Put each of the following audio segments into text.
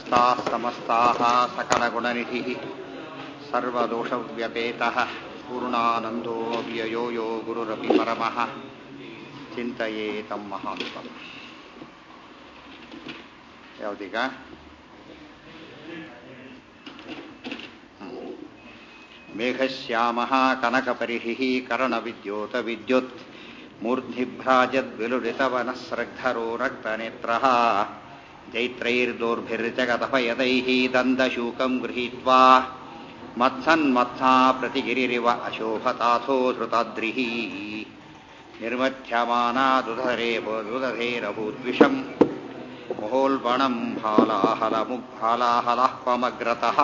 समस्ताः समस्ताः सकलगुणनिधिः सर्वदोषव्यपेतः पूर्णानन्दो व्ययो यो गुरुरपि परमः ಚಿಂತೆಯೇತಂ ಮಹಾಂತಂ ಯಾವುದೀಗ ಮೇಘಶ್ಯಾಮಃ ಕನಕಪರಿಹಿಃ ಕರ್ಣವಿದ್ಯೋತ ವಿದ್ಯುತ್ ಮೂರ್ಧ್ನಿಭ್ರಾಜದ್ವಿಲುಡಿತವನಸ್ರಗ್ಧರೋ ರಕ್ತನೇತ್ರಃ ಜೈತ್ರೈರ್ದೋರ್ಭಿರ್ಜಗತಪಯದೈः दन्दशूकम् गृहीत्वा मत्सन्मत्सा प्रतिगिरिरिव अशोभताथो धृताद्रिः निर्मथ्यमानादुधरे दुदधेरभूद्विषम् महोल्बणम् हालाहलमुग्हालाहलाह्वमग्रतः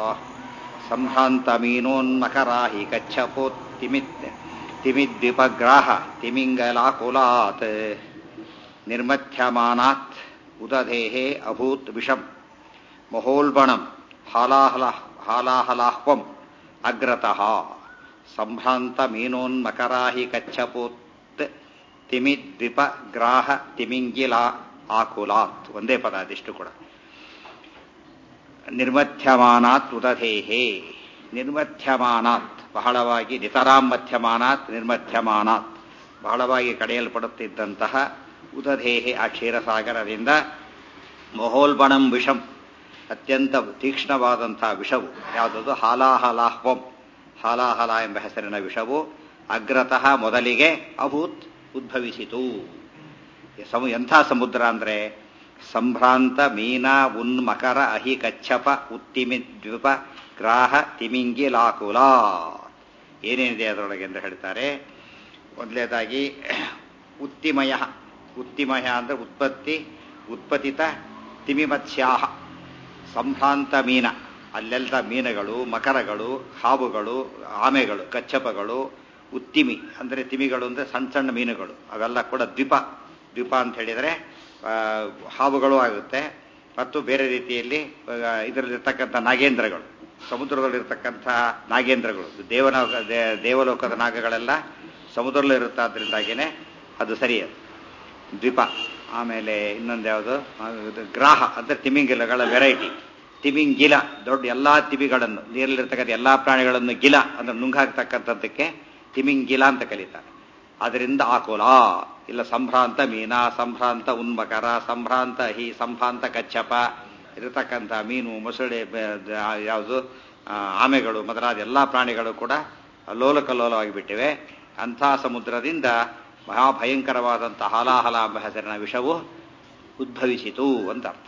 सम्भ्रान्तमीनोन्मकराहि गच्छपोत्तिमित् तिमिद्विपग्राह तिमिङ्गलाकुलात् निर्मथ्यमानात् उदधेः अभूत् विषम् महोल्बणम् हालाहल हालाहलाह्वम् अग्रतः सम्भ्रान्तमीनोन्मकराहि कच्छपोत् ತಿಮಿದ್ವಿಪ ಗ್ರಾಹ ತಿಮಿಂಗಿಲ ಆಕುಲಾತ್ ಒಂದೇ ಪದ ಅದಿಷ್ಟು ಕೂಡ ನಿರ್ಮಥ್ಯಮಾನಾತ್ ಉದಧೇಹೇ ನಿರ್ಮಥ್ಯಮಾನಾತ್ ಬಹಳವಾಗಿ ನಿತರಾಂ ಮಧ್ಯಮಾನಾತ್ ನಿರ್ಮಥ್ಯಮಾನಾತ್ ಬಹಳವಾಗಿ ಕಡೆಯಲ್ಪಡುತ್ತಿದ್ದಂತಹ ಉದಧೇಹೆ ಆ ಕ್ಷೀರಸಾಗರದಿಂದ ಮಹೋಲ್ಬಣಂ ವಿಷಂ ಅತ್ಯಂತ ತೀಕ್ಷ್ಣವಾದಂತಹ ವಿಷವು ಯಾವುದದು ಹಾಲಾಹಲಾಹ್ವಂ ಹಾಲಾಹಲ ಎಂಬ ಹೆಸರಿನ ವಿಷವು ಅಗ್ರತಃ ಮೊದಲಿಗೆ ಅಭೂತ್ ಉದ್ಭವಿಸಿತು ಸಮ ಎಂಥ ಸಮುದ್ರ ಅಂದ್ರೆ ಸಂಭ್ರಾಂತ ಮೀನ ಉನ್ಮಕರ ಅಹಿ ಕಚ್ಚಪ ಉತ್ತಿಮಿ ದ್ವಿಪ ಗ್ರಾಹ ತಿಮಿಂಗಿಲಾಕುಲ ಏನೇನಿದೆ ಅದರೊಳಗೆ ಅಂತ ಹೇಳ್ತಾರೆ ಮೊದಲನೇದಾಗಿ ಉತ್ತಿಮಯ ಉತ್ತಿಮಯ ಅಂದ್ರೆ ಉತ್ಪತ್ತಿ ಉತ್ಪತ್ತಿತ ತಿಮಿಮತ್ಸ್ಯಾಹ ಸಂಭ್ರಾಂತ ಮೀನ ಅಲ್ಲೆಲ್ಲ ಮೀನುಗಳು ಮಕರಗಳು ಹಾವುಗಳು ಆಮೆಗಳು ಕಚ್ಚಪಗಳು ಉತ್ತಿಮಿ ಅಂದರೆ ತಿಮಿಗಳು ಅಂದರೆ ಸಣ್ಣ ಸಣ್ಣ ಮೀನುಗಳು ಅವೆಲ್ಲ ಕೂಡ ದ್ವೀಪ ದ್ವೀಪ ಅಂತ ಹೇಳಿದರೆ ಹಾವುಗಳು ಆಗುತ್ತೆ ಮತ್ತು ಬೇರೆ ರೀತಿಯಲ್ಲಿ ಇದರಲ್ಲಿರ್ತಕ್ಕಂಥ ನಾಗೇಂದ್ರಗಳು ಸಮುದ್ರದಲ್ಲಿರ್ತಕ್ಕಂಥ ನಾಗೇಂದ್ರಗಳು ದೇವನ ದೇವಲೋಕದ ನಾಗಗಳೆಲ್ಲ ಸಮುದ್ರದಲ್ಲೂ ಇರುತ್ತಾದ್ರಿಂದಾಗೇನೆ ಅದು ಸರಿಯದು ದ್ವೀಪ ಆಮೇಲೆ ಇನ್ನೊಂದು ಯಾವುದು ಗ್ರಾಹ ಅಂದರೆ ತಿಮಿಂಗಿಲಗಳ ವೆರೈಟಿ ತಿಮಿಂಗಿಲ ದೊಡ್ಡ ಎಲ್ಲಾ ತಿಮಿಗಳನ್ನು ನೀರಲ್ಲಿರ್ತಕ್ಕಂಥ ಎಲ್ಲಾ ಪ್ರಾಣಿಗಳನ್ನು ಗಿಲ ಅಂದ್ರೆ ನುಂಗಾಕ್ತಕ್ಕಂಥದ್ದಕ್ಕೆ ತಿಮಿಂಗಿಲ ಅಂತ ಕರೀತಾರೆ ಅದರಿಂದ ಆಕುಲ ಇಲ್ಲ ಸಂಭ್ರಾಂತ ಮೀನ ಸಂಭ್ರಾಂತ ಉನ್ಮಕರ ಸಂಭ್ರಾಂತ ಹಿ ಸಂಭ್ರಾಂತ ಕಚ್ಚಪ ಇರತಕ್ಕಂಥ ಮೀನು ಮೊಸಳೆ ಯಾವುದು ಆಮೆಗಳು ಮೊದಲಾದ ಎಲ್ಲಾ ಪ್ರಾಣಿಗಳು ಕೂಡ ಲೋಲ ಕಲ್ಲೋಲವಾಗಿ ಬಿಟ್ಟಿವೆ ಅಂಥ ಸಮುದ್ರದಿಂದ ಮಹಾಭಯಂಕರವಾದಂಥ ಹಾಲಾಹಲ ಎಂಬ ಹೆಸರಿನ ವಿಷವು ಉದ್ಭವಿಸಿತು ಅಂತ ಅರ್ಥ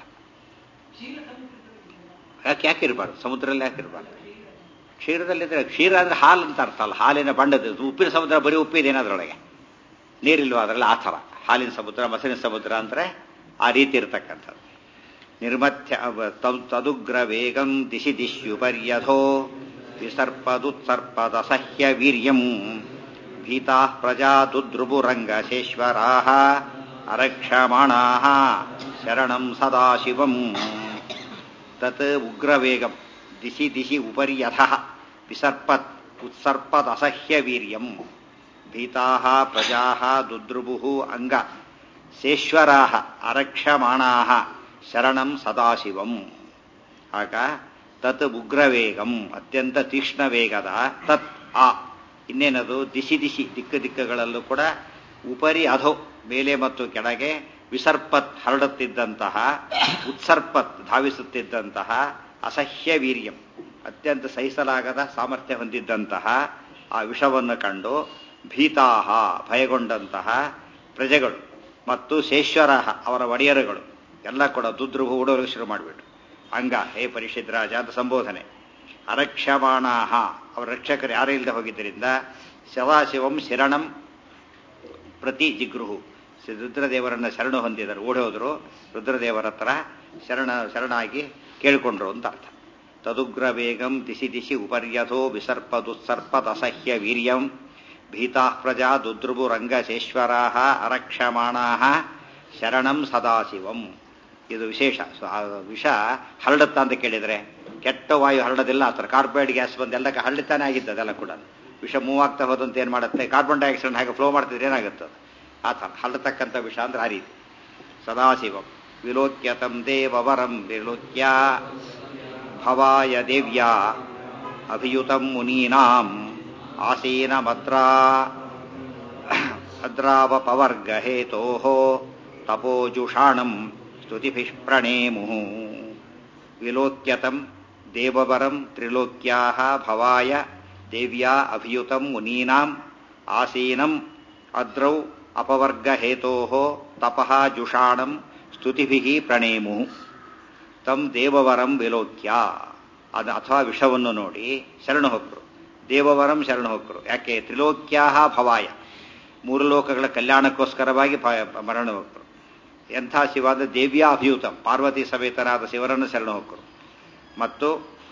ಯಾಕೆ ಯಾಕೆ ಇರಬಾರ್ದು ಸಮುದ್ರದಲ್ಲಿ ಯಾಕೆ ಇರಬಾರ್ದು ಕ್ಷೀರದಲ್ಲಿದ್ರೆ ಕ್ಷೀರ ಅಂದ್ರೆ ಹಾಲು ಅಂತ ಅರ್ಥ ಅಲ್ಲ ಹಾಲಿನ ಬಣ್ಣದ ಉಪ್ಪಿನ ಸಮುದ್ರ ಬರೀ ಉಪ್ಪಿದೇನೆ ಅದರೊಳಗೆ ನೀರಿಲ್ವಾ ಅದರಲ್ಲಿ ಆ ಥರ ಹಾಲಿನ ಸಮುದ್ರ ಮೊಸರಿನ ಸಮುದ್ರ ಅಂದ್ರೆ ಆ ರೀತಿ ಇರತಕ್ಕಂಥದ್ದು ನಿರ್ಮಥ್ಯ ತದುಗ್ರ ವೇಗಂ ದಿಶಿ ದಿಶ್ಯುಪರ್ಯಧೋ ವಿಸರ್ಪದುತ್ಸರ್ಪದಸಹ್ಯ ವೀರ್ಯಂ ಭೀತಾ ಪ್ರಜಾ ದುದ್ರುಬುರಂಗಶೇಶ್ವರಾ ಅರಕ್ಷಮಾಣಾ ಶರಣಂ ಸದಾಶಿವಂ ತತ್ ಉಗ್ರವೇಗಂ ದಿಶಿ ದಿಶಿ ಉಪರ್ಯಥ ವಿಸರ್ಪತ್ ಉತ್ಸರ್ಪದಸಹ್ಯ ವೀರ್ಯಂ ಭೀತಾ ಪ್ರಜಾ ದುದ್ರುಬು ಅಂಗ ಶೇಶ್ವರಾ ಅರಕ್ಷಮಾಣಾ ಶರಣಂ ಸದಾಶಿವಂ ಆಗ ತತ್ ಉಗ್ರವೇಗಂ ಅತ್ಯಂತ ತೀಕ್ಷ್ಣ ವೇಗದ ತತ್ ಆ ಇನ್ನೇನದು ದಿಶಿ ದಿಶಿ ದಿಕ್ಕ ದಿಕ್ಕಗಳಲ್ಲೂ ಕೂಡ ಉಪರಿ ಅಧೋ ಮೇಲೆ ಮತ್ತು ಕೆಳಗೆ ವಿಸರ್ಪತ್ ಹರಡುತ್ತಿದ್ದಂತಹ ಉತ್ಸರ್ಪತ್ ಧಾವಿಸುತ್ತಿದ್ದಂತಹ ಅಸಹ್ಯ ವೀರ್ಯಂ ಅತ್ಯಂತ ಸಹಿಸಲಾಗದ ಸಾಮರ್ಥ್ಯ ಹೊಂದಿದ್ದಂತಹ ಆ ವಿಷವನ್ನು ಕಂಡು ಭೀತಾಹ ಭಯಗೊಂಡಂತಹ ಪ್ರಜೆಗಳು ಮತ್ತು ಶೇಶ್ವರ ಅವರ ಒಡೆಯರುಗಳು ಎಲ್ಲ ಕೂಡ ದುದ್ರುಭು ಉಡೋರು ಶುರು ಮಾಡಿಬಿಟ್ರು ಅಂಗ ಹೇ ಪರಿಷಿದ್ ರಾಜ ಅಂತ ಸಂಬೋಧನೆ ಅರಕ್ಷಮಾಣಾಹ ಅವರ ರಕ್ಷಕರು ಯಾರೇ ಇಲ್ಲದೆ ಹೋಗಿದ್ದರಿಂದ ಸದಾಶಿವಂ ಶರಣಂ ಪ್ರತಿ ಜಿಗೃಹು ರುದ್ರದೇವರನ್ನ ಶರಣು ಹೊಂದಿದರು ಓಡಿ ಹೋದರು ರುದ್ರದೇವರ ಹತ್ರ ಶರಣ ಶರಣಾಗಿ ಕೇಳಿಕೊಂಡ್ರು ಅಂತ ಅರ್ಥ ತದುಗ್ರ ವೇಗಂ ದಿಶಿ ದಿಶಿ ಉಪರ್ಯಥೋ ವಿಸರ್ಪದುತ್ಸರ್ಪದಸಹ್ಯ ವೀರ್ಯಂ ಭೀತಾ ಪ್ರಜಾ ದುದ್ರುಬು ರಂಗಶೇಶ್ವರಾ ಅರಕ್ಷಮಾಣಾ ಶರಣಂ ಸದಾಶಿವಂ ಇದು ವಿಶೇಷ ವಿಷ ಹರಡುತ್ತಾ ಅಂತ ಕೇಳಿದರೆ ಕೆಟ್ಟ ವಾಯು ಹರಡೋದಿಲ್ಲ ಆ ಥರ ಕಾರ್ಬೈಡ್ ಗ್ಯಾಸ್ ಬಂದು ಎಲ್ಲ ಹರಡಿತಾನೆ ಆಗಿದ್ದು ಅದೆಲ್ಲ ಕೂಡ ವಿಷ ಮೂವ್ ಆಗ್ತಾ ಹೋದಂತ ಏನು ಮಾಡುತ್ತೆ ಕಾರ್ಬನ್ ಡೈಆಕ್ಸೈಡ್ ಹಾಗೆ ಫ್ಲೋ ಮಾಡ್ತಿದ್ರೆ ಏನಾಗುತ್ತೆ ಆ ಥರ ಹರಡತಕ್ಕಂಥ ವಿಷ ಅಂದ್ರೆ ಆ ರೀತಿ ಸದಾಶಿವಂ ವಿಲೋಕ್ಯತಂ ದೇವವರಂ ವಿಲೋಕ್ಯ ಭವಾಯ ದೇವ್ಯಾ ಅಭಿಯುತಂ ಮುನೀನಾಂ ಆಸೀನಮದ್ರಾ ಅದ್ರಾವಪವರ್ಗಹೇತೋ ತಪೋಜುಷಾಣಂ ಸ್ತುತಿಭಿಃ ಪ್ರಣೇಮುಃ ವಿಲೋಕ್ಯತಂ ದೇವವರಂ ತ್ರಿಲೋಕ್ಯಾ ಭವಾಯ ದೇವ್ಯಾ ಅಭಿಯುತಂ ಮುನೀನಾಂ ಆಸೀನಂ ಅದ್ರೌ ಅಪವರ್ಗಹೇತೋ ತಪಃ ಜುಷಾಣಂ ಸ್ತುತಿಭಿಃ ಪ್ರಣೇಮು ತಂ ದೇವವರಂ ವಿಲೋಕ್ಯ ಅದು ಅಥವಾ ವಿಷವನ್ನು ನೋಡಿ ಶರಣು ಹೊಕ್ಕರು ದೇವವರಂ ಶರಣು ಹೊಕ್ಕರು ಯಾಕೆ ತ್ರಿಲೋಕ್ಯಾ ಭವಾಯ ಮೂರು ಲೋಕಗಳ ಕಲ್ಯಾಣಕ್ಕೋಸ್ಕರವಾಗಿ ಮರಣ ಹೊಕ್ಕರು ಎಂಥ ಶಿವಾದ ದೇವ್ಯಾ ಅಭಿಯುತಂ ಪಾರ್ವತಿ ಸಮೇತರಾದ ಶಿವರನ್ನು ಶರಣು ಹೊಕ್ಕರು ಮತ್ತು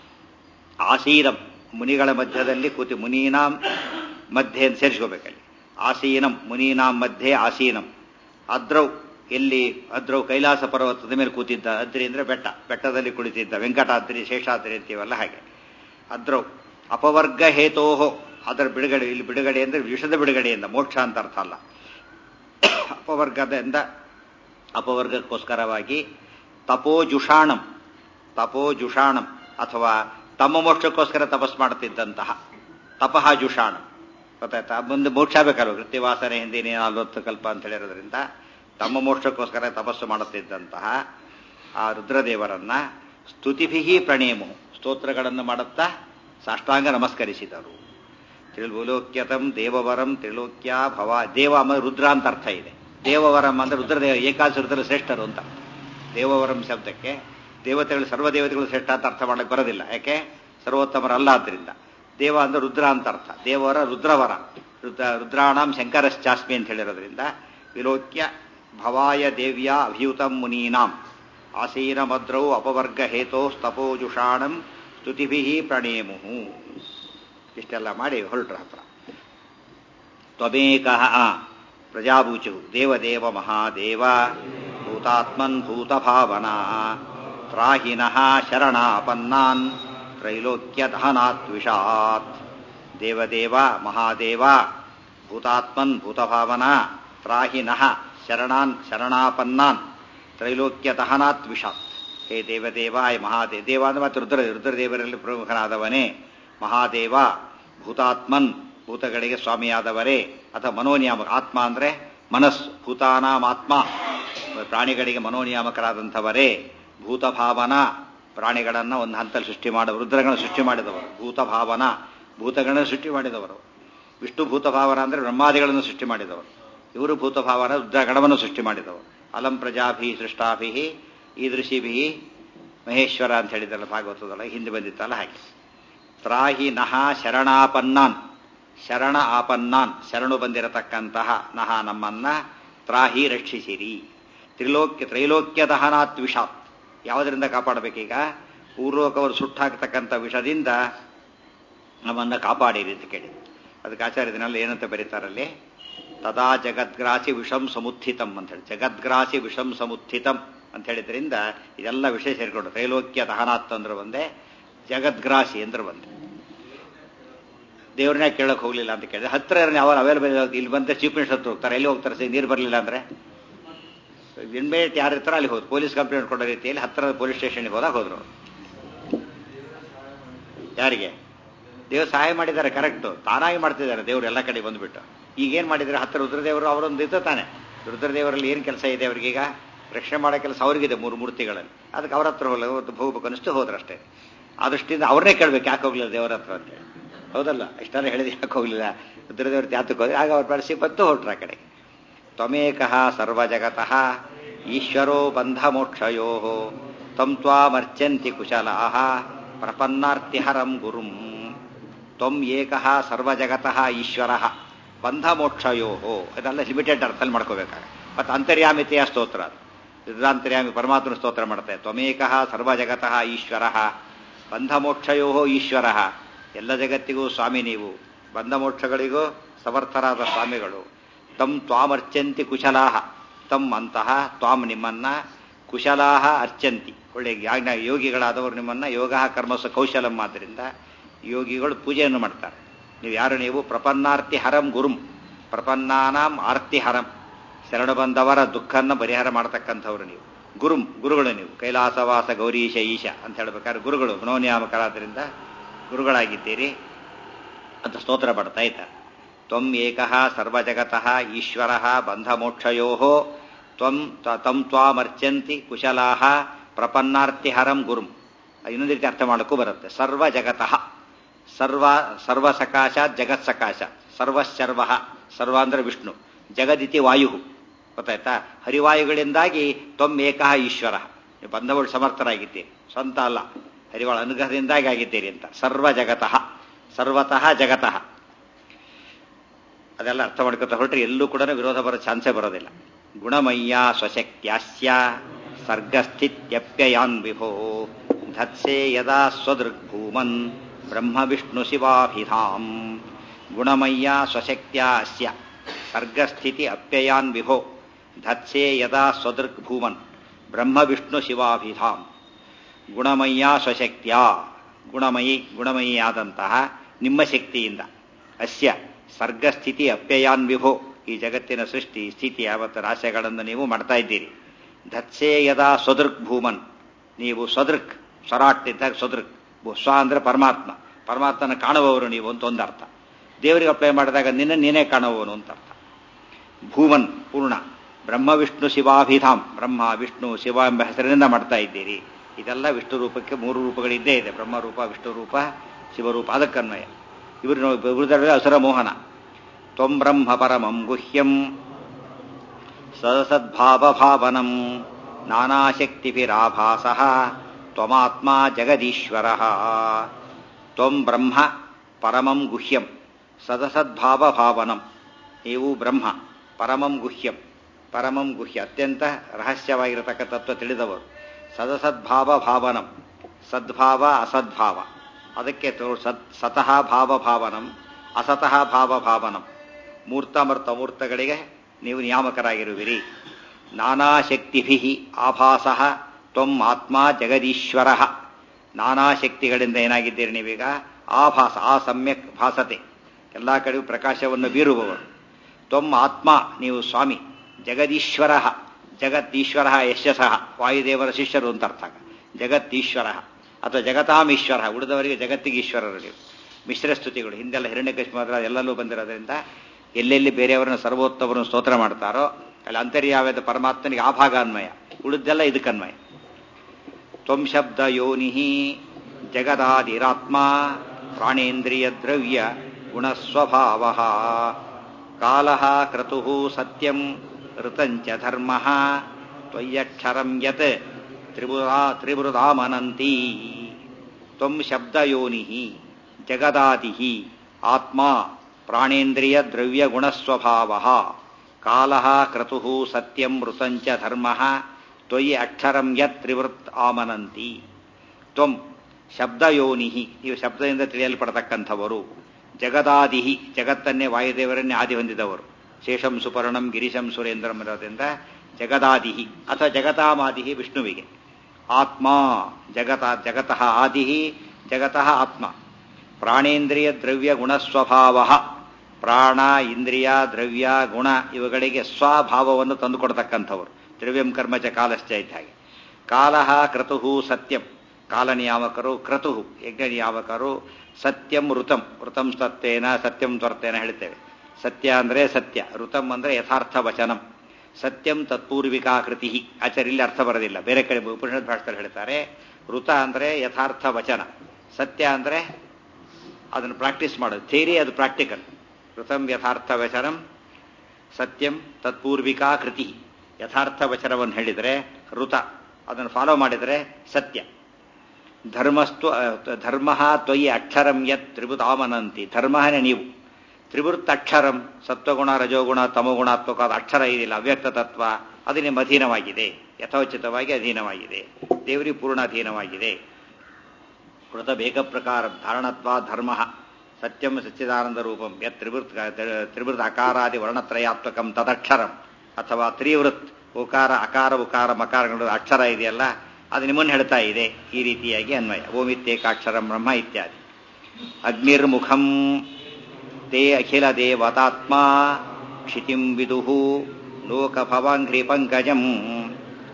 ಆಸೀನಂ ಮುನಿಗಳ ಮಧ್ಯದಲ್ಲಿ ಕೂತಿ ಮುನೀನಾಂ ಮಧ್ಯೆ ಅಂತ ಸೇರಿಸ್ಕೋಬೇಕಲ್ಲಿ ಆಸೀನಂ ಮುನೀನಾಂ ಮಧ್ಯೆ ಆಸೀನಂ ಅದ್ರೌ ಎಲ್ಲಿ ಅದ್ರೌ ಕೈಲಾಸ ಪರ್ವತದ ಮೇಲೆ ಕೂತಿದ್ದ ಅದ್ರಿ ಅಂದ್ರೆ ಬೆಟ್ಟ ಬೆಟ್ಟದಲ್ಲಿ ಕುಳಿತಿದ್ದ ವೆಂಕಟಾದ್ರಿ ಶೇಷಾದ್ರಿ ಅಂತೀವಲ್ಲ ಹಾಗೆ ಅದ್ರೌ ಅಪವರ್ಗ ಹೇತೋಹೋ ಅದರ ಬಿಡುಗಡೆ ಇಲ್ಲಿ ಬಿಡುಗಡೆ ಅಂದ್ರೆ ವಿಷದ ಬಿಡುಗಡೆಯಿಂದ ಮೋಕ್ಷ ಅಂತ ಅರ್ಥ ಅಲ್ಲ ಅಪವರ್ಗದಿಂದ ಅಪವರ್ಗಕ್ಕೋಸ್ಕರವಾಗಿ ತಪೋಜುಷಾಣಂ ತಪೋಜುಷಾಣಂ ಅಥವಾ ತಮ್ಮ ಮೋಕ್ಷಕ್ಕೋಸ್ಕರ ತಪಸ್ ಮಾಡುತ್ತಿದ್ದಂತಹ ತಪಃ ಜುಷಾಣಂ ಗೊತ್ತಾಯ್ತಾ ಮುಂದೆ ಮೋಕ್ಷ ಬೇಕಲ್ವ ಕೃತ್ಯವಾಸನೆ ಹಿಂದಿನ ನಲ್ವತ್ತು ಕಲ್ಪ ಅಂತ ಹೇಳಿರೋದ್ರಿಂದ ತಮ್ಮ ಮೋಕ್ಷಕ್ಕೋಸ್ಕರ ತಪಸ್ಸು ಮಾಡುತ್ತಿದ್ದಂತಹ ಆ ರುದ್ರದೇವರನ್ನ ಸ್ತುತಿಭಿ ಪ್ರಣೇಮು ಸ್ತೋತ್ರಗಳನ್ನು ಮಾಡುತ್ತಾ ಸಾಷ್ಟಾಂಗ ನಮಸ್ಕರಿಸಿದರು ತ್ರಿಲೋಕ್ಯತಂ ದೇವವರಂ ತ್ರಿಲೋಕ್ಯ ಭವ ದೇವ ಅಂದ್ರೆ ರುದ್ರ ಅಂತ ಅರ್ಥ ಇದೆ ದೇವವರಂ ಅಂದ್ರೆ ರುದ್ರದೇವ ಏಕಾಶ ರುದ್ರ ಶ್ರೇಷ್ಠರು ಅಂತ ದೇವವರಂ ಶಬ್ದಕ್ಕೆ ದೇವತೆಗಳು ಸರ್ವದೇವತೆಗಳು ಶ್ರೇಷ್ಠ ಅಂತ ಅರ್ಥ ಮಾಡಕ್ಕೆ ಬರೋದಿಲ್ಲ ಯಾಕೆ ಸರ್ವೋತ್ತಮರಲ್ಲ ಆದ್ದರಿಂದ ದೇವ ಅಂದ್ರೆ ರುದ್ರ ಅಂತ ಅರ್ಥ ದೇವರ ರುದ್ರವರ ರುದ್ರ ರುದ್ರಾಣಂ ಶಂಕರಶ್ಚಾಸ್ಮಿ ಅಂತ ಹೇಳಿರೋದ್ರಿಂದ ವಿಲೋಕ್ಯ ಭವಾಯ ದೇವ್ಯ ಅಭಿಯುತಂ ಮುನೀನಾಂ ಆಸೀನ ಮದ್ರೌ ಅಪವರ್ಗ ಹೇತೋ ಸ್ತಪೋಜುಷಾಣಂ ಸ್ತುತಿಭಿ ಪ್ರಣೇಮು ಇಷ್ಟೆಲ್ಲ ಮಾಡಿ ಹೊರಟ್ರ ಹತ್ರ ತ್ವಮೇಕ ಪ್ರಜಾಬೂಚು ದೇವದೇವ ಮಹಾದೇವ ಭೂತಾತ್ಮನ್ ಭೂತಭಾವನಾ ತ್ರಾಹಿನಃ ಶರಣಾಪನ್ನಾನ್ ತ್ರೈಲೋಕ್ಯ ದಹನಾತ್ ವಿಷಾತ್ ದೇವದೇವ ಮಹಾದೇವ ಭೂತಾತ್ಮನ್ ಭೂತಭಾವನಾ ತ್ರಾಹಿನಃ ಶರಣಾನ್ ಶರಣಾಪನ್ನಾನ್ ತ್ರೈಲೋಕ್ಯ ದಹನಾತ್ ವಿಷಾತ್ ಹೇ ದೇವದೇವ ಹೇ ಮಹಾದೇವ ದೇವ ಅಂದ್ರೆ ಮತ್ತೆ ರುದ್ರ ರುದ್ರದೇವರಲ್ಲಿ ಪ್ರಮುಖನಾದವನೇ ಮಹಾದೇವ ಭೂತಾತ್ಮನ್ ಭೂತಗಳಿಗೆ ಸ್ವಾಮಿಯಾದವರೇ ಅಥವಾ ಮನೋನಿಯಾಮಕ ಆತ್ಮ ಅಂದ್ರೆ ಮನಸ್ಸು ಭೂತಾನಾಂ ಆತ್ಮ ಪ್ರಾಣಿಗಳಿಗೆ ಮನೋನಿಯಾಮಕರಾದಂಥವರೇ ಭೂತಭಾವನ ಪ್ರಾಣಿಗಳನ್ನ ಒಂದು ಹಂತಲ್ಲಿ ಸೃಷ್ಟಿ ಮಾಡ ರುದ್ರಗಳನ್ನು ಸೃಷ್ಟಿ ಮಾಡಿದವರು ಭೂತಭಾವನ ಭೂತಗಳನ್ನ ಸೃಷ್ಟಿ ಮಾಡಿದವರು ವಿಷ್ಣು ಭೂತಭಾವನ ಅಂದ್ರೆ ಬ್ರಹ್ಮಾದಿಗಳನ್ನು ಸೃಷ್ಟಿ ಮಾಡಿದವರು ಇವರು ಭೂತಭಾವನ ರುದ್ರಗಣವನ್ನು ಸೃಷ್ಟಿ ಮಾಡಿದವರು ಅಲಂ ಪ್ರಜಾಭಿ ಸೃಷ್ಟಾಭಿ ಈದೃಶಿಭಿ ಮಹೇಶ್ವರ ಅಂತ ಹೇಳಿದಲ್ಲ ಭಾಗವತದಲ್ಲ ಹಿಂದೆ ಬಂದಿತ್ತಲ್ಲ ಹಾಗೆ ತ್ರಾಹಿ ನಹ ಶರಣಾಪನ್ನಾನ್ ಶರಣ ಆಪನ್ನಾನ್ ಶರಣು ಬಂದಿರತಕ್ಕಂತಹ ನಹ ನಮ್ಮನ್ನ ತ್ರಾಹಿ ರಕ್ಷಿಸಿರಿ ತ್ರಿಲೋಕ್ಯ ತ್ರೈಲೋಕ್ಯ ದಹನಾತ್ ವಿಷಾತ್ ಯಾವುದರಿಂದ ಕಾಪಾಡಬೇಕೀಗ ಪೂರ್ವಕವರು ಸುಟ್ಟಾಕ್ತಕ್ಕಂಥ ವಿಷದಿಂದ ನಮ್ಮನ್ನ ಕಾಪಾಡಿರಿ ಅಂತ ಕೇಳಿ ಅದಕ್ಕೆ ಆಚಾರ್ಯ ದಿನಲ್ಲಿ ಏನಂತ ಬರೀತಾರಲ್ಲಿ ತದಾ ಜಗದ್ಗ್ರಾಸಿ ವಿಷಂ ಸಮುತ್ಥಿತಂ ಅಂತ ಹೇಳಿ ಜಗದ್ಗ್ರಾಸಿ ವಿಷಂ ಸಮುತ್ಥಿತಂ ಅಂತ ಹೇಳಿದ್ರಿಂದ ಇದೆಲ್ಲ ವಿಷಯ ಸೇರಿಕೊಂಡು ತ್ರೈಲೋಕ್ಯ ದಹನಾತ್ ಅಂದ್ರೆ ಒಂದೇ ಜಗದ್ಗ್ರಾಸಿ ಅಂದ್ರೆ ಒಂದೇ ದೇವ್ರನ್ನೇ ಕೇಳಕ್ ಹೋಗ್ಲಿಲ್ಲ ಅಂತ ಕೇಳಿದ್ರೆ ಹತ್ರ ಯಾವ ಅವೈಲೇಬಲ್ ಇಲ್ಲಿ ಬಂದ್ರೆ ಚೀಫ್ ಮಿನಿಸ್ಟರ್ ಹತ್ರ ಹೋಗ್ತಾರೆ ಎಲ್ಲಿ ಹೋಗ್ತಾರೆ ಸರಿ ನೀರು ಬರಲಿಲ್ಲ ಅಂದ್ರೆ ಇನ್ಮೇಟ್ ಯಾರು ಇರ್ತಾರೋ ಅಲ್ಲಿ ಹೋದ್ರು ಪೊಲೀಸ್ ಕಂಪ್ಲೇಂಟ್ ಕೊಡೋ ರೀತಿಯಲ್ಲಿ ಹತ್ತಿರದ ಪೊಲೀಸ್ ಸ್ಟೇಷನ್ಗೆ ಹೋದಾಗ ಹೋದ್ರು ಯಾರಿಗೆ ದೇವ್ರು ಸಹಾಯ ಮಾಡಿದ್ದಾರೆ ಕರೆಕ್ಟ್ ತಾನಾಗಿ ಮಾಡ್ತಿದ್ದಾರೆ ದೇವ್ರು ಎಲ್ಲ ಕಡೆ ಬಂದ್ಬಿಟ್ಟು ಈಗೇನ್ ಮಾಡಿದ್ರೆ ಹತ್ತಿರ ರುದ್ರದೇವರು ಅವರೊಂದು ಇದ್ದ ತಾನೆ ರುದ್ರದೇವರಲ್ಲಿ ಏನು ಕೆಲಸ ಇದೆ ಅವ್ರಿಗೀಗ ರಕ್ಷಣೆ ಮಾಡೋ ಕೆಲಸ ಅವ್ರಿಗಿದೆ ಮೂರು ಮೂರ್ತಿಗಳಲ್ಲಿ ಅದಕ್ಕೆ ಅವ್ರ ಹತ್ರ ಹೋಗಲ್ಲ ಹೋಗ್ಬೇಕು ಅನಿಸ್ತು ಹೋದ್ರಷ್ಟೇ ಆ ದೃಷ್ಟಿಯಿಂದ ಅವ್ರನ್ನೇ ಕೇಳ್ಬೇಕು ಯಾಕೆ ಹೋಗ್ಲಿಲ್ಲ ದೇವರ ಹತ್ರ ಅಂತ ಹೌದಲ್ಲ ಇಷ್ಟೆಲ್ಲ ಹೇಳಿದ್ರೆ ಯಾಕೆ ಹೋಗ್ಲಿಲ್ಲ ರುದ್ರದೇವ್ರ ತ್ಯಾತಕ್ಕೆ ಹೋದ್ರೆ ಆಗ ಅವ್ರು ಬೆಳೆಸಿ ಬತ್ತು ಹೊರಟ್ರ ಆ ಕಡೆ ತ್ವಮೇಕಃ ಸರ್ವಜಗತಃ ಈಶ್ವರೋ ಬಂಧ ಮೋಕ್ಷಯೋ ತ್ವಂ ತ್ವಾಮರ್ಚಂತಿ ಕುಶಲಾಹ ಪ್ರಪನ್ನಾರ್ತಿಹರಂ ಗುರುಂ ತ್ವಂ ಏಕಃ ಸರ್ವಜಗತಃ ಈಶ್ವರ ಬಂಧ ಮೋಕ್ಷಯೋ ಇದೆಲ್ಲ ಲಿಮಿಟೆಡ್ ಅರ್ಥಲ್ಲಿ ಮಾಡ್ಕೋಬೇಕಾಗ ಮತ್ತು ಅಂತರ್ಯಾಮಿತೆಯ ಸ್ತೋತ್ರ ರುದ್ರಾಂತರ್ಯಾಮಿ ಪರಮಾತ್ಮನ ಸ್ತೋತ್ರ ಮಾಡ್ತಾರೆ ತ್ವಮೇಕಃ ಸರ್ವಜಗತಃ ಈಶ್ವರ ಬಂಧ ಮೋಕ್ಷಯೋ ಈಶ್ವರ ಎಲ್ಲ ಜಗತ್ತಿಗೂ ಸ್ವಾಮಿ ನೀವು ಬಂಧ ಮೋಕ್ಷಗಳಿಗೂ ಸಮರ್ಥರಾದ ಸ್ವಾಮಿಗಳು ತಮ್ ತ್ವಾಮರ್ಚಂತಿ ಕುಶಲಾಹ ತಮ್ ಅಂತಹ ತ್ವಾಮ್ ನಿಮ್ಮನ್ನ ಕುಶಲಾಹ ಅರ್ಚಂತಿ ಒಳ್ಳೆ ಯಾಜ್ಞ ಯೋಗಿಗಳಾದವರು ನಿಮ್ಮನ್ನ ಯೋಗ ಕರ್ಮಸ ಕೌಶಲಂ ಆದ್ದರಿಂದ ಯೋಗಿಗಳು ಪೂಜೆಯನ್ನು ಮಾಡ್ತಾರೆ ನೀವು ಯಾರು ನೀವು ಪ್ರಪನ್ನಾರ್ತಿ ಹರಂ ಗುರುಂ ಪ್ರಪನ್ನಾನಾಂ ಆರ್ತಿ ಹರಂ ಶರಣ ಬಂದವರ ದುಃಖನ್ನ ಪರಿಹಾರ ಮಾಡತಕ್ಕಂಥವ್ರು ನೀವು ಗುರುಂ ಗುರುಗಳು ನೀವು ಕೈಲಾಸವಾಸ ಗೌರೀಶ ಈಶ ಅಂತ ಹೇಳ್ಬೇಕಾದ್ರೆ ಗುರುಗಳು ಗುಣೋನಿಯಾಮಕರಾದ್ರಿಂದ ಗುರುಗಳಾಗಿದ್ದೀರಿ ಅಂತ ಸ್ತೋತ್ರ ಪಡ್ತಾ ಇದ್ದಾರೆ ತ್ವಂ ಏಕಃ ಸರ್ವಜಗತಃ ಈಶ್ವರ ಬಂಧಮೋಕ್ಷಯೋ ತ್ವಂ ತಂ ತ್ವಾಮರ್ಚಂತಿ ಕುಶಲಾಹ ಪ್ರಪನ್ನಾರ್ತಿಹರಂ ಗುರುಂ ಇನ್ನೊಂದು ರೀತಿ ಅರ್ಥ ಮಾಡೋಕ್ಕೂ ಬರುತ್ತೆ ಸರ್ವ ಜಗತಃ ಸರ್ವ ಸರ್ವಸಕಾಶ ಜಗತ್ಸಕಾಶ ಸರ್ವಶರ್ವ ಸರ್ವ ಅಂದ್ರೆ ವಿಷ್ಣು ಜಗದಿತಿ ವಾಯು ಗೊತ್ತಾಯ್ತಾ ಹರಿವಾಯುಗಳಿಂದಾಗಿ ತ್ವಂ ಏಕಃ ಈಶ್ವರ ನೀವು ಬಂಧಗಳು ಸಮರ್ಥರಾಗಿದ್ದೀರಿ ಸ್ವಂತ ಅಲ್ಲ ಹರಿವಾಳ ಅನುಗ್ರಹದಿಂದಾಗಿ ಆಗಿದ್ದೀರಿ ಅಂತ ಸರ್ವ ಜಗತಃ ಸರ್ವತಃ ಜಗತಃ ಅದೆಲ್ಲ ಅರ್ಥ ಮಾಡ್ಕೊತ ಹೊರಟ್ರೆ ಎಲ್ಲೂ ಕೂಡ ವಿರೋಧ ಬರೋ ಚಾನ್ಸೇ ಬರೋದಿಲ್ಲ ಗುಣಮಯ್ಯ ಸ್ವಶಕ್ತ್ಯಾಸ್ಯ ಸರ್ಗಸ್ಥಿತ್ಯಪ್ಯಯಾನ್ ವಿಭೋ ಧತ್ಸೆ ಯದಾ ಸ್ವದೃಗ್ಭೂಮನ್ ಬ್ರಹ್ಮ ವಿಷ್ಣು ಶಿವಾಭಿಧಾಂ ಗುಣಮಯ್ಯ ಸ್ವಶಕ್ತ್ಯಾಸ್ಯ ಸರ್ಗಸ್ಥಿತಿ ಅಪ್ಯಯಾನ್ ವಿಭೋ ಧತ್ಸೆ ಯದಾ ಸ್ವದೃಗ್ಭೂಮನ್ ಬ್ರಹ್ಮ ವಿಷ್ಣು ಶಿವಾಭಿಧಾಂ ಗುಣಮಯ್ಯ ಸ್ವಶಕ್ತಿಯ ಗುಣಮಯಿ ಗುಣಮಯಿಯಾದಂತಹ ನಿಮ್ಮ ಶಕ್ತಿಯಿಂದ ಅಸ್ಯ ಸರ್ಗಸ್ಥಿತಿ ಅಪ್ಯಯಾನ್ ವಿಭೋ ಈ ಜಗತ್ತಿನ ಸೃಷ್ಟಿ ಸ್ಥಿತಿ ಯಾವತ್ತು ರಾಶಿಗಳನ್ನು ನೀವು ಮಾಡ್ತಾ ಇದ್ದೀರಿ ಧತ್ಸೆ ಯದಾ ಸ್ವದೃಕ್ ಭೂಮನ್ ನೀವು ಸ್ವದೃಕ್ ಸ್ವರಾಟ್ ಇದ್ದಾಗ ಸ್ವದೃಕ್ ಸ್ವ ಅಂದ್ರೆ ಪರಮಾತ್ಮ ಪರಮಾತ್ಮನ ಕಾಣುವವರು ನೀವು ಅಂತ ಒಂದು ಅರ್ಥ ದೇವರಿಗೆ ಅಪ್ಲೈ ಮಾಡಿದಾಗ ನಿನ್ನ ನೀನೇ ಕಾಣುವವನು ಅಂತ ಅರ್ಥ ಭೂಮನ್ ಪೂರ್ಣ ಬ್ರಹ್ಮ ವಿಷ್ಣು ಶಿವಾಭಿಧಾಮ್ ಬ್ರಹ್ಮ ವಿಷ್ಣು ಶಿವ ಎಂಬ ಹೆಸರಿನಿಂದ ಮಾಡ್ತಾ ಇದ್ದೀರಿ ಇದೆಲ್ಲ ವಿಷ್ಣು ರೂಪಕ್ಕೆ ಮೂರು ರೂಪಗಳಿದ್ದೇ ಇದೆ ಬ್ರಹ್ಮ ರೂಪ ವಿಷ್ಣು ರೂಪ ಶಿವರೂಪ ಅದಕ್ಕನ್ವಯ ಇವರು ಇವ್ರದಲ್ಲಿ ಅಸುರ ಮೋಹನ ತ್ವಂ ಬ್ರಹ್ಮ ಪರಮಂ ಗುಹ್ಯಂ ಸದಸದ್ಭಾವಭಾವನಂ ನಾನಾಶಕ್ತಿಭಿರಾಭಾಸ ತ್ವಮಾತ್ಮ ಜಗದೀಶ್ವರ ತ್ವಂ ಬ್ರಹ್ಮ ಪರಮಂ ಗುಹ್ಯಂ ಸದಸದ್ಭಾವಭಾವನಂ ನೀವು ಬ್ರಹ್ಮ ಪರಮಂ ಗುಹ್ಯಂ ಪರಮಂ ಗುಹ್ಯ ಅತ್ಯಂತ ರಹಸ್ಯವಾಗಿರತಕ್ಕ ತತ್ವ ತಿಳಿದವರು ಸದಸದ್ಭಾವ ಭಾವನಂ ಸದ್ಭಾವ ಅಸದ್ಭಾವ ಅದಕ್ಕೆ ಸತ್ ಸತಃ ಭಾವ ಭಾವನಂ ಅಸತಃ ಭಾವ ಭಾವನಂ ಮೂರ್ತಮರ್ತ ಮೂರ್ತಗಳಿಗೆ ನೀವು ನಿಯಾಮಕರಾಗಿರುವಿರಿ ನಾನಾ ಶಕ್ತಿಭಿ ಆಭಾಸ ತ್ವಂ ಆತ್ಮ ಜಗದೀಶ್ವರ ನಾನಾ ಶಕ್ತಿಗಳಿಂದ ಏನಾಗಿದ್ದೀರಿ ನೀವೀಗ ಆಭಾಸ ಆ ಸಮ್ಯಕ್ ಭಾಸತೆ ಎಲ್ಲ ಕಡೆಯೂ ಪ್ರಕಾಶವನ್ನು ಬೀರುವವರು ತ್ವಂ ಆತ್ಮ ನೀವು ಸ್ವಾಮಿ ಜಗದೀಶ್ವರ ಜಗದೀಶ್ವರ ಯಶಸ್ಸಃ ವಾಯುದೇವರ ಶಿಷ್ಯರು ಅಂತ ಅರ್ಥ ಜಗತ್ತೀಶ್ವರ ಅಥವಾ ಜಗತಾಮೀಶ್ವರ ಉಳಿದವರಿಗೆ ಜಗತ್ತಿಗೆ ಈಶ್ವರರು ನೀವು ಮಿಶ್ರ ಸ್ತುತಿಗಳು ಹಿಂದೆಲ್ಲ ಹಿರಣ್ಯಕಶ್ಮ ಎಲ್ಲಲ್ಲೂ ಬಂದಿರೋದ್ರಿಂದ ಎಲ್ಲೆಲ್ಲಿ ಬೇರೆಯವರನ್ನ ಸರ್ವೋತ್ತಮರನ್ನು ಸ್ತೋತ್ರ ಮಾಡ್ತಾರೋ ಅಲ್ಲಿ ಅಂತರ್ಯಾವ್ಯದ ಪರಮಾತ್ಮನಿಗೆ ಆ ಭಾಗ ಅನ್ವಯ ಉಳಿದೆಲ್ಲ ಇದಕ್ಕನ್ವಯ ತ್ವಂ ಶಬ್ದ ಯೋನಿ ಜಗದಾದಿರಾತ್ಮ ಪ್ರಾಣೇಂದ್ರಿಯ ದ್ರವ್ಯ ಗುಣಸ್ವಭಾವ ಕಾಲ ಕ್ರತು ಸತ್ಯಂ ಋತಂಚ ಧರ್ಮ ತ್ವಯ್ಯಕ್ಷರಂ ಯತ್ ತ್ರಿಬುರಾ ತ್ರಿಬೃದಾಮನಂತಿ ತ್ವಂ ಶಬ್ದಯೋನಿ ಜಗದಾದಿ ಆತ್ಮ ಪ್ರಾಣೇಂದ್ರಿಯ ದ್ರವ್ಯ ಗುಣಸ್ವಭಾವ ಕಾಲ ಕ್ರತು ಸತ್ಯಂ ಋತಂಚ ಧರ್ಮ ತ್ವಯಿ ಅಕ್ಷರಂ ಯತ್ ತ್ರಿವೃತ್ ಆಮನಂತಿ ತ್ವಂ ಶಬ್ದಯೋನಿ ನೀವು ಶಬ್ದದಿಂದ ತಿಳಿಯಲ್ಪಡತಕ್ಕಂಥವರು ಜಗದಾದಿ ಜಗತ್ತನ್ನೇ ವಾಯುದೇವರನ್ನೇ ಆದಿ ಹೊಂದಿದವರು ಶೇಷಂ ಸುಪರ್ಣಂ ಗಿರಿಶಂ ಸುರೇಂದ್ರಂ ಇರೋದ್ರಿಂದ ಜಗದಾದಿ ಅಥವಾ ಜಗತಾಮಾದಿ ವಿಷ್ಣುವಿಗೆ ಆತ್ಮ ಜಗತ ಜಗತಃ ಆದಿ ಜಗತಃ ಆತ್ಮ ಪ್ರಾಣೇಂದ್ರಿಯ ದ್ರವ್ಯ ಗುಣಸ್ವಭಾವ ಪ್ರಾಣ ಇಂದ್ರಿಯ ದ್ರವ್ಯ ಗುಣ ಇವುಗಳಿಗೆ ಸ್ವಭಾವವನ್ನು ತಂದುಕೊಡ್ತಕ್ಕಂಥವರು ದ್ರವ್ಯಂ ಕರ್ಮಚ ಕಾಲಶ್ಚ ಇದ್ದ ಹಾಗೆ ಕಾಲ ಕ್ರತು ಸತ್ಯಂ ಕಾಲನಿಯಾಮಕರು ಕ್ರತು ಯಜ್ಞ ನಿಯಾಮಕರು ಸತ್ಯಂ ಋತಂ ಋತಂ ಸತ್ಯೇನ ಸತ್ಯಂ ತ್ವರ್ತೇನ ಹೇಳ್ತೇವೆ ಸತ್ಯ ಅಂದ್ರೆ ಸತ್ಯ ಋತಂ ಅಂದ್ರೆ ಯಥಾರ್ಥ ವಚನಂ ಸತ್ಯಂ ತತ್ಪೂರ್ವಿಕಾ ಕೃತಿ ಆಚಾರ್ಯ ಇಲ್ಲಿ ಅರ್ಥ ಬರೋದಿಲ್ಲ ಬೇರೆ ಕಡೆ ಉಪನಿಷತ್ ಭಾಷೆದಲ್ಲಿ ಹೇಳ್ತಾರೆ ಋತ ಅಂದ್ರೆ ಯಥಾರ್ಥ ವಚನ ಸತ್ಯ ಅಂದ್ರೆ ಅದನ್ನು ಪ್ರಾಕ್ಟೀಸ್ ಮಾಡೋದು ಥೇರಿ ಅದು ಪ್ರಾಕ್ಟಿಕಲ್ ಋತಂ ಯಥಾರ್ಥ ವಚನಂ ಸತ್ಯಂ ತತ್ಪೂರ್ವಿಕಾ ಕೃತಿ ಯಥಾರ್ಥ ವಚನವನ್ನು ಹೇಳಿದರೆ ಋತ ಅದನ್ನು ಫಾಲೋ ಮಾಡಿದರೆ ಸತ್ಯ ಧರ್ಮಸ್ತು ಧರ್ಮ ತ್ವಯಿ ಅಕ್ಷರಂ ಯತ್ ತ್ರಿಭುತಾಮನಂತಿ ಧರ್ಮನೇ ನೀವು ತ್ರಿವೃತ್ತ ಅಕ್ಷರಂ ಸತ್ವಗುಣ ರಜೋಗುಣ ತಮೋಗುಣಾತ್ಮಕ ಅದು ಅಕ್ಷರ ಇದಿಲ್ಲ ಅವ್ಯಕ್ತ ತತ್ವ ಅದು ನಿಮ್ಮ ಅಧೀನವಾಗಿದೆ ಯಥೋಚಿತವಾಗಿ ಅಧೀನವಾಗಿದೆ ದೇವರಿ ಪೂರ್ಣ ಅಧೀನವಾಗಿದೆ ಕೃತ ಬೇಗ ಪ್ರಕಾರ ಧಾರಣತ್ವ ಧರ್ಮ ಸತ್ಯಂ ಸಚ್ಚಿದಾನಂದ ರೂಪಂ ಯತ್ ತ್ರಿವೃತ್ ತ್ರಿವೃತ್ ಅಕಾರಾದಿ ವರ್ಣತ್ರಯಾತ್ಮಕಂ ತದಕ್ಷರಂ ಅಥವಾ ತ್ರಿವೃತ್ ಉಕಾರ ಅಕಾರ ಉಕಾರ ಮಕಾರಗಳು ಅಕ್ಷರ ಇದೆಯಲ್ಲ ಅದು ನಿಮ್ಮನ್ನು ಹೇಳ್ತಾ ಇದೆ ಈ ರೀತಿಯಾಗಿ ಅನ್ವಯ ಓಮಿತ್ಯೇಕಾಕ್ಷರಂ ಬ್ರಹ್ಮ ಇತ್ಯಾದಿ ಅಗ್ನಿರ್ಮುಖಂ ತೇ ಅಖಿಲ ದೇವತಾತ್ಮ ಕ್ಷಿತಿಂ ವಿದುಹು ಲೋಕಭವಾಂಘ್ರಿ ಪಂಕಜಂ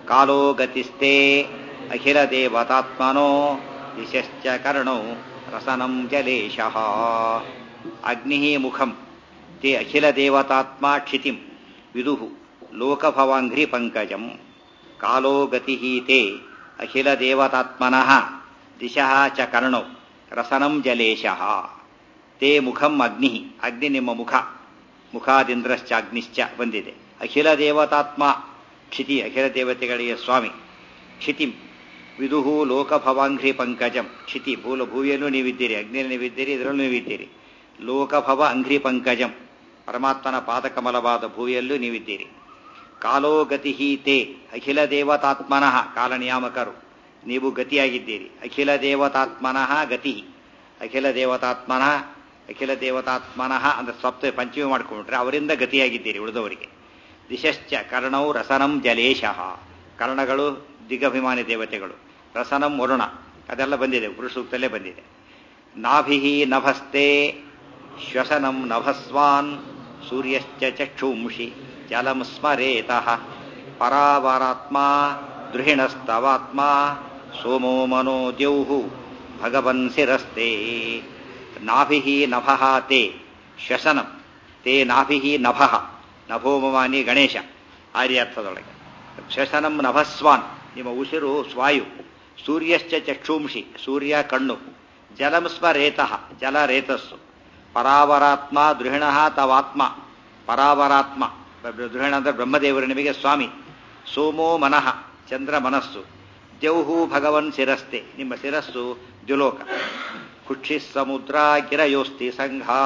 ಕಾಲೋ ಗತಿಸ್ತೆ ಅಖಿಲ ದೇವತಾತ್ಮನೋ ದಿಶಶ್ಚ ಕರ್ಣೌ ರಸನಂ ಜಲೇಶಃ ಅಗ್ನಿ ಮುಖಂ ತೇ ಅಖಿಲ ದೇವತಾತ್ಮ ಕ್ಷಿತಿಂ ವಿದುಃ ಲೋಕಭವಾಂಘ್ರಿ ಪಂಕಜಂ ಕಾಲೋ ಗತಿ ತೇ ಅಖಿಲ ದೇವತಾತ್ಮನಃ ದಿಶಃ ಚ ಕರ್ಣೌ ರಸನಂ ಜಲೇಶಃ ತೇ ಮುಖಂ ಅಗ್ನಿ ಅಗ್ನಿ ನಿಮ್ಮ ಮುಖ ಮುಖಾದಿಂದ್ರಶ್ಚ ಅಗ್ನಿಶ್ಚ ಬಂದಿದೆ ಅಖಿಲ ದೇವತಾತ್ಮ ಕ್ಷಿತಿ ಅಖಿಲ ದೇವತೆಗಳಿಗೆ ಸ್ವಾಮಿ ಕ್ಷಿತಿಂ ವಿದುಹು ಲೋಕಭವಾಂಘ್ರಿ ಪಂಕಜಂ ಕ್ಷಿತಿ ಭೂಲ ಭೂವಿಯಲ್ಲೂ ನೀವಿದ್ದೀರಿ ಅಗ್ನಿಯಲ್ಲಿ ನೀವಿದ್ದೀರಿ ಇದರಲ್ಲೂ ನೀವಿದ್ದೀರಿ ಲೋಕಭವ ಅಂಘ್ರಿ ಪಂಕಜಂ ಪರಮಾತ್ಮನ ಪಾದಕಮಲವಾದ ಭೂವಿಯಲ್ಲೂ ನೀವಿದ್ದೀರಿ ಕಾಲೋ ಗತಿ ತೇ ಅಖಿಲ ದೇವತಾತ್ಮನಃ ಕಾಲನಿಯಾಮಕರು ನೀವು ಗತಿಯಾಗಿದ್ದೀರಿ ಅಖಿಲ ದೇವತಾತ್ಮನಃ ಗತಿ ಅಖಿಲ ದೇವತಾತ್ಮನಃ ಅಖಿಲ ದೇವತಾತ್ಮನಃ ಅಂದ್ರೆ ಸಪ್ತ ಪಂಚಮಿ ಮಾಡ್ಕೊಂಡ್ಬಿಟ್ರೆ ಅವರಿಂದ ಗತಿಯಾಗಿದ್ದೀರಿ ಉಳಿದವರಿಗೆ ದಿಶಶ್ಚ ಕರ್ಣೌ ರಸನಂ ಜಲೇಶಃ ಕರ್ಣಗಳು ದಿಗಭಿಮಾನಿ ದೇವತೆಗಳು ರಸನಂ ವರುಣ ಅದೆಲ್ಲ ಬಂದಿದೆ ಪುರುಷೂಕ್ತಲ್ಲೇ ಬಂದಿದೆ ನಾಭಿ ನಭಸ್ತೆ ಶ್ವಸನಂ ನಭಸ್ವಾನ್ ಸೂರ್ಯಶ್ಚ ಚಕ್ಷುಂಷಿ ಜಲಂ ಸ್ಮರೇತಃ ಪರಾವರಾತ್ಮ ದೃಹಿಣಸ್ತವಾತ್ಮ ಸೋಮೋ ಮನೋ ದ್ಯೌಹು ಭಗವನ್ ಶಿರಸ್ತೆ ನಾಭಿ ನಭಃ ತೇ ಶ್ವಸನಂ ತೇ ನಾಭಿ ನಭಃ ನಭೋಮವಾನಿ ಗಣೇಶ ಆರ್ಯಾರ್ಥದೊಳಗೆ ಶ್ವಸನಂ ನಭಸ್ವಾನ್ ನಿಮ್ಮ ಉಸಿರು ಸ್ವಾಯು ಸೂರ್ಯಶ್ಚ ಚಕ್ಷುಂಷಿ ಸೂರ್ಯ ಕಣ್ಣು ಜಲಂ ಸ್ಮರೇತಃ ಜಲ ರೇತಸ್ಸು ಪರಾವರಾತ್ಮ ದೃಹಿಣ ತವಾತ್ಮ ಪರಾವರಾತ್ಮ ದೃಹಿಣ ಅಂದ್ರೆ ಬ್ರಹ್ಮದೇವರು ನಿಮಗೆ ಸ್ವಾಮಿ ಸೋಮೋ ಮನಃ ಚಂದ್ರ ಮನಸ್ಸು ದ್ಯೌಹು ಭಗವನ್ ಶಿರಸ್ತೆ ನಿಮ್ಮ ಶಿರಸ್ಸು ದ್ಯುಲೋಕ ಕುಕ್ಷಿ ಸಮುದ್ರ ಗಿರಯೋಸ್ತಿ ಸಂಘಾ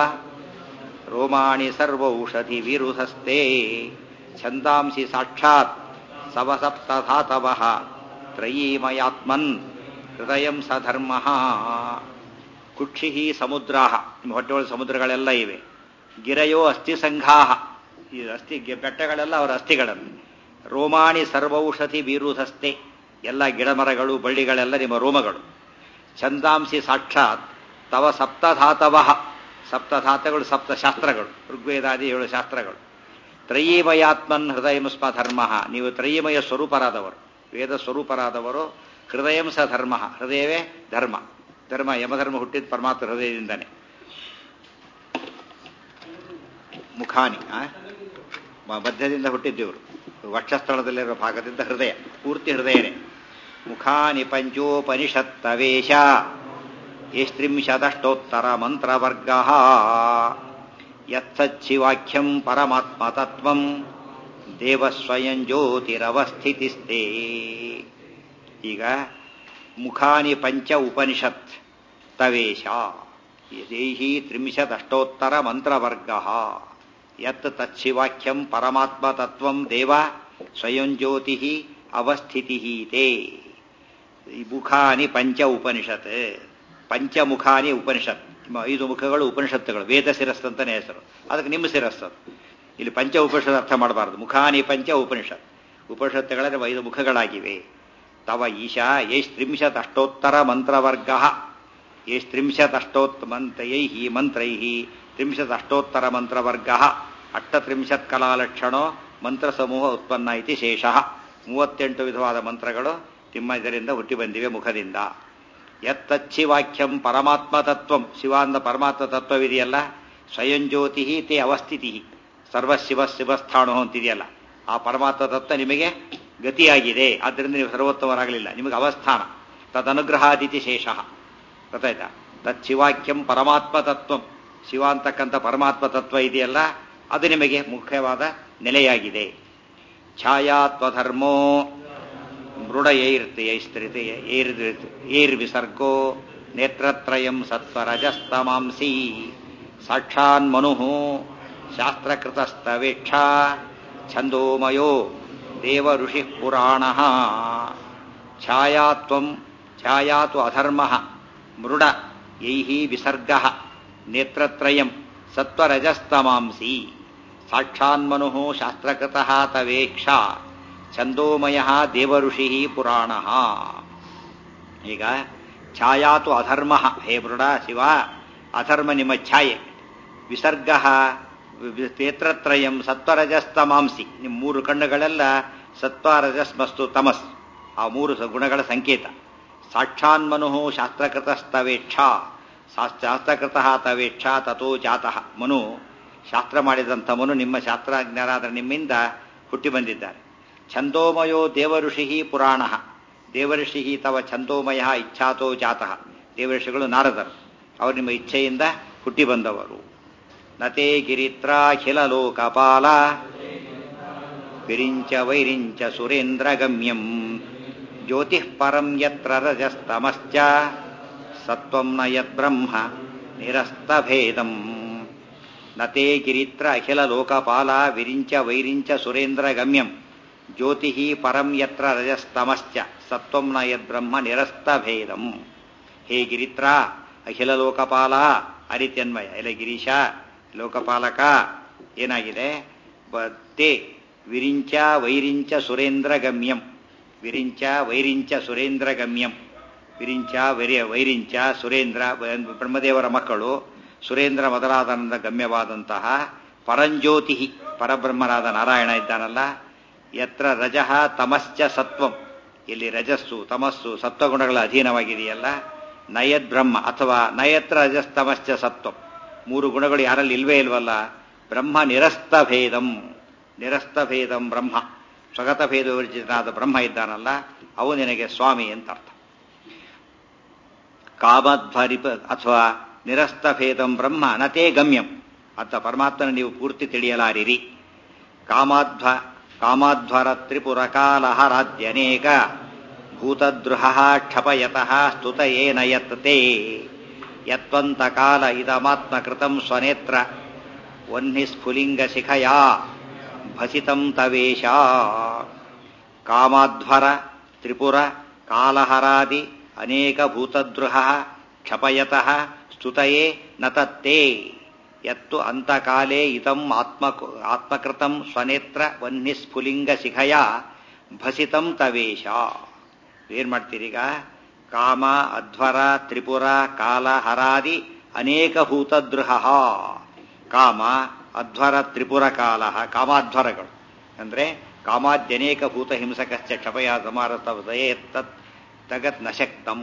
ರೋಮಾಣಿ ಸರ್ವೌಷಧಿ ವಿರುಧಸ್ತೆ ಛಂದಾಂಸಿ ಸಾಕ್ಷಾತ್ ಸವಸಪ್ತಧಾತವ ತ್ರಯೀಮಯಾತ್ಮನ್ ಹೃದಯಂ ಸಧರ್ಮ ಕುಕ್ಷಿ ಸಮುದ್ರಾ ನಿಮ್ಮ ಹೊಟ್ಟೆಯೊಳ ಸಮುದ್ರಗಳೆಲ್ಲ ಇವೆ ಗಿರಯೋ ಅಸ್ಥಿ ಸಂಘಾ ಈ ಅಸ್ಥಿ ಬೆಟ್ಟಗಳೆಲ್ಲ ಅವರ ಅಸ್ಥಿಗಳನ್ನು ರೋಮಾಣಿ ಸರ್ವೌಷಧಿ ವಿರುಧಸ್ತೆ ಎಲ್ಲ ಗಿಡಮರಗಳು ಬಳ್ಳಿಗಳೆಲ್ಲ ನಿಮ್ಮ ರೋಮಗಳು ಛಂದಾಂಸಿ ಸಾಕ್ಷಾತ್ ತವ ಸಪ್ತಧಾತವ ಸಪ್ತಧಾತಗಳು ಸಪ್ತಶಾಸ್ತ್ರಗಳು ಋಗ್ವೇದಾದಿ ಏಳು ಶಾಸ್ತ್ರಗಳು ತ್ರಯೀಮಯಾತ್ಮನ್ ಹೃದಯಂಸ್ಮ ಧರ್ಮ ನೀವು ತ್ರಯೀಮಯ ಸ್ವರೂಪರಾದವರು ವೇದ ಸ್ವರೂಪರಾದವರು ಹೃದಯಂ ಸ ಧರ್ಮ ಹೃದಯವೇ ಧರ್ಮ ಧರ್ಮ ಯಮಧರ್ಮ ಹುಟ್ಟಿದ ಪರಮಾತ್ಮ ಹೃದಯದಿಂದನೇ ಮುಖಾನಿ ಮಧ್ಯದಿಂದ ಹುಟ್ಟಿದ್ದೇವರು ವಕ್ಷಸ್ಥಳದಲ್ಲಿರುವ ಭಾಗದಿಂದ ಹೃದಯ ಪೂರ್ತಿ ಹೃದಯನೇ ಮುಖಾನಿ ಪಂಚೋಪನಿಷತ್ತವೇಶ ಎಸ್ತ್ರಿಂಶದಷ್ಟೋತ್ತರ ಮಂತ್ರವರ್ಗ ಯತ್ಸಚ್ಚಿವಾಕ್ಯಂ ಪರಮಾತ್ಮತತ್ವಂ ದೇವಸ್ವಯಂ ಜ್ಯೋತಿರವಸ್ಥಿತಿಸ್ತೆ ಈಗ ಮುಖಾನಿ ಪಂಚ ಉಪನಿಷತ್ ತವೇಶ ದೇಹಿ ತ್ರಿಂಶದಷ್ಟೋತ್ತರ ಮಂತ್ರವರ್ಗ ಯತ್ ತಚ್ಚಿವಾಕ್ಯಂ ಪರಮಾತ್ಮತತ್ವಂ ದೇವ ಸ್ವಯಂ ಜ್ಯೋತಿ ಅವಸ್ಥಿತಿ ತೇ ಮುಖಾನಿ ಪಂಚ ಉಪನಿಷತ್ ಪಂಚಮುಖಾನಿ ಉಪನಿಷತ್ ಐದು ಮುಖಗಳು ಉಪನಿಷತ್ತುಗಳು ವೇದ ಶಿರಸ್ಸು ಅಂತಾನೆ ಹೆಸರು ಅದಕ್ಕೆ ನಿಮ್ಮ ಶಿರಸ್ಸು ಇಲ್ಲಿ ಪಂಚ ಉಪನಿಷತ್ ಅರ್ಥ ಮಾಡಬಾರದು ಮುಖಾನಿ ಪಂಚ ಉಪನಿಷತ್ ಉಪನಿಷತ್ತುಗಳಲ್ಲಿ ಐದು ಮುಖಗಳಾಗಿವೆ ತವ ಈಶಾ ಯೈಸ್ತ್ರಿಂಶತ್ ಅಷ್ಟೋತ್ತರ ಮಂತ್ರವರ್ಗ ಯೈಸ್ತ್ರಿಂಶತ್ ಅಷ್ಟೋತ್ ಮಂತ್ರೈ ಮಂತ್ರೈ ತ್ರಿಂಶತ್ ಅಷ್ಟೋತ್ತರ ಮಂತ್ರವರ್ಗ ಅಷ್ಟತ್ರಿಂಶತ್ ಕಲಾಲಕ್ಷಣೋ ಮಂತ್ರ ಸಮೂಹ ಉತ್ಪನ್ನ ಇತಿ ಶೇಷ ಮೂವತ್ತೆಂಟು ವಿಧವಾದ ಮಂತ್ರಗಳು ನಿಮ್ಮ ಇದರಿಂದ ಹುಟ್ಟಿ ಬಂದಿವೆ ಮುಖದಿಂದ ಯತ್ತಚ್ಚಿವಾಕ್ಯಂ ಪರಮಾತ್ಮ ತತ್ವಂ ಶಿವ ಅಂದ ಪರಮಾತ್ಮ ತತ್ವವಿದೆಯಲ್ಲ ಸ್ವಯಂ ಜ್ಯೋತಿ ತೇ ಅವಸ್ಥಿತಿ ಸರ್ವಶಿವ ಶಿವಸ್ಥಾಣು ಅಂತಿದೆಯಲ್ಲ ಆ ಪರಮಾತ್ಮ ತತ್ವ ನಿಮಗೆ ಗತಿಯಾಗಿದೆ ಆದ್ದರಿಂದ ನೀವು ಸರ್ವೋತ್ತಮರಾಗಲಿಲ್ಲ ನಿಮಗೆ ಅವಸ್ಥಾನ ತದನುಗ್ರಹಾದಿತಿ ಶೇಷ ಗೊತ್ತಾಯ್ತಾ ತಚ್ಚಿವಾಕ್ಯಂ ಪರಮಾತ್ಮ ತತ್ವಂ ಶಿವ ಅಂತಕ್ಕಂಥ ಪರಮಾತ್ಮ ತತ್ವ ಇದೆಯಲ್ಲ ಅದು ನಿಮಗೆ ಮುಖ್ಯವಾದ ನೆಲೆಯಾಗಿದೆ ಛಾಯಾತ್ವಧರ್ಮೋ ಮೃಡಯೈರ್ತಿಯೈಸ್ತ್ರಿತೆ ಏರ್ವಿಸರ್ಗೋ ನೇತ್ರತ್ರಯಂ ಸತ್ವರಜಸ್ತಮಾಂಸಿ ಸಾಕ್ಷಾನ್ಮನು ಶಾಸ್ತ್ರಕೃತಸ್ತವೇಕ್ಷಾ ಛಂದೋಮಯೋ ದೇವ ಋಷಿ ಪುರಾಣ ಛಾಯಾತ್ವಂ ಛಾಯಾತು ಅಧರ್ಮ ಮೃಡ ಯೈ ವಿಸರ್ಗ ನೇತ್ರತ್ರಯಂ ಸತ್ವರಜಸ್ತಮಾಂಸಿ ಸಾಕ್ಷಾನ್ಮನು ಶಾಸ್ತ್ರಕೃತ ತವೇಕ್ಷಾ ಛಂದೋಮಯ ದೇವಋಷಿ ಪುರಾಣ ಈಗ ಛಾಯಾತು ಅಧರ್ಮ ಹೇ ಮೃಡ ಶಿವ ಅಧರ್ಮ ನಿಮ್ಮ ಛಾಯೆ ವಿಸರ್ಗ ನೇತ್ರತ್ರಯಂ ಸತ್ವರಜಸ್ತಮಾಂಸಿ ನಿಮ್ಮ ಮೂರು ಕಣ್ಣುಗಳೆಲ್ಲ ಸತ್ವ ರಜಸ್ಮಸ್ತು ತಮಸ್ ಆ ಮೂರು ಸ- ಗುಣಗಳ ಸಂಕೇತ ಸಾಕ್ಷಾನ್ಮನು ಶಾಸ್ತ್ರಕೃತಸ್ತವೇಚ್ಛ ಶಾಸ್ತ್ರಕೃತ ತವೇಚ್ಛ ತಥೋ ಜಾತಃ ಮನು ಶಾಸ್ತ್ರ ಮಾಡಿದಂಥ ಮನು ನಿಮ್ಮ ಶಾಸ್ತ್ರಜ್ಞರಾದ ನಿಮ್ಮಿಂದ ಹುಟ್ಟಿ ಬಂದಿದ್ದಾರೆ ಛಂದೋಮಯೋ ದೇವಋಷಿ ಪುರಾಣ ದೇವಋಷಿ ತವ ಛಂದೋಮಯ ಇಚ್ಛಾತೋ ಜಾತಃ ದೇವಋಷಿಗಳು ನಾರದರು ಅವರು ನಿಮ್ಮ ಇಚ್ಛೆಯಿಂದ ಹುಟ್ಟಿ ಬಂದವರು ನತೆ ಗಿರಿತ್ರಾಖಿಲ ಲೋಕಪಾಲ ವಿರಿಂಚ ವೈರಿಂಚ ಸುರೇಂದ್ರ ಗಮ್ಯಂ ಜ್ಯೋತಿಃ ಪರಂ ಯತ್ರ ರಜಸ್ತಮಶ್ಚ ಸತ್ವಂ ನ ಯದ್ಬ್ರಹ್ಮ ನಿರಸ್ತಭೇದಂ ನತೆ ಗಿರಿತ್ರ ಅಖಿಲ ಲೋಕಪಾಲ ವಿರಿಂಚ ವೈರಿಂಚ ಸುರೇಂದ್ರ ಗಮ್ಯಂ ಜ್ಯೋತಿ ಪರಂ ಯತ್ರ ರಜಸ್ತಮಶ್ಚ ಸತ್ವಂ ನ ಯದ್ಬ್ರಹ್ಮ ನಿರಸ್ತಭೇದಂ ಹೇ ಗಿರಿತ್ರ ಅಖಿಲ ಲೋಕಪಾಲ ಅರಿತ್ಯನ್ವಯ ಎಲೆ ಗಿರೀಶ ಲೋಕಪಾಲಕ ಏನಾಗಿದೆ ಬ- ತೇ ವಿರಿಂಚ ವೈರಿಂಚ ಸುರೇಂದ್ರ ಗಮ್ಯಂ ವಿರಿಂಚ ವೈರಿಂಚ ಸುರೇಂದ್ರ ಗಮ್ಯಂ ವಿರಿಂಚ ವೈರ್ಯ ವೈರಿಂಚ ಸುರೇಂದ್ರ ಬ- ಬ್ರಹ್ಮದೇವರ ಮಕ್ಕಳು ಸುರೇಂದ್ರ ಮೊದಲಾದ ಗಮ್ಯವಾದಂತಹ ಪರಂಜ್ಯೋತಿ ಪರಬ್ರಹ್ಮನಾದ ನಾರಾಯಣ ಇದ್ದಾನಲ್ಲ ಯತ್ರ ರಜಃ ತಮಶ್ಚ ಸತ್ವಂ ಇಲ್ಲಿ ರಜಸ್ಸು ತಮಸ್ಸು ಸತ್ವಗುಣಗಳ ಅಧೀನವಾಗಿದೆಯಲ್ಲ ನಯದ್ ಬ್ರಹ್ಮ ಅಥವಾ ನಯತ್ರ ರಜಸ್ತಮಶ್ಚ ಸತ್ವಂ ಮೂರು ಗುಣಗಳು ಯಾರಲ್ಲಿ ಇಲ್ವೇ ಇಲ್ವಲ್ಲ ಬ್ರಹ್ಮ ನಿರಸ್ತ ಭೇದಂ ನಿರಸ್ತ ಭೇದಂ ಬ್ರಹ್ಮ ಸ್ವಗತ ಭೇದ ವಿರ್ಜಿತನಾದ ಬ್ರಹ್ಮ ಇದ್ದಾನಲ್ಲ ಅವು ನಿನಗೆ ಸ್ವಾಮಿ ಅಂತ ಅರ್ಥ ಕಾಮಧ್ವರಿಪ ಅಥವಾ ನಿರಸ್ತ ಭೇದಂ ಬ್ರಹ್ಮ ನತೇ ಗಮ್ಯಂ ಅಂತ ಪರಮಾತ್ಮನ ನೀವು ಪೂರ್ತಿ ತಿಳಿಯಲಾರಿರಿ ಕಾಮಾಧ್ವ ಕಾಮಾಧ್ವರ ತ್ರಿಪುರ ಕಾಲಹರಾದ್ಯನೇಕ ಭೂತದ್ರುಹ ಕ್ಷಪಯತಃ ಸ್ತುತ ಏನ ಯತ್ತತೆ ಯತ್ವಂತ ಕಾಲ ಇದಮಾತ್ಮಕೃತಂ ಸ್ವನೇತ್ರ ವನ್ಹಿ ಸ್ಫುಲಿಂಗ ಶಿಖಯಾ ಭಸಿತಂ ತವೇಶ ಕಾಮಾಧ್ವರ ತ್ರಿಪುರ ಕಾಲಹರಾದಿ ಅನೇಕ ಭೂತದ್ರುಹ ಕ್ಷಪಯತಃ ಸ್ತುತಯೇ ನ ತತ್ತೇ ಯತ್ತು ಅಂತಕಾಲೇ ಇದಂ ಆತ್ಮ ಆತ್ಮಕೃತಂ ಸ್ವನೇತ್ರ ವನ್ಹಿ ಸ್ಫುಲಿಂಗ ಶಿಖಯ ಭಸಿತಂ ತವೇಶ ಏನ್ ಮಾಡ್ತೀರೀಗ ಕಾಮ ಅಧ್ವರ ತ್ರಿಪುರ ಕಾಲ ಹರಾದಿ ಅನೇಕ ಭೂತದ್ರುಹ ಕಾಮ ಅಧ್ವರ ತ್ರಿಪುರ ಕಾಲ ಕಾಮಾಧ್ವರಗಳು ಅಂದ್ರೆ ಕಾಮಾದ್ಯನೇಕ ಭೂತ ಹಿಂಸಕಶ್ಚ ಕ್ಷಪಯ ಸಮಾರತ ತತ್ ತಗತ್ ನಶಕ್ತಂ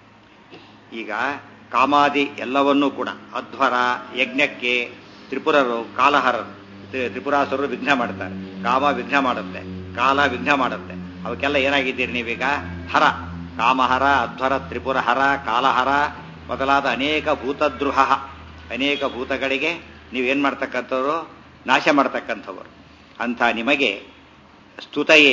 ಈಗ ಕಾಮಾದಿ ಎಲ್ಲವನ್ನೂ ಕೂಡ ಅಧ್ವರ ಯಜ್ಞಕ್ಕೆ ತ್ರಿಪುರರು ಕಾಲಹರರು ತ್ರಿ- ತ್ರಿಪುರಾಸುರರು ವಿಘ್ನ ಮಾಡ್ತಾರೆ ಕಾಮ ವಿಘ್ನ ಮಾಡುತ್ತೆ ಕಾಲ ವಿಘ್ನ ಮಾಡುತ್ತೆ ಅವಕ್ಕೆಲ್ಲ ಏನಾಗಿದ್ದೀರಿ ನೀವೀಗ ಹರ ಕಾಮಹರ ಅಧ್ವರ ತ್ರಿಪುರ ಹರ ಕಾಲಹರ ಮೊದಲಾದ ಅನೇಕ ಭೂತದ್ರುಹ ಅನೇಕ ಭೂತಗಳಿಗೆ ನೀವೇನ್ ಮಾಡ್ತಕ್ಕಂಥವ್ರು ನಾಶ ಮಾಡ್ತಕ್ಕಂಥವ್ರು ಅಂಥ ನಿಮಗೆ ಸ್ತುತಯೇ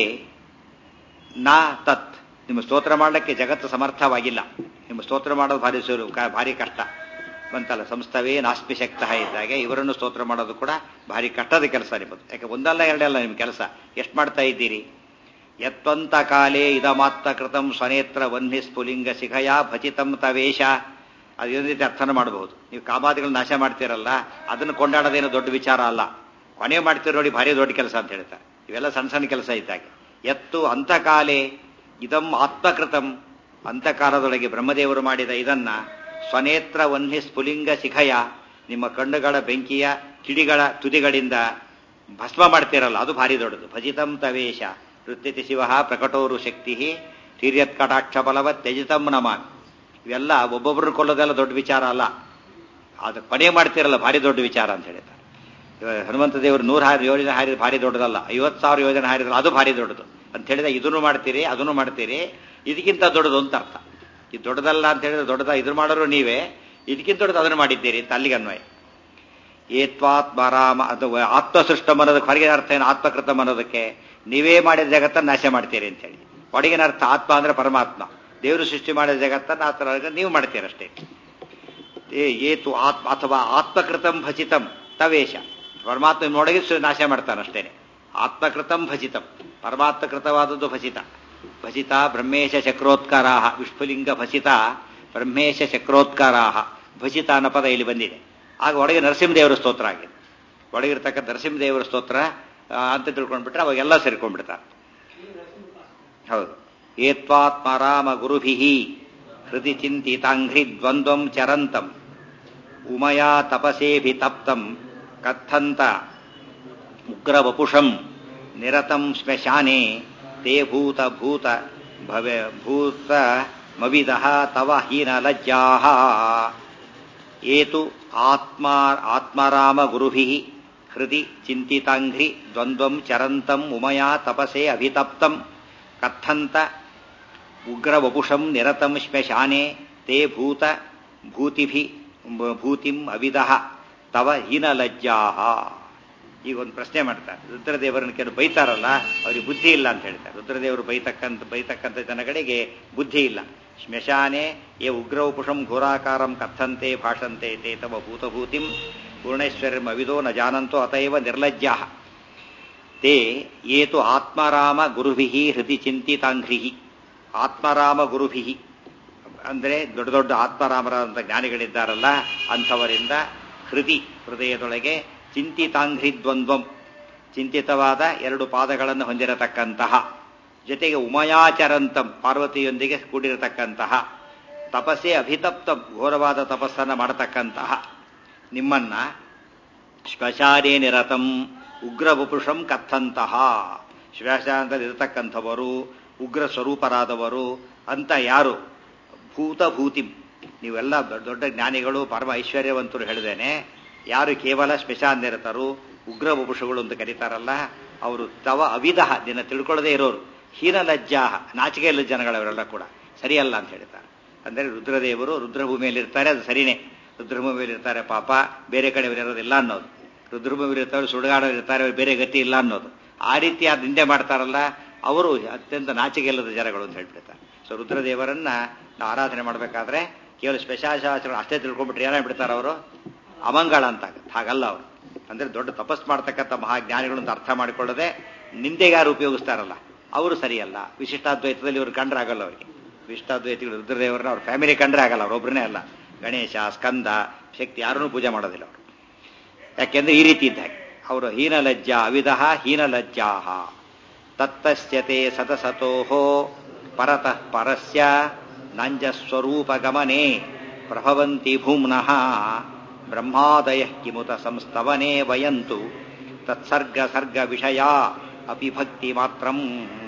ನಾ ತತ್ ನಿಮ್ಮ ಸ್ತೋತ್ರ ಮಾಡಲಿಕ್ಕೆ ಜಗತ್ತು ಸಮರ್ಥವಾಗಿಲ್ಲ ನಿಮ್ಮ ಸ್ತೋತ್ರ ಮಾಡೋದು ಭಾರಿ ಸುಲು ಕ- ಭಾರಿ ಕಷ್ಟ ಬಂತಲ್ಲ ಸಂಸ್ಥವೇ ನಾಸ್ಪಿ ಶಕ್ತ ಇದ್ದಾಗೆ ಇವರನ್ನು ಸ್ತೋತ್ರ ಮಾಡೋದು ಕೂಡ ಭಾರಿ ಕಷ್ಟದ ಕೆಲಸ ನಿಮ್ಮದು ಯಾಕೆ ಒಂದಲ್ಲ ಎರಡಲ್ಲ ನಿಮ್ಮ ಕೆಲಸ ಎಷ್ಟು ಮಾಡ್ತಾ ಇದ್ದೀರಿ ಯತ್ವಂತ ಕಾಲೇ ಇದಮಾತ್ತ ಕೃತಂ ಸ್ವನೇತ್ರ ವನ್ಹಿ ಸ್ಫುಲಿಂಗ ಶಿಖಯ ಭಚಿತಂ ತವೇಶ ಅದು ಇನ್ನೊಂದು ರೀತಿ ಅರ್ಥನ ಮಾಡಬಹುದು ನೀವು ಕಾಮಾದಿಗಳು ನಾಶ ಮಾಡ್ತೀರಲ್ಲ ಅದನ್ನು ಕೊಂಡಾಡೋದೇನು ದೊಡ್ಡ ವಿಚಾರ ಅಲ್ಲ ಕೊನೆ ಮಾಡ್ತೀರ ನೋಡಿ ಭಾರಿ ದೊಡ್ಡ ಕೆಲಸ ಅಂತ ಹೇಳ್ತಾರೆ ಇವೆಲ್ಲ ಸಣ್ಣ ಸಣ್ಣ ಕೆಲಸ ಇದ್ದಾಗೆ ಎತ್ತು ಅಂತಕಾಲೇ ಇದಂ ಆತ್ಮಕೃತಂ ಅಂತಕಾಲದೊಳಗೆ ಬ್ರಹ್ಮದೇವರು ಮಾಡಿದ ಇದನ್ನ ಸ್ವನೇತ್ರ ವನ್ಹಿ ಸ್ಫುಲಿಂಗ ಶಿಖಯ ನಿಮ್ಮ ಕಣ್ಣುಗಳ ಬೆಂಕಿಯ ಕಿಡಿಗಳ ತುದಿಗಳಿಂದ ಭಸ್ಮ ಮಾಡ್ತಿರಲ್ಲ ಅದು ಭಾರಿ ದೊಡ್ಡದು ಭಜಿತಂ ತವೇಶ ವೃತ್ತಿತಿ ಶಿವ ಪ್ರಕಟೋರು ಶಕ್ತಿ ತೀರ್ಯತ್ ಕಟಾಕ್ಷ ಬಲವ ತ್ಯಜಿತಂ ನಮಾನ್ ಇವೆಲ್ಲ ಒಬ್ಬೊಬ್ಬರು ಕೊಲ್ಲೋದೆಲ್ಲ ದೊಡ್ಡ ವಿಚಾರ ಅಲ್ಲ ಅದು ಕೊನೆ ಮಾಡ್ತಿರಲ್ಲ ಭಾರಿ ದೊಡ್ಡ ವಿಚಾರ ಅಂತ ಹೇಳ್ತಾರೆ ಇವಾಗ ಹನುಮಂತ ದೇವರು ನೂರು ಹಾರಿ ಯೋಜನೆ ಹಾರಿದ್ರೆ ಭಾರಿ ದೊಡ್ಡದಲ್ಲ ಐವತ್ತು ಸಾವಿರ ಯೋಜನೆ ಹಾರಿದ್ರೆ ಅದು ಭಾರಿ ದೊಡ್ಡದು ಅಂತ ಹೇಳಿದ್ರೆ ಇದನ್ನು ಮಾಡ್ತೀರಿ ಅದನ್ನು ಮಾಡ್ತೀರಿ ಇದಕ್ಕಿಂತ ದೊಡ್ಡದು ಅಂತ ಅರ್ಥ ಇದು ದೊಡ್ಡದಲ್ಲ ಅಂತ ಹೇಳಿದ್ರೆ ದೊಡ್ಡದ ಇದ್ರ ಮಾಡೋರು ನೀವೇ ಇದಕ್ಕಿಂತ ದೊಡ್ಡದು ಅದನ್ನು ಮಾಡಿದ್ದೀರಿ ಅಂತ ಅಲ್ಲಿಗೆ ಅನ್ವಯ ಏತ್ವಾತ್ಮರಾಮ ಅದು ಆತ್ಮಸೃಷ್ಟಂ ಅನ್ನೋದಕ್ಕೆ ಹೊರಗಿನ ಅರ್ಥ ಏನು ಆತ್ಮಕೃತಂ ಅನ್ನೋದಕ್ಕೆ ನೀವೇ ಮಾಡಿದ ಜಗತ್ತನ್ನು ನಾಶ ಮಾಡ್ತೀರಿ ಅಂತೇಳಿ ಒಳಗಿನ ಅರ್ಥ ಆತ್ಮ ಅಂದ್ರೆ ಪರಮಾತ್ಮ ದೇವರು ಸೃಷ್ಟಿ ಮಾಡಿದ ಜಗತ್ತನ್ನು ಆ ಥರ ನೀವು ಮಾಡ್ತೀರಷ್ಟೇ ಏ ಏತು ಆತ್ಮ ಅಥವಾ ಆತ್ಮಕೃತಂ ಭಜಿತಂ ತವೇಶ ಪರಮಾತ್ಮ ನೋಡಗಿ ನಾಶ ಮಾಡ್ತಾನಷ್ಟೇನೆ ಆತ್ಮಕೃತಂ ಭಜಿತಂ ಪರಮಾತ್ಮಕೃತವಾದದ್ದು ಭಜಿತ ಭಜಿತ ಬ್ರಹ್ಮೇಶ ಚಕ್ರೋತ್ಕಾರಾ ವಿಷ್ಫುಲಿಂಗ ಭಸಿತ ಬ್ರಹ್ಮೇಶ ಚಕ್ರೋತ್ಕಾರಾ ಭಜಿತ ಅನ್ನೋ ಪದ ಇಲ್ಲಿ ಬಂದಿದೆ ಆಗ ಒಳಗೆ ನರಸಿಂಹದೇವರ ಸ್ತೋತ್ರ ಆಗಿದೆ ಒಳಗಿರ್ತಕ್ಕಂಥ ನರಸಿಂಹದೇವರ ಸ್ತೋತ್ರ ಆ, ಅಂತ ತಿಳ್ಕೊಂಡ್ಬಿಟ್ರೆ ಅವಾಗೆಲ್ಲ ಸೇರ್ಕೊಂಡ್ಬಿಡ್ತಾರೆ ಹೌದು ಏತ್ವಾತ್ಮರಾಮ ಗುರುಭಿ ಹೃದಯ ಚಿಂತಿತಾಂಘ್ರಿ ದ್ವಂದ್ವಂ ಚರಂತಂ ಉಮಯಾ ತಪಸೇಭಿ ತಪ್ತಂ ಕಥಂತ ಉಗ್ರವಪುಷಂ ನಿರತಂ ಶ್ಮಶಾನೆ ತೇ ಭೂತ ಭೂತ ಭವೆ ಭೂತ ಮವಿದಃ ತವ ಹೀನ ಲಜ್ಜಾಹ ಏತು ಆತ್ಮ ಆತ್ಮರಾಮ ಗುರುಭಿಃ ಹೃದಿ ಚಿಂತಿತಾಂಘ್ರಿ ದ್ವಂದ್ವಂ ಚರಂತಂ ಉಮಯಾ ತಪಸೆ ಅಭಿತಪ್ತಂ ಕಥಂತ ಉಗ್ರವಪುಷಂ ನಿರತಂ ಶ್ಮಶಾನೆ ತೇ ಭೂತ ಭೂತಿಭಿ ಭೂತಿಂ ಅವಿದಃ ತವ ಹೀನಲಜ್ಜಾಹ ಈಗ ಒಂದು ಪ್ರಶ್ನೆ ಮಾಡ್ತಾರೆ ರುದ್ರದೇವರನ್ನ ಕೆಲವು ಬೈತಾರಲ್ಲ ಅವ್ರಿಗೆ ಬುದ್ಧಿ ಇಲ್ಲ ಅಂತ ಹೇಳ್ತಾರೆ ರುದ್ರದೇವರು ಬೈತಕ್ಕಂಥ ಬೈತಕ್ಕಂಥ ಜನಗಳಿಗೆ ಬುದ್ಧಿ ಇಲ್ಲ ಶ್ಮಶಾನೆ ಯೇ ಉಗ್ರವಪುಷಂ ಘೋರಾಕಾರಂ ಕಥಂತೆ ಭಾಷಂತೆ ತೇ ತವ ಭೂತಭೂತಿಂ ಪೂರ್ಣೇಶ್ವರ್ಯಂ ಅವಿದೋ ನ ಜಾನಂತೋ ಅತೈವ ನಿರ್ಲಜ್ಜಾ ತೇ ಏತು ಆತ್ಮರಾಮ ಗುರುಭಿ ಹೃದಯ ಚಿಂತಿತಾಂಘ್ರಿ ಆತ್ಮರಾಮ ಗುರುಭಿ ಅಂದರೆ ದೊಡ್ಡ ದೊಡ್ಡ ಆತ್ಮರಾಮರಾದಂಥ ಜ್ಞಾನಿಗಳಿದ್ದಾರಲ್ಲ ಅಂಥವರಿಂದ ಹೃದಿ ಹೃದಯದೊಳಗೆ ಚಿಂತಿತಾಂಘ್ರಿ ದ್ವಂದ್ವಂ ಚಿಂತಿತವಾದ ಎರಡು ಪಾದಗಳನ್ನು ಹೊಂದಿರತಕ್ಕಂತಹ ಜೊತೆಗೆ ಉಮಯಾಚರಂತಂ ಪಾರ್ವತಿಯೊಂದಿಗೆ ಕೂಡಿರತಕ್ಕಂತಹ ತಪಸ್ಸೆ ಅಭಿತಪ್ತಂ ಘೋರವಾದ ತಪಸ್ಸನ್ನು ಮಾಡತಕ್ಕಂತಹ ನಿಮ್ಮನ್ನ ಶ್ಮಶಾನೆ ನಿರತಂ ಉಗ್ರವಪುಷಂ ಕಥಂತಹ ಶ್ಮಶಾನದಲ್ಲಿರತಕ್ಕಂಥವರು ಉಗ್ರ ಸ್ವರೂಪರಾದವರು ಅಂತ ಯಾರು ಭೂತಭೂತಿ ನೀವೆಲ್ಲ ದೊಡ್ಡ ದೊಡ್ಡ ಜ್ಞಾನಿಗಳು ಪರಮ ಐಶ್ವರ್ಯವಂತರು ಹೇಳಿದೇನೆ ಯಾರು ಕೇವಲ ಶ್ಮಶಾನ ನಿರತರು ಉಗ್ರ ವಪುಷಗಳು ಅಂತ ಕರೀತಾರಲ್ಲ ಅವರು ತವ ಅವಿಧ ದಿನ ತಿಳ್ಕೊಳ್ಳದೆ ಇರೋರು ಹೀನ ಲಜ್ಜಾಹ ನಾಚಿಕೆ ಇಲ್ಲ ಜನಗಳವರೆಲ್ಲ ಕೂಡ ಸರಿಯಲ್ಲ ಅಂತ ಹೇಳ್ತಾರೆ ಅಂದರೆ ರುದ್ರದೇವರು ರುದ್ರಭೂಮಿಯಲ್ಲಿ ಇರ್ತಾರೆ ಅದು ಸರಿನೇ ರುದ್ರಭೂಮಿಯಲ್ಲಿ ಇರ್ತಾರೆ ಪಾಪ ಬೇರೆ ಕಡೆ ಇರೋದಿಲ್ಲ ಅನ್ನೋದು ರುದ್ರಭೂಮಿಯಲ್ಲಿ ಇರ್ತಾರೆ ಸುಡುಗಾಡಲ್ಲಿ ಇರ್ತಾರೆ ಅವ್ರಿಗೆ ಬೇರೆ ಗತಿ ಇಲ್ಲ ಅನ್ನೋದು ಆ ರೀತಿ ಅದು ನಿಂದೆ ಮಾಡ್ತಾರಲ್ಲ ಅವರು ಅತ್ಯಂತ ನಾಚಿಕೆ ಇಲ್ಲದ ಜನಗಳು ಅಂತ ಹೇಳ್ಬಿಡ್ತಾರೆ ಸೊ ರುದ್ರದೇವರನ್ನ ನಾವು ಆರಾಧನೆ ಮಾಡಬೇಕಾದ್ರೆ ಕೇವಲ ಸ್ಪೆಷಾಚಾರ ಅಷ್ಟೇ ತಿಳ್ಕೊಂಡ್ಬಿಟ್ರೆ ಏನಾಗ್ಬಿಡ್ತಾರೆ ಅವರು ಅಮಂಗಳ ಅಂತ ಆಗುತ್ತೆ ಹಾಗಲ್ಲ ಅವರು ಅಂದ್ರೆ ದೊಡ್ಡ ತಪಸ್ ಮಾಡ್ತಕ್ಕಂಥ ಮಹಾಜ್ಞಾನಿಗಳು ಅಂತ ಅರ್ಥ ಮಾಡಿಕೊಳ್ಳದೆ ನಿಂದೆಗೆ ಯಾರು ಉಪಯೋಗಿಸ್ತಾರಲ್ಲ ಅವರು ಸರಿಯಲ್ಲ ವಿಶಿಷ್ಟಾದ್ವೈತದಲ್ಲಿ ಇವರು ಕಂಡ್ರೆ ಆಗಲ್ಲ ಅವರಿಗೆ ವಿಶಿಷ್ಟಾದ್ವೈತಿಗಳು ರುದ್ರದೇವರನ್ನ ಅವ್ರ ಫ್ಯಾಮಿಲಿ ಕಂಡ್ರೆ ಆಗಲ್ಲ ಅವ್ರೊಬ್ಬರೇ ಅಲ್ಲ ಗಣೇಶ ಸ್ಕಂದ ಶಕ್ತಿ ಯಾರನ್ನೂ ಪೂಜೆ ಮಾಡೋದಿಲ್ಲ ಅವರು ಯಾಕೆಂದ್ರೆ ಈ ರೀತಿ ಇದ್ದ ಹಾಗೆ ಅವರು ಹೀನಲಜ್ಜ ಅವಿಧಃ ಹೀನಲಜ್ಜಾಹ ತತ್ತಸ್ಯತೆ ಸತಸತೋಹೋ ಪರತಃ ಪರಸ್ಯ ನಂಜಸ್ವರೂಪಗಮನೆ ಪ್ರಭವಂತಿ ಭೂಮ್ನಃ ಬ್ರಹ್ಮಾದಯ ಕಿಮುತ ಸಂಸ್ತವನೆ ವಯಂತು ತತ್ಸರ್ಗ ಸರ್ಗ ವಿಷಯ ಅಪಿ ಭಕ್ತಿ ಮಾತ್ರಂ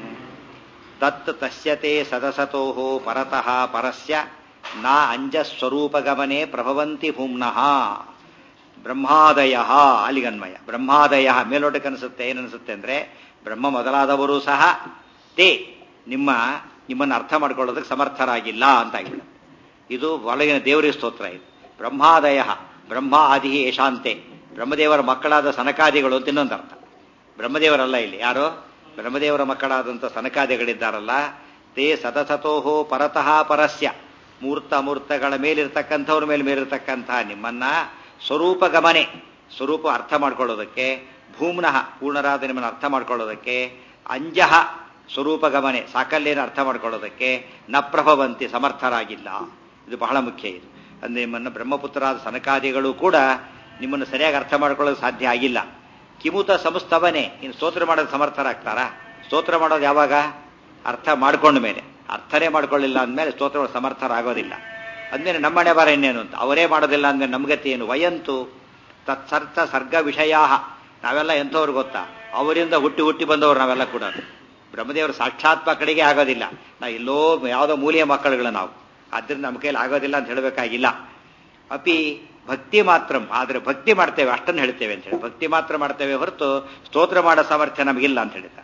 ತತ್ ತಸ್ಯತೆ ಸದಸತೋ ಪರತಃ ಪರಸ್ಯ ನ ಅಂಜಸ್ವರೂಪಗಮನೆ ಪ್ರಭವಂತಿ ಭೂಮ್ನಃ ಬ್ರಹ್ಮಾದಯ ಅಲಿಗನ್ಮಯ ಬ್ರಹ್ಮಾದಯ ಮೇಲೋಟಕ್ಕೆ ಅನಿಸುತ್ತೆ ಏನನ್ಸುತ್ತೆ ಅಂದ್ರೆ ಬ್ರಹ್ಮ ಮೊದಲಾದವರು ಸಹ ತೇ ನಿಮ್ಮ ನಿಮ್ಮನ್ನು ಅರ್ಥ ಮಾಡ್ಕೊಳ್ಳೋದಕ್ಕೆ ಸಮರ್ಥರಾಗಿಲ್ಲ ಅಂತ ಆಗಿಬಿಡ ಇದು ಒಳಗಿನ ದೇವರಿಗೆ ಸ್ತೋತ್ರ ಇದು ಬ್ರಹ್ಮಾದಯ ಬ್ರಹ್ಮ ಆದಿ ಯಶಾಂತೆ ಬ್ರಹ್ಮದೇವರ ಮಕ್ಕಳಾದ ಸನಕಾದಿಗಳು ಅಂತ ಇನ್ನೊಂದು ಅರ್ಥ ಬ್ರಹ್ಮದೇವರಲ್ಲ ಇಲ್ಲಿ ಯಾರು ಬ್ರಹ್ಮದೇವರ ಮಕ್ಕಳಾದಂಥ ಸನಕಾದಿಗಳಿದ್ದಾರಲ್ಲ ತೇ ಸತಸತೋಹೋ ಪರತಃ ಪರಸ್ಯ ಮೂರ್ತ ಮೂರ್ತಗಳ ಮೇಲಿರ್ತಕ್ಕಂಥವ್ರ ಮೇಲೆ ಮೇಲಿರ್ತಕ್ಕಂತಹ ನಿಮ್ಮನ್ನ ಸ್ವರೂಪ ಗಮನೆ ಸ್ವರೂಪ ಅರ್ಥ ಮಾಡ್ಕೊಳ್ಳೋದಕ್ಕೆ ಭೂಮ್ನಃ ಪೂರ್ಣರಾದ ನಿಮ್ಮನ್ನು ಅರ್ಥ ಮಾಡ್ಕೊಳ್ಳೋದಕ್ಕೆ ಅಂಜಹ ಸ್ವರೂಪ ಗಮನೆ ಸಾಕಲ್ಯನ ಅರ್ಥ ಮಾಡ್ಕೊಳ್ಳೋದಕ್ಕೆ ನ ಪ್ರಭವಂತಿ ಸಮರ್ಥರಾಗಿಲ್ಲ ಇದು ಬಹಳ ಮುಖ್ಯ ಇದು ಅಂದ್ರೆ ನಿಮ್ಮನ್ನು ಬ್ರಹ್ಮಪುತ್ರರಾದ ಸನಕಾದಿಗಳು ಕೂಡ ನಿಮ್ಮನ್ನು ಸರಿಯಾಗಿ ಅರ್ಥ ಮಾಡ್ಕೊಳ್ಳೋದು ಸಾಧ್ಯ ಆಗಿಲ್ಲ ಕಿಮುತ ಸಂಸ್ತವನೆ ಇನ್ನು ಸ್ತೋತ್ರ ಮಾಡೋದು ಸಮರ್ಥರಾಗ್ತಾರಾ ಸ್ತೋತ್ರ ಮಾಡೋದು ಯಾವಾಗ ಅರ್ಥ ಮಾಡ್ಕೊಂಡ ಮೇಲೆ ಅರ್ಥನೇ ಮಾಡ್ಕೊಳ್ಳಿಲ್ಲ ಅಂದಮೇಲೆ ಸ್ತೋತ್ರ ಸಮರ್ಥರಾಗೋದಿಲ್ಲ ಅಂದ್ಮೇಲೆ ನಮ್ಮನೆ ಬಾರ ಇನ್ನೇನು ಅಂತ ಅವರೇ ಮಾಡೋದಿಲ್ಲ ಅಂದ್ಮೇಲೆ ನಮ್ಗತಿ ಏನು ವಯಂತು ತತ್ಸರ್ಥ ಸರ್ಗ ವಿಷಯ ನಾವೆಲ್ಲ ಎಂಥವ್ರು ಗೊತ್ತಾ ಅವರಿಂದ ಹುಟ್ಟಿ ಹುಟ್ಟಿ ಬಂದವರು ನಾವೆಲ್ಲ ಕೂಡ ಬ್ರಹ್ಮದೇವರು ಸಾಕ್ಷಾತ್ ಕಡೆಗೆ ಆಗೋದಿಲ್ಲ ನಾವು ಎಲ್ಲೋ ಯಾವುದೋ ಮೂಲೆಯ ಮಕ್ಕಳುಗಳು ನಾವು ಆದ್ರಿಂದ ನಮ್ಮ ಕೈಯಲ್ಲಿ ಆಗೋದಿಲ್ಲ ಅಂತ ಹೇಳಬೇಕಾಗಿಲ್ಲ ಅಪಿ ಭಕ್ತಿ ಮಾತ್ರ ಆದ್ರೆ ಭಕ್ತಿ ಮಾಡ್ತೇವೆ ಅಷ್ಟನ್ನು ಹೇಳ್ತೇವೆ ಅಂತ ಹೇಳಿ ಭಕ್ತಿ ಮಾತ್ರ ಮಾಡ್ತೇವೆ ಹೊರತು ಸ್ತೋತ್ರ ಮಾಡೋ ಸಾಮರ್ಥ್ಯ ನಮಗಿಲ್ಲ ಅಂತ ಹೇಳಿದ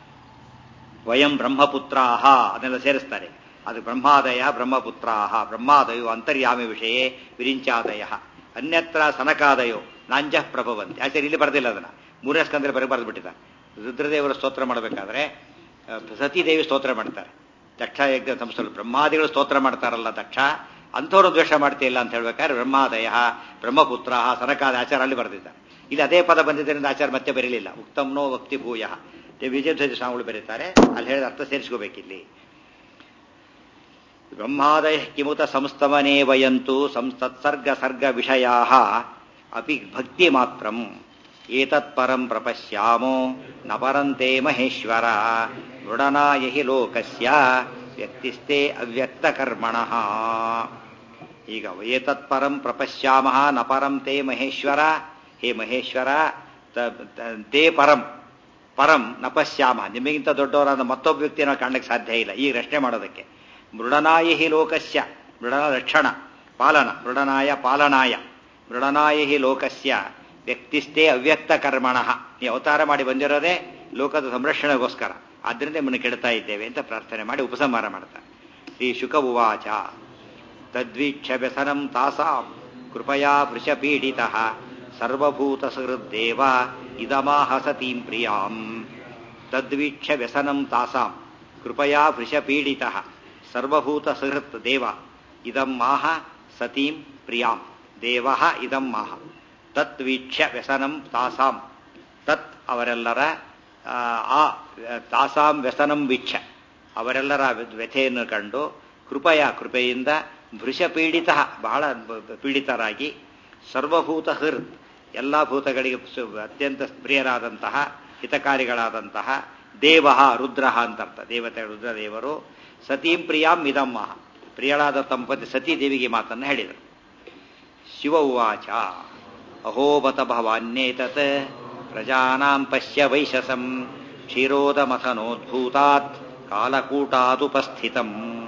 ವಯಂ ಬ್ರಹ್ಮಪುತ್ರಾಹ ಅದನ್ನೆಲ್ಲ ಸೇರಿಸ್ತಾರೆ ಅದು ಬ್ರಹ್ಮಾದಯ ಬ್ರಹ್ಮಪುತ್ರಾಹ ಬ್ರಹ್ಮಾದಯೋ ಅಂತರ್ಯಾಮಿ ವಿಷಯ ವಿರಿಂಚಾದಯ ಅನ್ಯತ್ರ ಸನಕಾದಯೋ ನಾಂಜ ಪ್ರಭವಂತಿ ಆಚಾರ್ಯ ಇಲ್ಲಿ ಬರ್ದಿಲ್ಲ ಅದನ್ನ ಮೂರನೇ ಸ್ಕಂದ್ರೆ ಬರೀ ಬರೆದು ಬಿಟ್ಟಿದ್ದಾರೆ ರುದ್ರದೇವರ ಸ್ತೋತ್ರ ಮಾಡಬೇಕಾದ್ರೆ ಸತೀದೇವಿ ಸ್ತೋತ್ರ ಮಾಡ್ತಾರೆ ದಕ್ಷ ಯಜ್ಞ ಸಂಸ್ಥೆ ಬ್ರಹ್ಮಾದಿಗಳು ಸ್ತೋತ್ರ ಮಾಡ್ತಾರಲ್ಲ ದಕ್ಷ ಅಂಥವ್ರು ದ್ವೇಷ ಮಾಡ್ತಿಲ್ಲ ಅಂತ ಹೇಳ್ಬೇಕಾದ್ರೆ ಬ್ರಹ್ಮಾದಯ ಬ್ರಹ್ಮಪುತ್ರ ಸನಕಾದ ಆಚಾರ ಅಲ್ಲಿ ಬರೆದಿದ್ದಾರೆ ಇಲ್ಲಿ ಅದೇ ಪದ ಬಂದಿದ್ದರಿಂದ ಆಚಾರ ಮತ್ತೆ ಬರೀಲಿಲ್ಲ ಉಕ್ತಮ್ನೋ ಭಕ್ತಿ ಭೂಯ ವಿಜಯಧ್ವಜ ಸ್ವಾಮಿಗಳು ಬರೀತಾರೆ ಅಲ್ಲಿ ಹೇಳಿದ ಅರ್ಥ ಸೇರಿಸ್ಕೋಬೇಕಿಲ್ಲಿ ಬ್ರಹ್ಮಾದಯ ಕಿಮುತ ಸಂಸ್ತವನೇ ವಯಂತು ಸಂಸ್ತತ್ಸರ್ಗ ಸರ್ಗ ವಿಷಯ ಅಪಿ ಭಕ್ತಿ ಮಾತ್ರಂ ಏತತ್ಪರಂ ಪ್ರಪಶ್ಯಾಮೋ ನ ಪರಂತೆ ಮಹೇಶ್ವರ ಮೃಡನಾಯ ಹಿ ಲೋಕಸ್ಯ ವ್ಯಕ್ತಿಸ್ತೆ ಅವ್ಯಕ್ತ ಕರ್ಮಣ ಈಗ ಏತತ್ಪರಂ ಪ್ರಪಶ್ಯಾಮ ನ ಪರಂ ತೇ ಮಹೇಶ್ವರ ಹೇ ಮಹೇಶ್ವರ ತೇ ಪರಂ ಪರಂ ನಪಶ್ಯಾಮ ನಿಮಗಿಂತ ದೊಡ್ಡವರಾದ ಮತ್ತೊಬ್ಬ ವ್ಯಕ್ತಿಯನ್ನು ಕಾಣಲಿಕ್ಕೆ ಸಾಧ್ಯ ಇಲ್ಲ ಈಗ ರಕ್ಷಣೆ ಮಾಡೋದಕ್ಕೆ ಮೃಡನಾಯ ಹಿ ಲೋಕಸ್ಯ ಮೃಡನ ರಕ್ಷಣ ಪಾಲನ ಮೃಡನಾಯ ಪಾಲನಾಯ ಮೃಡನಾಯ ಹಿ ಲೋಕಸ್ಯ ವ್ಯಕ್ತಿಸ್ಥೇ ಅವ್ಯಕ್ತ ಕರ್ಮಣ ನೀವು ಅವತಾರ ಮಾಡಿ ಬಂದಿರೋದೇ ಲೋಕದ ಸಂರಕ್ಷಣೆಗೋಸ್ಕರ ಆದ್ದರಿಂದ ನಿಮ್ಮನ್ನು ಕೆಡ್ತಾ ಇದ್ದೇವೆ ಅಂತ ಪ್ರಾರ್ಥನೆ ಮಾಡಿ ಉಪಸಂಹಾರ ಮಾಡ್ತಾರೆ ಶ್ರೀ ಶುಕ ಉವಾಚ ತದ್ವೀಕ್ಷ ವ್ಯಸನಂ ತಾಸಾಂ ಕೃಪಯಾ ವೃಷಪೀಡಿತ ಸರ್ವಭೂತ ಸಹೃದ್ದೇವ ಇದಮಾಹ ಸತೀಂ ಪ್ರಿಯಾಂ ತದ್ವೀಕ್ಷ ವ್ಯಸನಂ ತಾಸಾಂ ಕೃಪಯಾ ವೃಷಪೀಡಿತ ಸರ್ವಭೂತ ಸಹೃತ್ ದೇವ ಇದಂ ಮಾಹ ಸತೀಂ ಪ್ರಿಯಾಂ ದೇವ ಇದಂ ಮಾಹ ತತ್ವೀಕ್ಷ ವ್ಯಸನಂ ತಾಸಾಂ ತತ್ ಅವರೆಲ್ಲರ ಆ ತಾಸಾಂ ವ್ಯಸನಂ ವೀಕ್ಷ ಅವರೆಲ್ಲರ ವ್ಯಥೆಯನ್ನು ಕಂಡು ಕೃಪಯ ಕೃಪೆಯಿಂದ ಭೃಷಪೀಡಿತ ಬಹಳ ಪೀಡಿತರಾಗಿ ಸರ್ವಭೂತ ಹೃತ್ ಎಲ್ಲ ಭೂತಗಳಿಗೆ ಅತ್ಯಂತ ಪ್ರಿಯರಾದಂತಹ ಹಿತಕಾರಿಗಳಾದಂತಹ ದೇವ ರುದ್ರ ಅಂತರ್ಥ ದೇವತೆ ರುದ್ರದೇವರು ಸತೀಂ ಪ್ರಿಯಾಂ ಇದಮ್ಮ ಪ್ರಿಯಳಾದ ತಂಪತಿ ಸತೀ ದೇವಿಗೆ ಮಾತನ್ನು ಹೇಳಿದರು ಶಿವ ಉವಾಚ ಅಹೋಬತ ಭವಾನ್ಯೇತತ್ ಪ್ರಜಾನಾಂ ಪಶ್ಯ ವೈಶಸಂ ಕ್ಷೀರೋದಮಥನೋದ್ಭೂತಾತ್ ಕಾಲಕೂಟಾದುಪಸ್ಥಿತಂ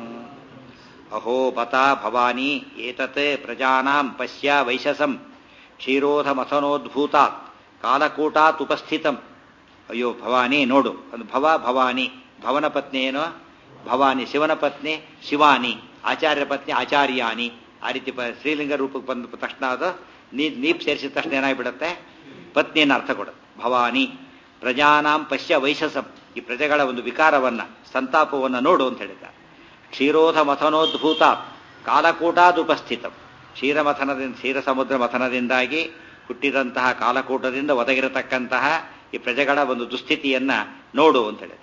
ಅಹೋಬತ ಭವಾನಿ ಏತತ್ ಪ್ರಜಾನಾಂ ಪಶ್ಯ ವೈಶಸಂ ಕ್ಷೀರೋಧಮಥನೋದ್ಭೂತಾತ್ ಕಾಲಕೂಟಾತ್ ಉಪಸ್ಥಿತಂ ಅಯ್ಯೋ ಭವಾನಿ ನೋಡು ಅದು ಭವ ಭವಾನಿ ಭವನ ಪತ್ನಿ ಏನು ಭವಾನಿ ಶಿವನ ಪತ್ನಿ ಶಿವಾನಿ ಆಚಾರ್ಯ ಪತ್ನಿ ಆಚಾರ್ಯಾನಿ ಆ ರೀತಿ ಶ್ರೀಲಿಂಗ ರೂಪಕ್ಕೆ ಬಂದ ತಕ್ಷಣ ಅದು ನೀ ನೀಪ್ ಸೇರಿಸಿದ ತಕ್ಷಣ ಏನಾಗ್ಬಿಡುತ್ತೆ ಪತ್ನಿಯನ್ನು ಅರ್ಥ ಕೊಡುತ್ತೆ ಭವಾನಿ ಪ್ರಜಾನಾಂ ಪಶ್ಯ ವೈಶಸಂ ಈ ಪ್ರಜೆಗಳ ಒಂದು ವಿಕಾರವನ್ನ ಸಂತಾಪವನ್ನು ನೋಡು ಅಂತ ಹೇಳಿದ್ದಾರೆ ಕ್ಷೀರೋಧ ಮಥನೋದ್ಭೂತ ಕಾಲಕೂಟಾದುಪಸ್ಥಿತಂ ಕ್ಷೀರಮಥನದಿಂದ ಕ್ಷೀರ ಸಮುದ್ರ ಮಥನದಿಂದಾಗಿ ಹುಟ್ಟಿದಂತಹ ಕಾಲಕೂಟದಿಂದ ಒದಗಿರತಕ್ಕಂತಹ ಈ ಪ್ರಜೆಗಳ ಒಂದು ದುಸ್ಥಿತಿಯನ್ನ ನೋಡು ಅಂತ ಹೇಳಿದ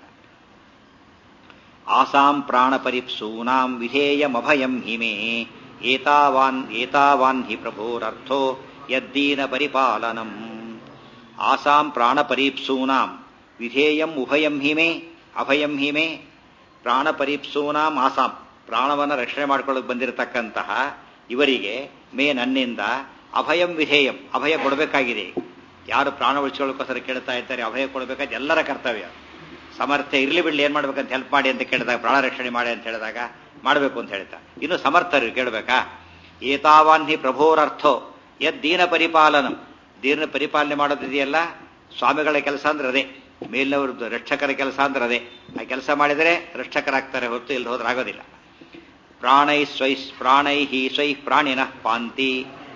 ಆಸಾಂ ಪ್ರಾಣ ಪರಿಪ್ಸೂನಾಂ ವಿಧೇಯಮಭಯಂ ಹಿಮೆ ಏತಾವಾನ್ ಏತಾವಾನ್ ಹಿ ಪ್ರಭೋರರ್ಥೋ ಯದ್ದೀನ ಪರಿಪಾಲನಂ ಆಸಾಂ ಪ್ರಾಣ ಪರೀಪ್ಸೂನಾಂ ವಿಧೇಯಂ ಉಭಯಂ ಹಿಮೆ ಅಭಯಂ ಹಿಮೆ ಪ್ರಾಣ ಪರೀಪ್ಸೂನಾಂ ಆಸಾಂ ಪ್ರಾಣವನ್ನು ರಕ್ಷಣೆ ಮಾಡ್ಕೊಳ್ಳೋಕೆ ಬಂದಿರತಕ್ಕಂತಹ ಇವರಿಗೆ ಮೇ ನನ್ನಿಂದ ಅಭಯಂ ವಿಧೇಯಂ ಅಭಯ ಕೊಡಬೇಕಾಗಿದೆ ಯಾರು ಪ್ರಾಣ ಉಳಿಸ್ಕೊಳ್ಳೋಕ್ಕೋಸ್ಕರ ಕೇಳ್ತಾ ಇದ್ದಾರೆ ಅಭಯ ಕೊಡಬೇಕಾದ ಎಲ್ಲರ ಕರ್ತವ್ಯ ಸಮರ್ಥ್ಯ ಇರ್ಲಿ ಬಿಡ್ಲಿ ಏನ್ ಮಾಡ್ಬೇಕಂತ ಹೆಲ್ಪ್ ಮಾಡಿ ಅಂತ ಕೇಳಿದಾಗ ಪ್ರಾಣ ರಕ್ಷಣೆ ಮಾಡಿ ಅಂತ ಹೇಳಿದಾಗ ಮಾಡಬೇಕು ಅಂತ ಹೇಳ್ತಾ ಇನ್ನು ಸಮರ್ಥರು ಕೇಳಬೇಕಾ ಏತಾವಾನ್ ಹಿ ಪ್ರಭೋರರ್ಥೋ ಯದ್ ದೀನ ಪರಿಪಾಲನಂ ದೀನ ಪರಿಪಾಲನೆ ಮಾಡೋದಿದೆಯಲ್ಲ ಸ್ವಾಮಿಗಳ ಕೆಲಸ ಅಂದ್ರೆ ಅದೇ ಮೇಲಿನವ್ರದ್ದು ರಕ್ಷಕರ ಕೆಲಸ ಅಂದ್ರೆ ಅದೇ ಆ ಕೆಲಸ ಮಾಡಿದರೆ ರಕ್ಷಕರಾಗ್ತಾರೆ ಹೊರತು ಇಲ್ಲಿ ಹೋದ್ರೆ ಆಗೋದಿಲ್ಲ ಪ್ರಾಣೈ ಸ್ವೈ ಪ್ರಾಣೈ ಸ್ವೈ ಪ್ರಾಣಿನ ಪಾಂತಿ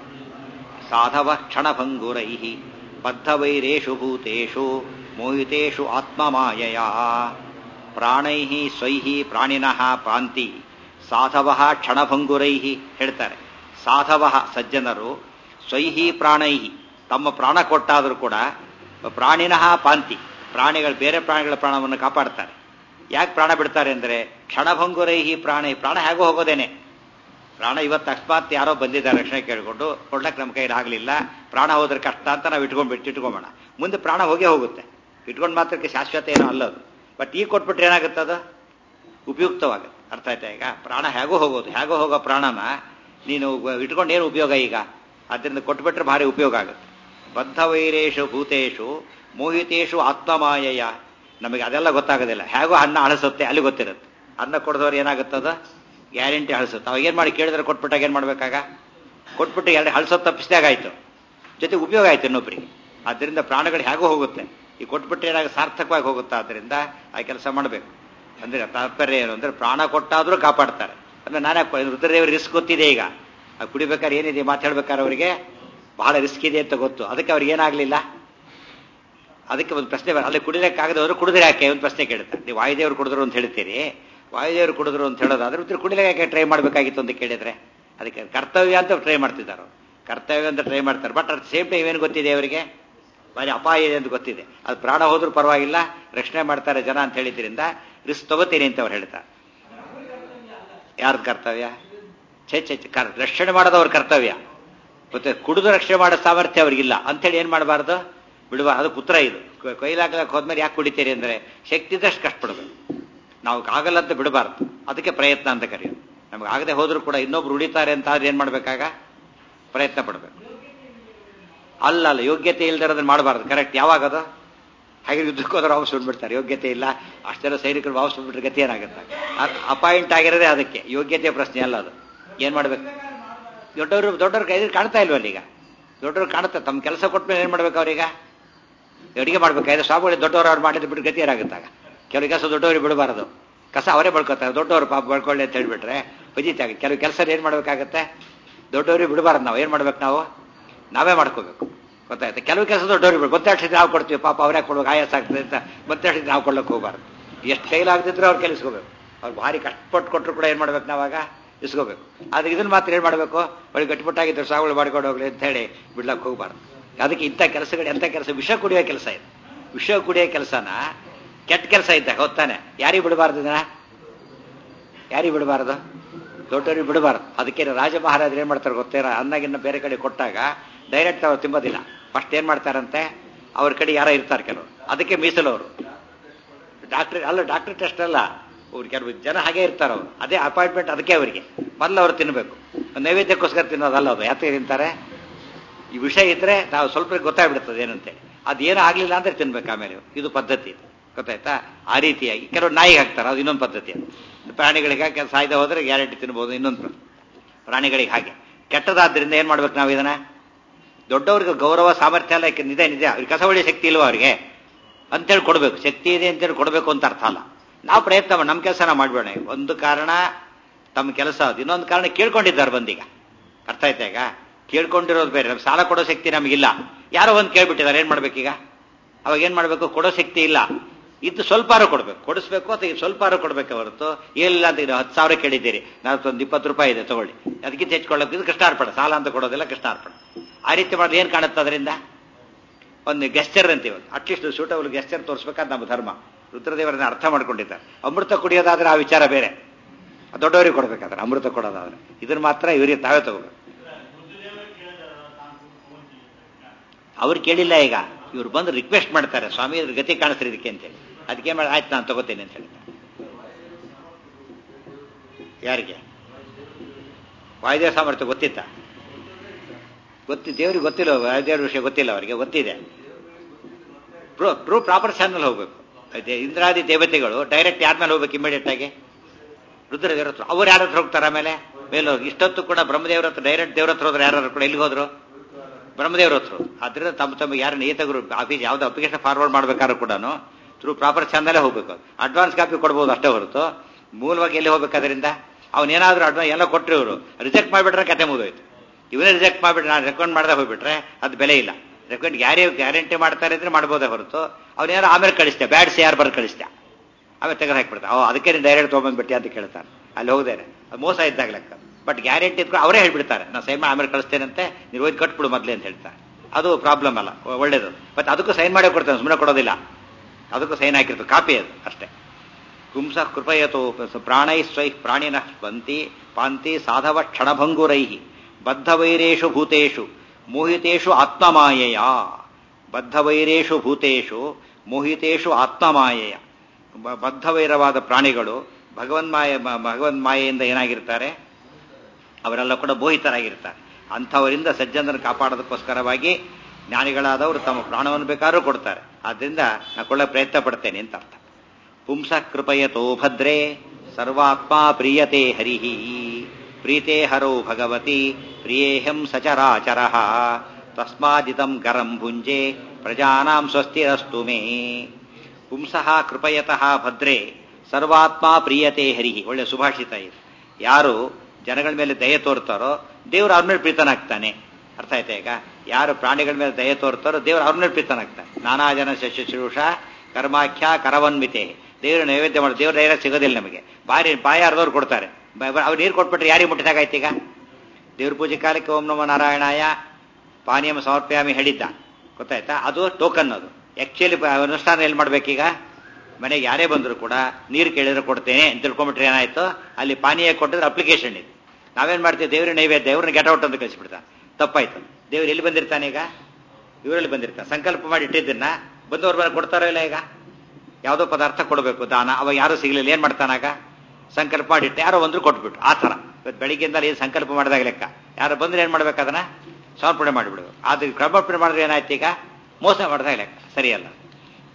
ಸಾಧವ ಕ್ಷಣಭಂಗುರೈ ಬದ್ಧವೈರೇಷು ಭೂತೇಷು ಮೋಹಿತೇಷು ಆತ್ಮಮಾಯಯ ಪ್ರಾಣೈ ಸ್ವೈ ಪ್ರಾಣಿನಃ ಪಾಂತಿ ಸಾಧವ ಕ್ಷಣಭಂಗುರೈ ಹೇಳ್ತಾರೆ ಸಾಧವ ಸಜ್ಜನರು ಸ್ವೈಹಿ ಪ್ರಾಣೈ ತಮ್ಮ ಪ್ರಾಣ ಕೊಟ್ಟಾದರೂ ಕೂಡ ಪ್ರಾಣಿನಃ ಪಾಂತಿ ಪ್ರಾಣಿಗಳು ಬೇರೆ ಪ್ರಾಣಿಗಳ ಪ್ರಾಣವನ್ನು ಕಾಪಾಡ್ತಾರೆ ಯಾಕೆ ಪ್ರಾಣ ಬಿಡ್ತಾರೆ ಅಂದರೆ ಕ್ಷಣಭಂಗುರೈಹಿ ಪ್ರಾಣಿ ಪ್ರಾಣ ಹೇಗೋ ಹೋಗೋದೇನೆ ಪ್ರಾಣ ಇವತ್ತು ಅಕಸ್ಮಾತ್ ಯಾರೋ ಬಂದಿದ್ದಾರೆ ರಕ್ಷಣೆ ಕೇಳಿಕೊಂಡು ಕೊಡ್ಲಕ್ಕೆ ನಮ್ಮ ಕೈಲಿ ಆಗಲಿಲ್ಲ ಪ್ರಾಣ ಹೋದ್ರೆ ಕಷ್ಟ ಅಂತ ನಾವು ಇಟ್ಕೊಂಡು ಬಿಟ್ಟು ಇಟ್ಕೊಂಬೋಣ ಮುಂದೆ ಪ್ರಾಣ ಹೋಗೇ ಹೋಗುತ್ತೆ ಇಟ್ಕೊಂಡು ಮಾತ್ರಕ್ಕೆ ಶಾಶ್ವತ ಏನೋ ಅಲ್ಲದು ಬಟ್ ಈಗ ಕೊಟ್ಬಿಟ್ರೆ ಏನಾಗುತ್ತೆ ಅದು ಉಪಯುಕ್ತವಾಗುತ್ತೆ ಅರ್ಥ ಆಯ್ತಾ ಈಗ ಪ್ರಾಣ ಹೇಗೋ ಹೋಗೋದು ಹೇಗೋ ಹೋಗೋ ಪ್ರಾಣನ ನೀನು ಇಟ್ಕೊಂಡು ಏನು ಉಪಯೋಗ ಈಗ ಅದರಿಂದ ಕೊಟ್ಬಿಟ್ರೆ ಭಾರಿ ಉಪಯೋಗ ಆಗುತ್ತೆ ಬದ್ಧವೈರೇಷು ಭೂತೇಶು ಮೋಹಿತೇಶು ಆತ್ಮಮಾಯಯ ನಮಗೆ ಅದೆಲ್ಲ ಗೊತ್ತಾಗೋದಿಲ್ಲ ಹೇಗೋ ಅನ್ನ ಅಳಿಸುತ್ತೆ ಅಲ್ಲಿ ಗೊತ್ತಿರುತ್ತೆ ಅನ್ನ ಕೊಡದವ್ರು ಏನಾಗುತ್ತದ ಗ್ಯಾರಂಟಿ ಅಳಿಸುತ್ತೆ ಅವಾಗ ಏನು ಮಾಡಿ ಕೇಳಿದ್ರೆ ಕೊಟ್ಬಿಟ್ಟಾಗ ಏನು ಮಾಡ್ಬೇಕಾಗ ಕೊಟ್ಬಿಟ್ಟು ಎರಡು ಹಳಸೋದು ತಪ್ಪಿಸಿದಾಗಾಯ್ತು ಜೊತೆ ಉಪಯೋಗ ಆಯ್ತು ಇನ್ನೊಬ್ಬರಿಗೆ ಆದ್ದರಿಂದ ಪ್ರಾಣಗಳು ಹೇಗೋ ಹೋಗುತ್ತೆ ಈ ಕೊಟ್ಬಿಟ್ಟು ಏನಾಗ ಸಾರ್ಥಕವಾಗಿ ಹೋಗುತ್ತೆ ಆದ್ದರಿಂದ ಆ ಕೆಲಸ ಮಾಡಬೇಕು ಅಂದ್ರೆ ತಾತ್ಪರ್ಯ ಏನು ಅಂದ್ರೆ ಪ್ರಾಣ ಕೊಟ್ಟಾದರೂ ಕಾಪಾಡ್ತಾರೆ ಅಂದ್ರೆ ನಾನೇ ರುದ್ರದೇವ್ರ ರಿಸ್ಕ್ ಗೊತ್ತಿದೆ ಈಗ ಆ ಕುಡಿಬೇಕಾದ್ರೆ ಏನಿದೆ ಮಾತಾಡ್ಬೇಕಾದ್ರೆ ಅವರಿಗೆ ಬಹಳ ರಿಸ್ಕ್ ಇದೆ ಅಂತ ಗೊತ್ತು ಅದಕ್ಕೆ ಅವ್ರಿಗೆ ಏನಾಗಲಿಲ್ಲ ಅದಕ್ಕೆ ಒಂದು ಪ್ರಶ್ನೆ ಅಲ್ಲಿ ಕುಡಿಲಿಕ್ಕಾಗದವರು ಕುಡಿದ್ರೆ ಯಾಕೆ ಒಂದು ಪ್ರಶ್ನೆ ಕೇಳುತ್ತಾರೆ ನೀವು ವಾಯುದೇವರು ಕುಡಿದ್ರು ಅಂತ ಹೇಳ್ತೀರಿ ವಾಯುದೇವರು ಕುಡಿದ್ರು ಅಂತ ಹೇಳೋದಾದ್ರೆ ಉತ್ತರ ಕುಡಿಲಿಕ್ಕೆ ಯಾಕೆ ಟ್ರೈ ಮಾಡಬೇಕಾಗಿತ್ತು ಅಂತ ಕೇಳಿದ್ರೆ ಅದಕ್ಕೆ ಕರ್ತವ್ಯ ಅಂತ ಟ್ರೈ ಮಾಡ್ತಿದ್ದಾರೆ ಕರ್ತವ್ಯ ಅಂತ ಟ್ರೈ ಮಾಡ್ತಾರೆ ಬಟ್ ಅಟ್ ಸೇಮ್ ಟೈಮ್ ಏನು ಗೊತ್ತಿದೆ ಅವರಿಗೆ ಭಾರಿ ಅಪಾಯ ಇದೆ ಅಂತ ಗೊತ್ತಿದೆ ಅದು ಪ್ರಾಣ ಹೋದ್ರೂ ಪರವಾಗಿಲ್ಲ ರಕ್ಷಣೆ ಮಾಡ್ತಾರೆ ಜನ ಅಂತ ಹೇಳಿದ್ರಿಂದ ರಿಸ್ಕ್ ತಗೋತೀನಿ ಅಂತ ಅವ್ರು ಹೇಳ್ತಾರೆ ಯಾರ್ದು ಕರ್ತವ್ಯ ಛೆ ಛೆ ರಕ್ಷಣೆ ಮಾಡೋದು ಅವ್ರ ಕರ್ತವ್ಯ ಮತ್ತೆ ಕುಡಿದು ರಕ್ಷಣೆ ಮಾಡೋ ಸಾಮರ್ಥ್ಯ ಅವ್ರಿಗಿಲ್ಲ ಅಂತೇಳಿ ಏನ್ ಮಾಡಬಾರ್ದು ಬಿಡಬಾರ್ದು ಅದು ಪುತ್ರ ಇದು ಕೊಯ್ಲಾಗ್ಲಕ್ಕೆ ಹೋದ್ಮೇಲೆ ಯಾಕೆ ಕುಡಿತೀರಿ ಅಂದ್ರೆ ಶಕ್ತಿ ಇದ್ದಷ್ಟು ಕಷ್ಟಪಡಬೇಕು ನಾವು ಆಗಲ್ಲ ಅಂತ ಬಿಡಬಾರ್ದು ಅದಕ್ಕೆ ಪ್ರಯತ್ನ ಅಂತ ಕರೆಯೋದು ನಮ್ಗೆ ಆಗದೆ ಹೋದ್ರೂ ಕೂಡ ಇನ್ನೊಬ್ರು ಉಳಿತಾರೆ ಅಂತ ಆದ್ರೆ ಏನ್ ಮಾಡ್ಬೇಕಾಗ ಪ್ರಯತ್ನ ಪಡಬೇಕು ಅಲ್ಲ ಅಲ್ಲ ಯೋಗ್ಯತೆ ಇಲ್ದಿರೋದನ್ನ ಮಾಡಬಾರ್ದು ಕರೆಕ್ಟ್ ಯಾವಾಗದು ಹಾಗೆ ಯುದ್ಧಕ್ಕೆ ಹೋದ್ರೆ ವಾಪಸ್ ಬಂದ್ಬಿಡ್ತಾರೆ ಯೋಗ್ಯತೆ ಇಲ್ಲ ಅಷ್ಟೆಲ್ಲ ಸೈನಿಕರು ವಾಪಸ್ ಬಂದ್ಬಿಟ್ರೆ ಗತಿ ಏನಾಗುತ್ತೆ ಅಪಾಯಿಂಟ್ ಆಗಿರೋದೇ ಅದಕ್ಕೆ ಯೋಗ್ಯತೆ ಪ್ರಶ್ನೆ ಅಲ್ಲ ಅದು ಏನು ಮಾಡ್ಬೇಕು ದೊಡ್ಡವರು ದೊಡ್ಡವ್ರ ಕೈ ಕಾಣ್ತಾ ಇಲ್ವಲ್ಲ ಈಗ ದೊಡ್ಡವ್ರು ಕಾಣುತ್ತೆ ತಮ್ಮ ಕೆಲಸ ಕೊಟ್ಮೇಲೆ ಏನು ಮಾಡ್ಬೇಕು ಅವ್ರೀಗ ಅಡಿಗೆ ಮಾಡ್ಬೇಕಾದ್ರೆ ಸ್ವಾಮಿಗಳು ದೊಡ್ಡವರು ಅವ್ರು ಮಾಡಿದ್ದು ಬಿಟ್ಟು ಗತಿ ಏನಾಗುತ್ತಾಗ ಕೆಲವು ಕೆಲಸ ದೊಡ್ಡವ್ರಿಗೆ ಬಿಡಬಾರದು ಕಸ ಅವರೇ ಬಳ್ಕೊತಾರೆ ದೊಡ್ಡವರು ಪಾಪ ಬಳ್ಕೊಳ್ಳಿ ಅಂತ ಹೇಳ್ಬಿಟ್ರೆ ಫಜಿತಾಗ ಕೆಲವು ಕೆಲಸ ಏನು ಮಾಡ್ಬೇಕಾಗತ್ತೆ ದೊಡ್ಡವ್ರಿಗೆ ಬಿಡಬಾರ್ದು ನಾವು ಏನು ಮಾಡ್ಬೇಕು ನಾವು ನಾವೇ ಮಾಡ್ಕೋಬೇಕು ಗೊತ್ತಾಯ್ತು ಕೆಲವು ಕೆಲಸ ದೊಡ್ಡವ್ರಿಗೆ ಬಿಡು ಗೊತ್ತಾಡ್ಸಿದ್ರೆ ನಾವು ಕೊಡ್ತೀವಿ ಪಾಪ ಅವರೇ ಕೊಡ್ಬೇಕು ಆಯಾಸ ಆಗ್ತದೆ ಅಂತ ಗೊತ್ತಾಡ್ಸಿದ್ರೆ ನಾವು ಕೊಡ್ಲಿಕ್ಕೆ ಹೋಗ್ಬಾರ್ದು ಎಷ್ಟು ಕೈಲಾಗ್ತಿದ್ರೆ ಅವ್ರು ಕೆಲಸ್ಕೋಬೇಕು ಅವ್ರು ಭಾರಿ ಕಷ್ಟಪಟ್ಟು ಕೊಟ್ಟರು ಕೂಡ ಏನು ಮಾಡ್ಬೇಕು ನಾವಾಗ ಇಸ್ಕೋಬೇಕು ಆದ್ರೆ ಇದನ್ನ ಮಾತ್ರ ಏನು ಮಾಡಬೇಕು ಅವ್ರಿಗೆ ಗಟ್ಟಿಪಟ್ಟಾಗಿದ್ರು ಸಾಗುಗಳು ಮಾಡ್ಕೊಂಡು ಹೋಗ್ಲಿ ಅಂತ ಹೇಳಿ ಬಿಡ್ಲಕ್ಕೆ ಹೋಗ್ಬಾರ್ದು ಅದಕ್ಕೆ ಇಂಥ ಕೆಲಸಗಳು ಎಂಥ ಕೆಲಸ ವಿಷ ಕುಡಿಯೋ ಕೆಲಸ ಇದೆ ವಿಷ ಕುಡಿಯೋ ಕೆಲಸನ ಕೆಟ್ಟ ಕೆಲಸ ಇದ್ದಾಗ ಹೊತ್ತಾನೆ ಯಾರಿಗೆ ಬಿಡಬಾರ್ದು ಇದನ್ನ ಯಾರಿಗೆ ಬಿಡಬಾರ್ದು ದೊಡ್ಡವ್ರಿಗೆ ಬಿಡಬಾರ್ದು ಅದಕ್ಕೆ ರಾಜ ಮಹಾರಾಜರು ಏನು ಮಾಡ್ತಾರೆ ಗೊತ್ತೇರ ಅನ್ನಗಿನ್ನ ಬೇರೆ ಕಡೆ ಕೊಟ್ಟಾಗ ಡೈರೆಕ್ಟ್ ಅವ್ರು ತಿಂಬೋದಿಲ್ಲ ಫಸ್ಟ್ ಏನು ಮಾಡ್ತಾರಂತೆ ಅವ್ರ ಕಡೆ ಯಾರೋ ಇರ್ತಾರೆ ಕೆಲವರು ಅದಕ್ಕೆ ಮೀಸಲು ಅವರು ಡಾಕ್ಟ್ರ್ ಅಲ್ಲ ಡಾಕ್ಟರ್ ಟೆಸ್ಟ್ ಅಲ್ಲ ಅವ್ರು ಕೆಲವು ಜನ ಹಾಗೆ ಇರ್ತಾರೆ ಅವರು ಅದೇ ಅಪಾಯಿಂಟ್ಮೆಂಟ್ ಅದಕ್ಕೆ ಅವರಿಗೆ ಮೊದಲು ಅವ್ರು ತಿನ್ನಬೇಕು ನೈವೇದ್ಯಕ್ಕೋಸ್ಕರ ತಿನ್ನೋದಲ್ಲ ಅದು ಯಾಕೆ ತಿಂತಾರೆ ಈ ವಿಷಯ ಇದ್ರೆ ನಾವು ಸ್ವಲ್ಪ ಗೊತ್ತಾಗ್ಬಿಡ್ತದೆ ಏನಂತೇಳಿ ಅದೇನು ಆಗಲಿಲ್ಲ ಅಂದ್ರೆ ತಿನ್ಬೇಕು ಆಮೇಲೆ ಇದು ಪದ್ಧತಿ ಗೊತ್ತಾಯ್ತಾ ಆ ರೀತಿಯಾಗಿ ಕೆಲವು ನಾಯಿಗೆ ಹಾಕ್ತಾರೆ ಅದು ಇನ್ನೊಂದು ಪದ್ಧತಿ ಅದು ಪ್ರಾಣಿಗಳಿಗೆ ಹಾಕಿ ಸಾಯ್ದ ಹೋದ್ರೆ ಗ್ಯಾರಂಟಿ ತಿನ್ಬೋದು ಇನ್ನೊಂದು ಪ್ರಾಣಿಗಳಿಗೆ ಹಾಗೆ ಕೆಟ್ಟದಾದ್ರಿಂದ ಏನು ಮಾಡ್ಬೇಕು ನಾವು ಇದನ್ನ ದೊಡ್ಡವ್ರಿಗೆ ಗೌರವ ಸಾಮರ್ಥ್ಯ ಎಲ್ಲ ಇದೆ ನಿಜ ಅವ್ರಿಗೆ ಕಸ ಹೊಡೆಯೋ ಶಕ್ತಿ ಇಲ್ವಾ ಅವ್ರಿಗೆ ಅಂತೇಳಿ ಕೊಡಬೇಕು ಶಕ್ತಿ ಇದೆ ಅಂತೇಳಿ ಕೊಡಬೇಕು ಅಂತ ಅರ್ಥ ಅಲ್ಲ ನಾವು ಪ್ರಯತ್ನ ಮಾಡಿ ನಮ್ಮ ಕೆಲಸ ನಾವು ಮಾಡಬೇಡ ಒಂದು ಕಾರಣ ತಮ್ಮ ಕೆಲಸ ಅದು ಇನ್ನೊಂದು ಕಾರಣ ಕೇಳ್ಕೊಂಡಿದ್ದಾರೆ ಬಂದೀಗ ಅರ್ಥ ಆಯ್ತಾ ಈಗ ಕೇಳ್ಕೊಂಡಿರೋದು ಬೇರೆ ನಮ್ಗೆ ಸಾಲ ಕೊಡೋ ಶಕ್ತಿ ನಮಗಿಲ್ಲ ಯಾರೋ ಒಂದು ಕೇಳ್ಬಿಟ್ಟಿದ್ದಾರೆ ಏನು ಮಾಡ್ಬೇಕೀಗ ಅವಾಗ ಏನು ಮಾಡಬೇಕು ಕೊಡೋ ಶಕ್ತಿ ಇಲ್ಲ ಇದು ಸ್ವಲ್ಪಾರು ಕೊಡಬೇಕು ಕೊಡಿಸ್ಬೇಕು ಅಥವಾ ಸ್ವಲ್ಪಾರು ಕೊಡಬೇಕು ಹೊರತು ಏನಿಲ್ಲ ಅಂತ ಇದು ಹತ್ತು ಸಾವಿರ ಕೇಳಿದ್ದೀರಿ ನಾನು ಒಂದು ಇಪ್ಪತ್ತು ರೂಪಾಯಿ ಇದೆ ತಗೊಳ್ಳಿ ಅದಕ್ಕಿಂತ ಹೆಚ್ಚಿಕೊಳ್ಳೋಕೆ ಇದು ಕೃಷ್ಣಾರ್ಪಣ ಸಾಲ ಅಂತ ಕೊಡೋದಿಲ್ಲ ಕೃಷ್ಣಾರ್ಪಣ ಆ ರೀತಿ ಮಾಡೋದು ಏನು ಕಾಣುತ್ತೆ ಅದರಿಂದ ಒಂದು ಗೆಸ್ಚರ್ ಅಂತೀವಿ ಅಟ್ಲೀಸ್ಟ್ ಸೂಟಬಲ್ ಗೆಸ್ಚರ್ ತೋರಿಸ್ಬೇಕಾದ ನಮ್ಮ ಧರ್ಮ ರುದ್ರದೇವರನ್ನ ಅರ್ಥ ಮಾಡ್ಕೊಂಡಿದ್ದಾರೆ ಅಮೃತ ಕುಡಿಯೋದಾದ್ರೆ ಆ ವಿಚಾರ ಬೇರೆ ದೊಡ್ಡವರಿಗೆ ಕೊಡ್ಬೇಕಾದ್ರೆ ಅಮೃತ ಕೊಡೋದಾದ್ರೆ ಇದನ್ನ ಮಾತ್ರ ಇವರಿಗೆ ತಾವೇ ತಗೋಬೇಕು ಅವ್ರು ಕೇಳಿಲ್ಲ ಈಗ ಇವ್ರು ಬಂದು ರಿಕ್ವೆಸ್ಟ್ ಮಾಡ್ತಾರೆ ಸ್ವಾಮಿ ಇದ್ರ ಗತಿ ಕಾಣಿಸ್ರಿ ಇದಕ್ಕೆ ಅಂತೇಳಿ ಅದಕ್ಕೆ ಮಾಡಿ ಆಯ್ತು ನಾನು ತಗೋತೇನೆ ಅಂತ ಹೇಳ್ತಾರೆ ಯಾರಿಗೆ ವಾಯುದೇವ ಸಾಮರ್ಥ್ಯ ಗೊತ್ತಿತ್ತ ಗೊತ್ತಿ ದೇವ್ರಿಗೆ ಗೊತ್ತಿಲ್ಲ ವಾಯುದೇವ್ರ ವಿಷಯ ಗೊತ್ತಿಲ್ಲ ಅವರಿಗೆ ಗೊತ್ತಿದೆ ಪ್ರೂ ಪ್ರೂ ಪ್ರಾಪರ್ ಚಾನಲ್ ಹೋಗ್ಬೇಕು ಅದೇ ಇಂದ್ರಾದಿ ದೇವತೆಗಳು ಡೈರೆಕ್ಟ್ ಯಾರ ಮೇಲೆ ಹೋಗ್ಬೇಕು ಇಮಿಡಿಯೇಟ್ ಆಗಿ ರುದ್ರದೇವ್ರ ಹತ್ರ ಅವ್ರು ಯಾರ ಹತ್ರ ಹೋಗ್ತಾರೆ ಆಮೇಲೆ ಮೇಲೆ ಹೋಗಿ ಇಷ್ಟೊತ್ತು ಕೂಡ ಬ್ರಹ್ಮದೇವ್ರ ಹತ್ರ ಡೈರೆಕ್ಟ್ ದೇವ್ರ ಹತ್ರ ಹೋದ್ರೆ ಯಾರು ಕೂಡ ಎಲ್ಲಿಗೆ ಹೋದ್ರು ಬ್ರಹ್ಮದೇವ್ರ ಹತ್ರ ಆದ್ರಿಂದ ತಮ್ಮ ತಮ್ಮ ಯಾರು ನೇತಗರು ಆಫೀಸ್ ಯಾವ್ದು ಅಪ್ಲಿಕೇಶನ್ ಫಾರ್ವರ್ಡ್ ಮಾಡ್ಬೇಕಾದ್ರೂ ಕೂಡ ಥ್ರೂ ಪ್ರಾಪರ್ ಚಾನಲೇ ಹೋಗ್ಬೇಕು ಅಡ್ವಾನ್ಸ್ ಕಾಪಿ ಕೊಡ್ಬೋದು ಅಷ್ಟೇ ಹೊರತು ಮೂಲವಾಗಿ ಎಲ್ಲಿ ಹೋಗ್ಬೇಕು ಅದರಿಂದ ಅವನೇನಾದ್ರೂ ಅಡ್ವಾನ್ಸ್ ಎಲ್ಲ ಕೊಟ್ಟರು ಇವರು ರಿಜೆಕ್ಟ್ ಮಾಡಿಬಿಟ್ರೆ ಕತೆ ಮುಗಿದೋಯ್ತು ಇವನೇ ರಿಜೆಕ್ಟ್ ಮಾಡಿಬಿಟ್ರೆ ನಾನು ರೆಕಮೆಂಡ್ ಮಾಡದೆ ಹೋಗ್ಬಿಟ್ರೆ ಅದು ಬೆಲೆ ಇಲ್ಲ ರೆಕಮೆಂಡ್ ಯಾರೇ ಗ್ಯಾರಂಟಿ ಮಾಡ್ತಾರೆ ಅಂದ್ರೆ ಮಾಡ್ಬೋದೇ ಹೊರತು ಅವನೇನಾರು ಆಮೇಲೆ ಕಳಿಸ್ತೆ ಬ್ಯಾಡ್ ಸಿ ಯಾರು ಬರ್ ಕಳಿಸ್ತೆ ಆಮೇಲೆ ತೆಗೆದು ಹಾಕ್ಬಿಡ್ತಾ ಅವ್ ಅದಕ್ಕೆ ನೀನು ಡೈರೆಕ್ಟ್ ತೊಗೊಂಡ್ಬಿಟ್ಟು ಅಂತ ಕೇಳ್ತಾನೆ ಅಲ್ಲಿ ಹೋಗ್ದೇನೆ ಅದು ಮೋಸ ಇದ್ದಾಗ ಲೆಕ್ಕ ಬಟ್ ಗ್ಯಾರಂಟಿ ಇದ್ಕೊಂಡು ಅವರೇ ಹೇಳ್ಬಿಡ್ತಾರೆ ನಾನು ಸೈನ್ ಮಾಡಿ ಆಮೇಲೆ ಕಳಿಸ್ತೇನಂತೆ ನೀವು ಹೋಗಿ ಕಟ್ಬಿಡು ಮೊದಲೇ ಅಂತ ಹೇಳ್ತಾರೆ ಅದು ಪ್ರಾಬ್ಲಮ್ ಅಲ್ಲ ಒಳ್ಳೇದು ಬಟ್ ಅದಕ್ಕೂ ಸೈನ್ ಮಾಡೇ ಕೊಡ್ತಾನೆ ಸುಮ್ಮನೆ ಕೊಡೋದಿಲ್ಲ ಅದಕ್ಕೂ ಸೈನ್ ಹಾಕಿರ್ತದೆ ಕಾಪಿ ಅದು ಅಷ್ಟೇ ಪುಂಸ ಕೃಪಯತೋ ಪ್ರಾಣೈ ಸ್ವೈ ಪ್ರಾಣಿನ ಸ್ವಂತಿ ಪಾಂತಿ ಸಾಧವ ಕ್ಷಣಭಂಗುರೈ ಬದ್ಧವೈರೇಷು ಭೂತೇಷು ಮೋಹಿತೇಷು ಆತ್ಮಮಾಯೆಯ ಬದ್ಧವೈರೇಷು ಭೂತೇಷು ಮೋಹಿತೇಷು ಆತ್ಮಮಾಯೆಯ ಬದ್ಧವೈರವಾದ ಪ್ರಾಣಿಗಳು ಭಗವನ್ಮಾಯ ಭಗವನ್ಮಾಯೆಯಿಂದ ಏನಾಗಿರ್ತಾರೆ ಅವರೆಲ್ಲ ಕೂಡ ಮೋಹಿತರಾಗಿರ್ತಾರೆ ಅಂಥವರಿಂದ ಸಜ್ಜನರನ್ನು ಕಾಪಾಡೋದಕ್ಕೋಸ್ಕರವಾಗಿ ಜ್ಞಾನಿಗಳಾದವರು ತಮ್ಮ ಪ್ರಾಣವನ್ನು ಬೇಕಾದ್ರೂ ಕೊಡ್ತಾರೆ ಆದ್ದರಿಂದ ನಾ ಕೊಳ್ಳ ಪ್ರಯತ್ನ ಪಡ್ತೇನೆ ಅಂತ ಅರ್ಥ ಪುಂಸ ಕೃಪಯತೋ ಭದ್ರೇ ಸರ್ವಾತ್ಮ ಪ್ರೀಯತೆ ಹರಿಹಿ ಪ್ರೀತೆ ಹರೋ ಭಗವತಿ ಪ್ರಿಯೇಹಂ ಸಚರಾಚರ ತಸ್ಮಾದಿತಂ ಗರಂ ಭುಂಜೆ ಪ್ರಜಾನಾಂ ಸ್ವಸ್ತಿರಸ್ತು ಮೇ ಪುಂಸಃ ಕೃಪಯತಃ ಭದ್ರೇ ಸರ್ವಾತ್ಮ ಪ್ರೀಯತೆ ಹರಿಹಿ ಒಳ್ಳೆ ಸುಭಾಷಿತ ಇದೆ ಯಾರು ಜನಗಳ ಮೇಲೆ ದಯೆ ತೋರ್ತಾರೋ ದೇವರು ಅವ್ರ ಮೇಲೆ ಪ್ರೀತನಾಗ್ತಾನೆ ಅರ್ಥ ಆಯ್ತಾ ಈಗ ಯಾರು ಪ್ರಾಣಿಗಳ ಮೇಲೆ ದಯೆ ತೋರ್ತಾರೋ ದೇವರು ಅವ್ರ ಮೇಲೆ ಪ್ರೀತನಾಗ್ತಾನೆ ನಾನಾ ಜನ ಶುಶ್ರೂಷ ಕರ್ಮಾಖ್ಯ ಕರವನ್ಮಿತೆ ದೇವರು ನೈವೇದ್ಯ ಮಾಡಿ ದೇವ್ರ ಡೈರೆಕ್ಟ್ ಸಿಗೋದಿಲ್ಲ ನಮಗೆ ಬಾರಿ ಬಾಯಾರದವ್ರು ಕೊಡ್ತಾರೆ ಅವ್ರು ನೀರು ಕೊಟ್ಬಿಟ್ರೆ ಯಾರಿಗೆ ಮುಟ್ಟಿದಾಗಾಯ್ತು ಈಗ ದೇವ್ರ ಪೂಜೆ ಕಾಲಕ್ಕೆ ಓಂ ನಮ ನಾರಾಯಣಾಯ ಪಾನೀಯಂ ಸಮರ್ಪ್ಯಾಮಿ ಹೇಳಿದ್ದ ಗೊತ್ತಾಯ್ತಾ ಅದು ಟೋಕನ್ ಅದು ಆಕ್ಚುಲಿ ಅನುಷ್ಠಾನ ಎಲ್ಲಿ ಮಾಡ್ಬೇಕೀಗ ಮನೆಗೆ ಯಾರೇ ಬಂದರೂ ಕೂಡ ನೀರು ಕೇಳಿದ್ರೆ ಕೊಡ್ತೇನೆ ಅಂತ ತಿಳ್ಕೊಂಬಿಟ್ರೆ ಏನಾಯ್ತು ಅಲ್ಲಿ ಪಾನೀಯ ಕೊಟ್ಟಿದ್ರೆ ಅಪ್ಲಿಕೇಶನ್ ಇದೆ ನಾವೇನ್ ಮಾಡ್ತೀವಿ ದೇವ್ರ ನೈವೇದ್ಯ ದೇವ್ರನ್ನ ಗೆಟ್ ಔಟ್ ಅಂತ ಕಳಿಸ್ಬಿಡ್ತಾನೆ ತಪ್ಪಾಯ್ತು ದೇವ್ರು ಎಲ್ಲಿ ಬಂದಿರ್ತಾನೆ ಈಗ ಇವರಲ್ಲಿ ಬಂದಿರ್ತಾನೆ ಸಂಕಲ್ಪ ಮಾಡಿ ಇಟ್ಟಿದ್ದನ್ನ ಬಂದವ್ರ ಮೇಲೆ ಕೊಡ್ತಾರೋ ಇಲ್ಲ ಈಗ ಯಾವುದೋ ಪದಾರ್ಥ ಕೊಡಬೇಕು ದಾನ ಅವಾಗ ಯಾರು ಸಿಗ್ಲಿಲ್ಲ ಏನ್ ಮಾಡ್ತಾನಾಗ ಸಂಕಲ್ಪ ಮಾಡಿಟ್ಟು ಯಾರೋ ಒಂದ್ರು ಕೊಟ್ಬಿಟ್ಟು ಆ ಥರ ಇವತ್ತು ಬೆಳಿಗ್ಗೆಯಿಂದ ಏನು ಸಂಕಲ್ಪ ಮಾಡಿದಾಗ ಲೆಕ್ಕ ಯಾರು ಬಂದ್ರೆ ಏನ್ ಮಾಡ್ಬೇಕು ಅದನ್ನ ಸಮರ್ಪಣೆ ಮಾಡಿಬಿಡ್ಬೇಕು ಆದ್ರೆ ಸಮರ್ಪಣೆ ಮಾಡಿದ್ರೆ ಏನಾಯ್ತು ಈಗ ಮೋಸ ಮಾಡಿದಾಗ ಲೆಕ್ಕ ಸರಿಯಲ್ಲ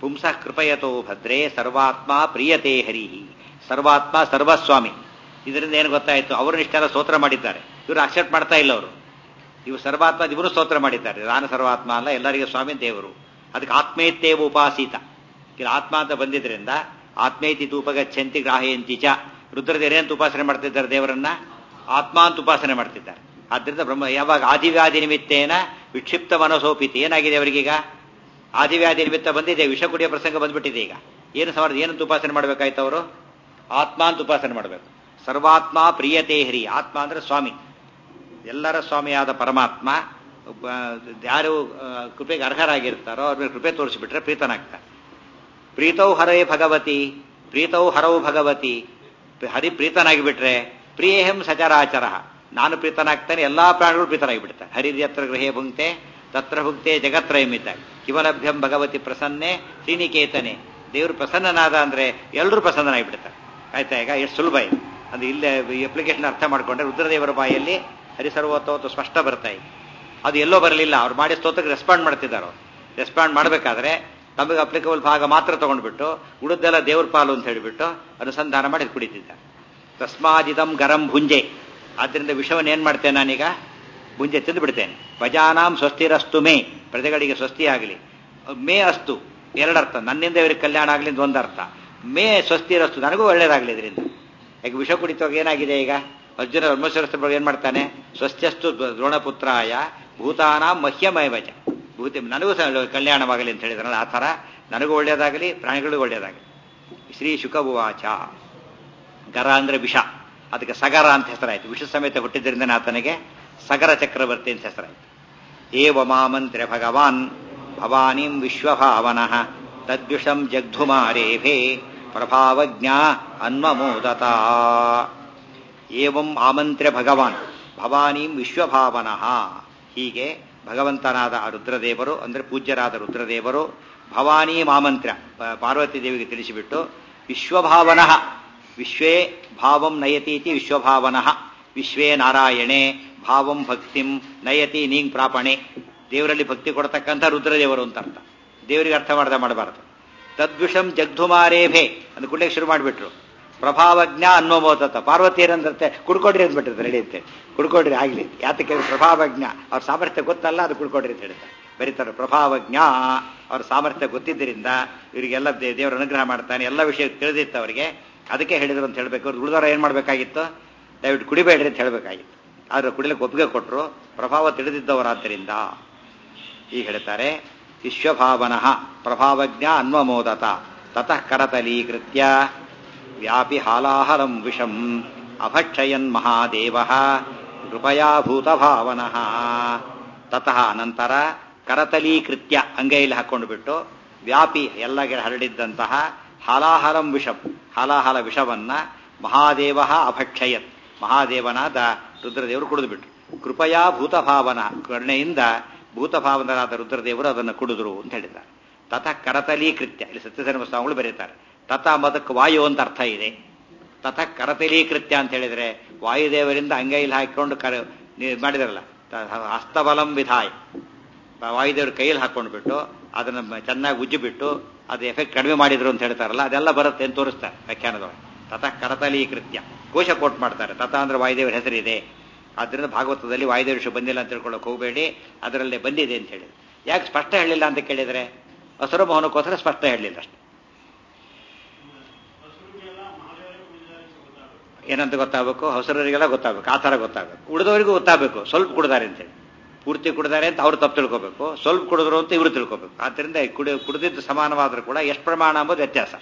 ಪುಂಸಃ ಕೃಪಯತೋ ಭದ್ರೇ ಸರ್ವಾತ್ಮ ಪ್ರಿಯತೆ ಹರಿ ಸರ್ವಾತ್ಮ ಸರ್ವಸ್ವಾಮಿ ಇದರಿಂದ ಏನು ಗೊತ್ತಾಯಿತು ಅವರು ಇಷ್ಟೆಲ್ಲ ಸ್ತೋತ್ರ ಮಾಡಿದ್ದಾರೆ ಇವರು ಅಕ್ಸೆಪ್ಟ್ ಮಾಡ್ತಾ ಇಲ್ಲ ಅವರು ಇವು ಸರ್ವಾತ್ಮ ಇವರು ಸ್ತೋತ್ರ ಮಾಡಿದ್ದಾರೆ ನಾನು ಸರ್ವಾತ್ಮ ಅಲ್ಲ ಎಲ್ಲರಿಗೂ ಸ್ವಾಮಿ ದೇವರು ಅದಕ್ಕೆ ಆತ್ಮೇತ್ತೇವ ಉಪಾಸೀತ ಇಲ್ಲಿ ಆತ್ಮ ಅಂತ ಬಂದಿದ್ರಿಂದ ಆತ್ಮೇತಿ ತೂಪಗಚ್ಚಂತಿ ಗ್ರಾಹಯಂತಿ ಚ ರುದ್ರದೇರೇಂತ ಉಪಾಸನೆ ಮಾಡ್ತಿದ್ದಾರೆ ದೇವರನ್ನ ಆತ್ಮ ಅಂತ ಉಪಾಸನೆ ಮಾಡ್ತಿದ್ದಾರೆ ಆದ್ರಿಂದ ಬ್ರಹ್ಮ ಯಾವಾಗ ಆದಿವ್ಯಾಧಿ ನಿಮಿತ್ತೇನ ವಿಕ್ಷಿಪ್ತ ಮನಸೋಪಿತಿ ಏನಾಗಿದೆ ಅವರಿಗೀಗ ಆದಿವ್ಯಾಧಿ ನಿಮಿತ್ತ ಬಂದಿದೆ ವಿಷ ಕುಡಿಯೋ ಪ್ರಸಂಗ ಬಂದ್ಬಿಟ್ಟಿದೆ ಈಗ ಏನು ಸಮಾನ ಏನಂತ ಉಪಾಸನೆ ಮಾಡ್ಬೇಕಾಯ್ತು ಅವರು ಆತ್ಮ ಅಂತ ಉಪಾಸನೆ ಮಾಡಬೇಕು ಸರ್ವಾತ್ಮ ಪ್ರಿಯತೆ ಹರಿ ಆತ್ಮ ಅಂದ್ರೆ ಸ್ವಾಮಿ ಎಲ್ಲರ ಸ್ವಾಮಿಯಾದ ಪರಮಾತ್ಮ ಒಬ್ಬ ಯಾರು ಆ, ಕೃಪೆಗೆ ಅರ್ಹರಾಗಿರ್ತಾರೋ ಅವ್ರ ಮೇಲೆ ಕೃಪೆ ತೋರಿಸಿಬಿಟ್ರೆ ಪ್ರೀತನಾಗ್ತಾರೆ ಪ್ರೀತೌ ಹರೇ ಭಗವತಿ ಪ್ರೀತೌ ಹರೌ ಭಗವತಿ ಹರಿ ಪ್ರೀತನಾಗಿ ಬಿಟ್ರೆ ಪ್ರಿಯೇಹಂ ಸಚರಾಚರ ನಾನು ಪ್ರೀತನಾಗ್ತಾನೆ ಎಲ್ಲಾ ಪ್ರಾಣಿಗಳು ಪ್ರೀತನಾಗಿ ಬಿಡ್ತಾರೆ ಹರಿದ್ಯತ್ರ ಗೃಹೇ ಭುಂಕ್ತೆ ತತ್ರ ಭುಕ್ತೆ ಜಗತ್ರಯಮಿದ್ದಾಗ ಕಿವಲಭ್ಯಂ ಭಗವತಿ ಪ್ರಸನ್ನೆ ಶ್ರೀನಿಕೇತನೆ ದೇವರು ಪ್ರಸನ್ನನಾದ ಅಂದ್ರೆ ಎಲ್ಲರೂ ಪ್ರಸನ್ನನಾಗಿ ಬಿಡ್ತಾರೆ ಆಯ್ತಾ ಈಗ ಎಷ್ಟು ಸುಲಭ ಇದೆ ಅದು ಇಲ್ಲೇ ಅಪ್ಲಿಕೇಶನ್ ಅರ್ಥ ಮಾಡ್ಕೊಂಡ್ರೆ ರುದ್ರದೇವರ ಬಾಯಲ್ಲಿ ಹರಿಸರ್ವೋತ್ತವತ್ತು ಸ್ಪಷ್ಟ ಬರ್ತಾ ಇದೆ ಅದು ಎಲ್ಲೋ ಬರಲಿಲ್ಲ ಅವ್ರು ಮಾಡಿ ಸ್ತೋತ್ರಕ್ಕೆ ರೆಸ್ಪಾಂಡ್ ಮಾಡ್ತಿದ್ದಾರೆ ಅವ್ರು ರೆಸ್ಪಾಂಡ್ ಮಾಡಬೇಕಾದ್ರೆ ತಮಗೆ ಅಪ್ಲಿಕಬಲ್ ಭಾಗ ಮಾತ್ರ ತಗೊಂಡ್ಬಿಟ್ಟು ಉಳಿದೆಲ್ಲ ದೇವ್ರ ಪಾಲು ಅಂತ ಹೇಳಿಬಿಟ್ಟು ಅನುಸಂಧಾನ ಮಾಡಿ ಕುಡಿತಿದ್ದಾರೆ ತಸ್ಮಾದಿದಂ ಗರಂ ಭುಂಜೆ ಆದ್ರಿಂದ ವಿಷವನ್ನು ಏನ್ ಮಾಡ್ತೇನೆ ನಾನೀಗ ಭುಂಜೆ ತಿಂದು ಬಿಡ್ತೇನೆ ಭಜಾನಾಂ ಸ್ವಸ್ತಿರಸ್ತು ಮೇ ಪ್ರಜೆಗಳಿಗೆ ಸ್ವಸ್ತಿ ಆಗಲಿ ಮೇ ಅಸ್ತು ಎರಡರ್ಥ ನನ್ನಿಂದ ಇವರಿಗೆ ಕಲ್ಯಾಣ ಆಗಲಿ ಅಂತ ಒಂದರ್ಥ ಮೇ ಸ್ವಸ್ತಿರಸ್ತು ನನಗೂ ಒಳ್ಳೇದಾಗಲಿ ಇದರಿಂದ ಯಾಕೆ ವಿಷ ಕುಡಿತವಾಗ ಏನಾಗಿದೆ ಈಗ ಅರ್ಜುನ ಬ್ರಹ್ಮೇಶ್ವರ ಏನ್ ಮಾಡ್ತಾನೆ ಸ್ವಸ್ಥಸ್ತು ದ್ರೋಣಪುತ್ರಾಯ ಭೂತಾನಾಂ ಮಹ್ಯಮಯವಚ ಭೂತಿ ನನಗೂ ಸಹ ಕಲ್ಯಾಣವಾಗಲಿ ಅಂತ ಹೇಳಿದ್ರಲ್ಲ ಆ ಥರ ನನಗೂ ಒಳ್ಳೆಯದಾಗಲಿ ಪ್ರಾಣಿಗಳಿಗೂ ಒಳ್ಳೆಯದಾಗಲಿ ಶ್ರೀ ಶುಕಭುವಾಚ ಗರ ಅಂದ್ರೆ ವಿಷ ಅದಕ್ಕೆ ಸಗರ ಅಂತ ಹೆಸರಾಯಿತು ವಿಷ ಸಮೇತ ಹುಟ್ಟಿದ್ರಿಂದ ಆತನಿಗೆ ಸಗರ ಚಕ್ರವರ್ತಿ ಅಂತ ಹೆಸರಾಯಿತು ಏವ ಮಾಮಂತ್ರ್ಯ ಭಗವಾನ್ ಭವಾನಿಂ ವಿಶ್ವಭಾವನಃ ತದ್ವಿಷಂ ಜಗ್ಧುಮಾರೇಭೆ ಪ್ರಭಾವಜ್ಞಾ ಅನ್ವಮೋದತ ಏವಂ ಆಮಂತ್ರ್ಯ ಭಗವಾನ್ ಭವಾನಿಂ ವಿಶ್ವಭಾವನಃ ಹೀಗೆ ಭಗವಂತನಾದ ಆ ರುದ್ರದೇವರು ಅಂದ್ರೆ ಪೂಜ್ಯರಾದ ರುದ್ರದೇವರು ಭವಾನಿ ಮಾಮಂತ್ರ್ಯ ಪ- ಪಾರ್ವತಿ ದೇವಿಗೆ ತಿಳಿಸಿಬಿಟ್ಟು ವಿಶ್ವಭಾವನಃ ವಿಶ್ವೇ ಭಾವಂ ನಯತಿ ಇತಿ ವಿಶ್ವಭಾವನಃ ವಿಶ್ವೇ ನಾರಾಯಣೆ ಭಾವಂ ಭಕ್ತಿಂ ನಯತಿ ನೀಂಗ್ ಪ್ರಾಪಣೆ ದೇವರಲ್ಲಿ ಭಕ್ತಿ ಕೊಡ್ತಕ್ಕಂಥ ರುದ್ರದೇವರು ಅಂತ ಅರ್ಥ ದೇವರಿಗೆ ಅರ್ಥ ಮಾಡ್ದ ಮಾಡಬಾರದು ತದ್ವಿಷಂ ಜಗ್ಧುಮಾರೇಭೆ ಅಂದ್ ಕೂಡಲೇ ಶುರು ಮಾಡಿಬಿಟ್ರು ಪ್ರಭಾವಜ್ಞ ಅನ್ನೋಮೋದತ್ತ ಪಾರ್ವತಿ ಏನಂದ್ರೆ ಕುಡ್ಕೊಡ್ರಿ ಅಂದ್ಬಿಟ್ಟಿರ್ತಾರೆ ರೆಡಿ ಅಂತ ಕುಡ್ಕೊಡ್ರಿ ಆಗ್ಲಿ ಯಾತಕ್ಕೆ ಪ್ರಭಾವಜ್ಞ ಅವ್ರ ಸಾಮರ್ಥ್ಯ ಗೊತ್ತಲ್ಲ ಅದು ಕುಡ್ಕೊಡ್ರಿ ಅಂತ ಹೇಳ್ತಾರೆ ಬರೀತಾರೆ ಪ್ರಭಾವಜ್ಞ ಅವ್ರ ಸಾಮರ್ಥ್ಯ ಗೊತ್ತಿದ್ದರಿಂದ ಇವರಿಗೆಲ್ಲ ದೇ- ದೇವರ ಅನುಗ್ರಹ ಮಾಡ್ತಾನೆ ಎಲ್ಲ ವಿಷಯ ತಿಳಿದಿತ್ತು ಅವರಿಗೆ ಅದಕ್ಕೆ ಹೇಳಿದ್ರು ಅಂತ ಹೇಳ್ಬೇಕು ಅವ್ರು ಉಳಿದವರ ಏನ್ ಮಾಡ್ಬೇಕಾಗಿತ್ತು ದಯವಿಟ್ಟು ಕುಡಿಬೇಡ್ರಿ ಅಂತ ಹೇಳ್ಬೇಕಾಗಿತ್ತು ಆದ್ರೆ ಕುಡಿಲಿಕ್ಕೆ ಒಪ್ಪಿಗೆ ಕೊಟ್ಟರು ಪ್ರಭಾವ ತಿಳಿದಿದ್ದವರಾದ್ದರಿಂದ ಈಗ ಹೇಳ್ತಾರೆ ವಿಶ್ವಭಾವನಃ ಪ್ರಭಾವಜ್ಞ ಅನ್ವಮೋದತ ತತಃ ಕರತಲೀಕೃತ್ಯ ವ್ಯಾಪಿ ಹಾಲಾಹಲಂ ವಿಷಂ ಅಭಕ್ಷಯನ್ ಮಹಾದೇವ ಕೃಪಯಾ ಭೂತಭಾವನಃ ತತಃ ಅನಂತರ ಕರತಲೀಕೃತ್ಯ ಅಂಗೈಲಿ ಹಾಕೊಂಡು ಬಿಟ್ಟು ವ್ಯಾಪಿ ಎಲ್ಲ ಕಡೆ ಹರಡಿದ್ದಂತಹ ಹಾಲಾಹಲಂ ವಿಷಂ ಹಾಲಾಹಲ ವಿಷವನ್ನ ಮಹಾದೇವ ಅಭಕ್ಷಯತ್ ಮಹಾದೇವನಾದ ರುದ್ರದೇವರು ಕುಡಿದು ಬಿಟ್ರು ಕೃಪಯಾ ಭೂತಭಾವನ ಕರುಣೆಯಿಂದ ಭೂತಭಾವನರಾದ ರುದ್ರದೇವರು ಅದನ್ನು ಕುಡಿದ್ರು ಅಂತ ಹೇಳಿದ್ದಾರೆ ತಥ ಕರತಲೀಕೃತ್ಯ ಇಲ್ಲಿ ಸತ್ಯಧರ್ಮ ಸ್ವಾಮಿಗಳು ಬರೀತಾರೆ ತಥ ಮದಕ್ಕೆ ವಾಯು ಅಂತ ಅರ್ಥ ಇದೆ ತಥ ಕರತಲೀಕೃತ್ಯ ಅಂತ ಹೇಳಿದ್ರೆ ವಾಯುದೇವರಿಂದ ಅಂಗೈಲಿ ಹಾಕಿಕೊಂಡು ಕರ ನೀವು ಮಾಡಿದಾರಲ್ಲ ತ- ಹಸ್ತಬಲಂ ವಿಧಾಯ ವಾಯುದೇವ್ರ ಕೈಯಲ್ಲಿ ಹಾಕೊಂಡು ಬಿಟ್ಟು ಅದನ್ನ ಮ- ಚೆನ್ನಾಗಿ ಉಜ್ಜಿಬಿಟ್ಟು ಅದು ಎಫೆಕ್ಟ್ ಕಡಿಮೆ ಮಾಡಿದ್ರು ಅಂತ ಹೇಳ್ತಾರಲ್ಲ ಅದೆಲ್ಲ ಬರುತ್ತೆ ಅಂತ ತೋರಿಸ್ತಾರೆ ವ್ಯಾಖ್ಯಾನದೊಳಗೆ ತಥ ಕರತಲೀಕೃತ್ಯ ಕೋಶ ಕೋಟ್ ಮಾಡ್ತಾರೆ ತಥ ಅಂದ್ರೆ ವಾಯುದೇವರ ಹೆಸರಿದೆ ಆದ್ದರಿಂದ ಭಾಗವತದಲ್ಲಿ ವಾಯುದೇವ ವಿಷಯ ಬಂದಿಲ್ಲ ಅಂತ ತಿಳ್ಕೊಳ್ಳೋಕೆ ಹೋಗಬೇಡಿ ಅದರಲ್ಲೇ ಬಂದಿದೆ ಅಂತ ಹೇಳಿದ್ರು ಯಾಕೆ ಸ್ಪಷ್ಟ ಹೇಳಿಲ್ಲ ಅಂತ ಕೇಳಿದ್ರೆ ಹಸುರ ಮೋಹನಕ್ಕೋಸ್ಕರ ಸ್ಪಷ್ಟ ಹೇಳಲಿಲ್ಲ ಅಷ್ಟೇ ಏನಂತ ಗೊತ್ತಾಗಬೇಕು ಹೊಸರರಿಗೆಲ್ಲ ಗೊತ್ತಾಗಬೇಕು ಆ ಥರ ಗೊತ್ತಾಗಬೇಕು ಉಳಿದವರಿಗೂ ಗೊತ್ತಾಗಬೇಕು ಸ್ವಲ್ಪ ಕುಡ್ದಾರೆ ಅಂತೇಳಿ ಪೂರ್ತಿ ಕುಡ್ದಾರೆ ಅಂತ ಅವ್ರು ತಪ್ಪು ತಿಳ್ಕೋಬೇಕು ಸ್ವಲ್ಪ ಕುಡಿದ್ರು ಅಂತ ಇವರು ತಿಳ್ಕೋಬೇಕು ಆದ್ದರಿಂದ ಕುಡಿ ಕುಡಿದಿದ್ದು ಸಮಾನವಾದರೂ ಕೂಡ ಎಷ್ಟು ಪ್ರಮಾಣ ಅಂಬೋದು ವ್ಯತ್ಯಾಸ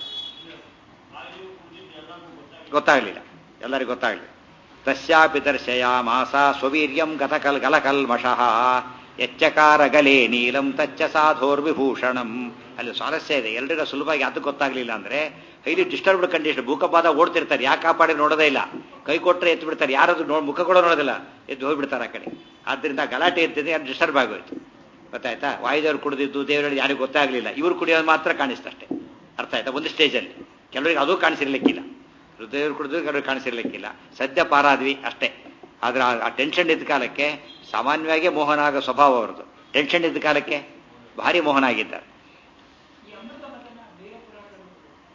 ಗೊತ್ತಾಗಲಿಲ್ಲ ಎಲ್ಲರಿಗೂ ಗೊತ್ತಾಗಲಿಲ್ಲ ತಸ್ಯಾಪಿ ದರ್ಶಯ ಮಾಸ ಸ್ವವೀರ್ಯಂ ಗತಕಲ್ ಗಲಕಲ್ಮಷಃ ಎಚ್ಚಕಾರ ಗಲೆ ನೀಲಂ ತಚ್ಚ ಸಾಧೋರ್ವಿಭೂಷಣಂ ಅಲ್ಲಿ ಸ್ವಾರಸ್ಯ ಇದೆ ಎಲ್ರಿಗೂ ಸುಲಭವಾಗಿ ಅದು ಗೊತ್ತಾಗ್ಲಿಲ್ಲ ಅಂದ್ರೆ ಹೈಲಿ ಡಿಸ್ಟರ್ಬ್ಡ್ ಕಂಡೀಷನ್ ಭೂಕಂಪಾದ ಓಡ್ತಿರ್ತಾರೆ ಯಾಕೆ ಕಾಪಾಡಿ ನೋಡೋದೇ ಇಲ್ಲ ಕೈ ಕೊಟ್ಟರೆ ಎತ್ತು ಬಿಡ್ತಾರೆ ಯಾರಾದ್ರೂ ನೋ ಮುಖ ಕೂಡ ನೋಡೋದಿಲ್ಲ ಎದ್ದು ಹೋಗ್ಬಿಡ್ತಾರೆ ಆ ಕಡೆ ಆದ್ರಿಂದ ಗಲಾಟೆ ಇರ್ತಿದೆ ಅದು ಡಿಸ್ಟರ್ಬ್ ಆಗೋಯ್ತು ಗೊತ್ತಾಯ್ತಾ ವಾಯುದೇವ್ರು ಕುಡಿದಿದ್ದು ದೇವರಲ್ಲಿ ಯಾರಿಗೂ ಗೊತ್ತಾಗ್ಲಿಲ್ಲ ಇವ್ರು ಕುಡಿಯೋದು ಮಾತ್ರ ಕಾಣಿಸ್ತಷ್ಟೇ ಅರ್ಥ ಆಯ್ತಾ ಒಂದು ಸ್ಟೇಜಲ್ಲಿ ಕೆಲವರಿಗೆ ಅದು ಕಾಣಿಸಿರ್ಲಿಕ್ಕಿಲ್ಲ ಹೃದಯರು ಕುಡಿದು ಕೆಲವರು ಕಾಣಿಸಿರ್ಲಿಕ್ಕಿಲ್ಲ ಸದ್ಯ ಪಾರಾದ್ವಿ ಅಷ್ಟೇ ಆದ್ರೆ ಆ- ಆ ಟೆನ್ಷನ್ ಇದ್ದ ಕಾಲಕ್ಕೆ ಸಾಮಾನ್ಯವಾಗಿ ಮೋಹನ ಆಗೋ ಸ್ವಭಾವ ಅವರದು ಟೆನ್ಷನ್ ಇದ್ದ ಕಾಲಕ್ಕೆ ಭಾರಿ ಮೋಹನ ಆಗಿದ್ದಾರೆ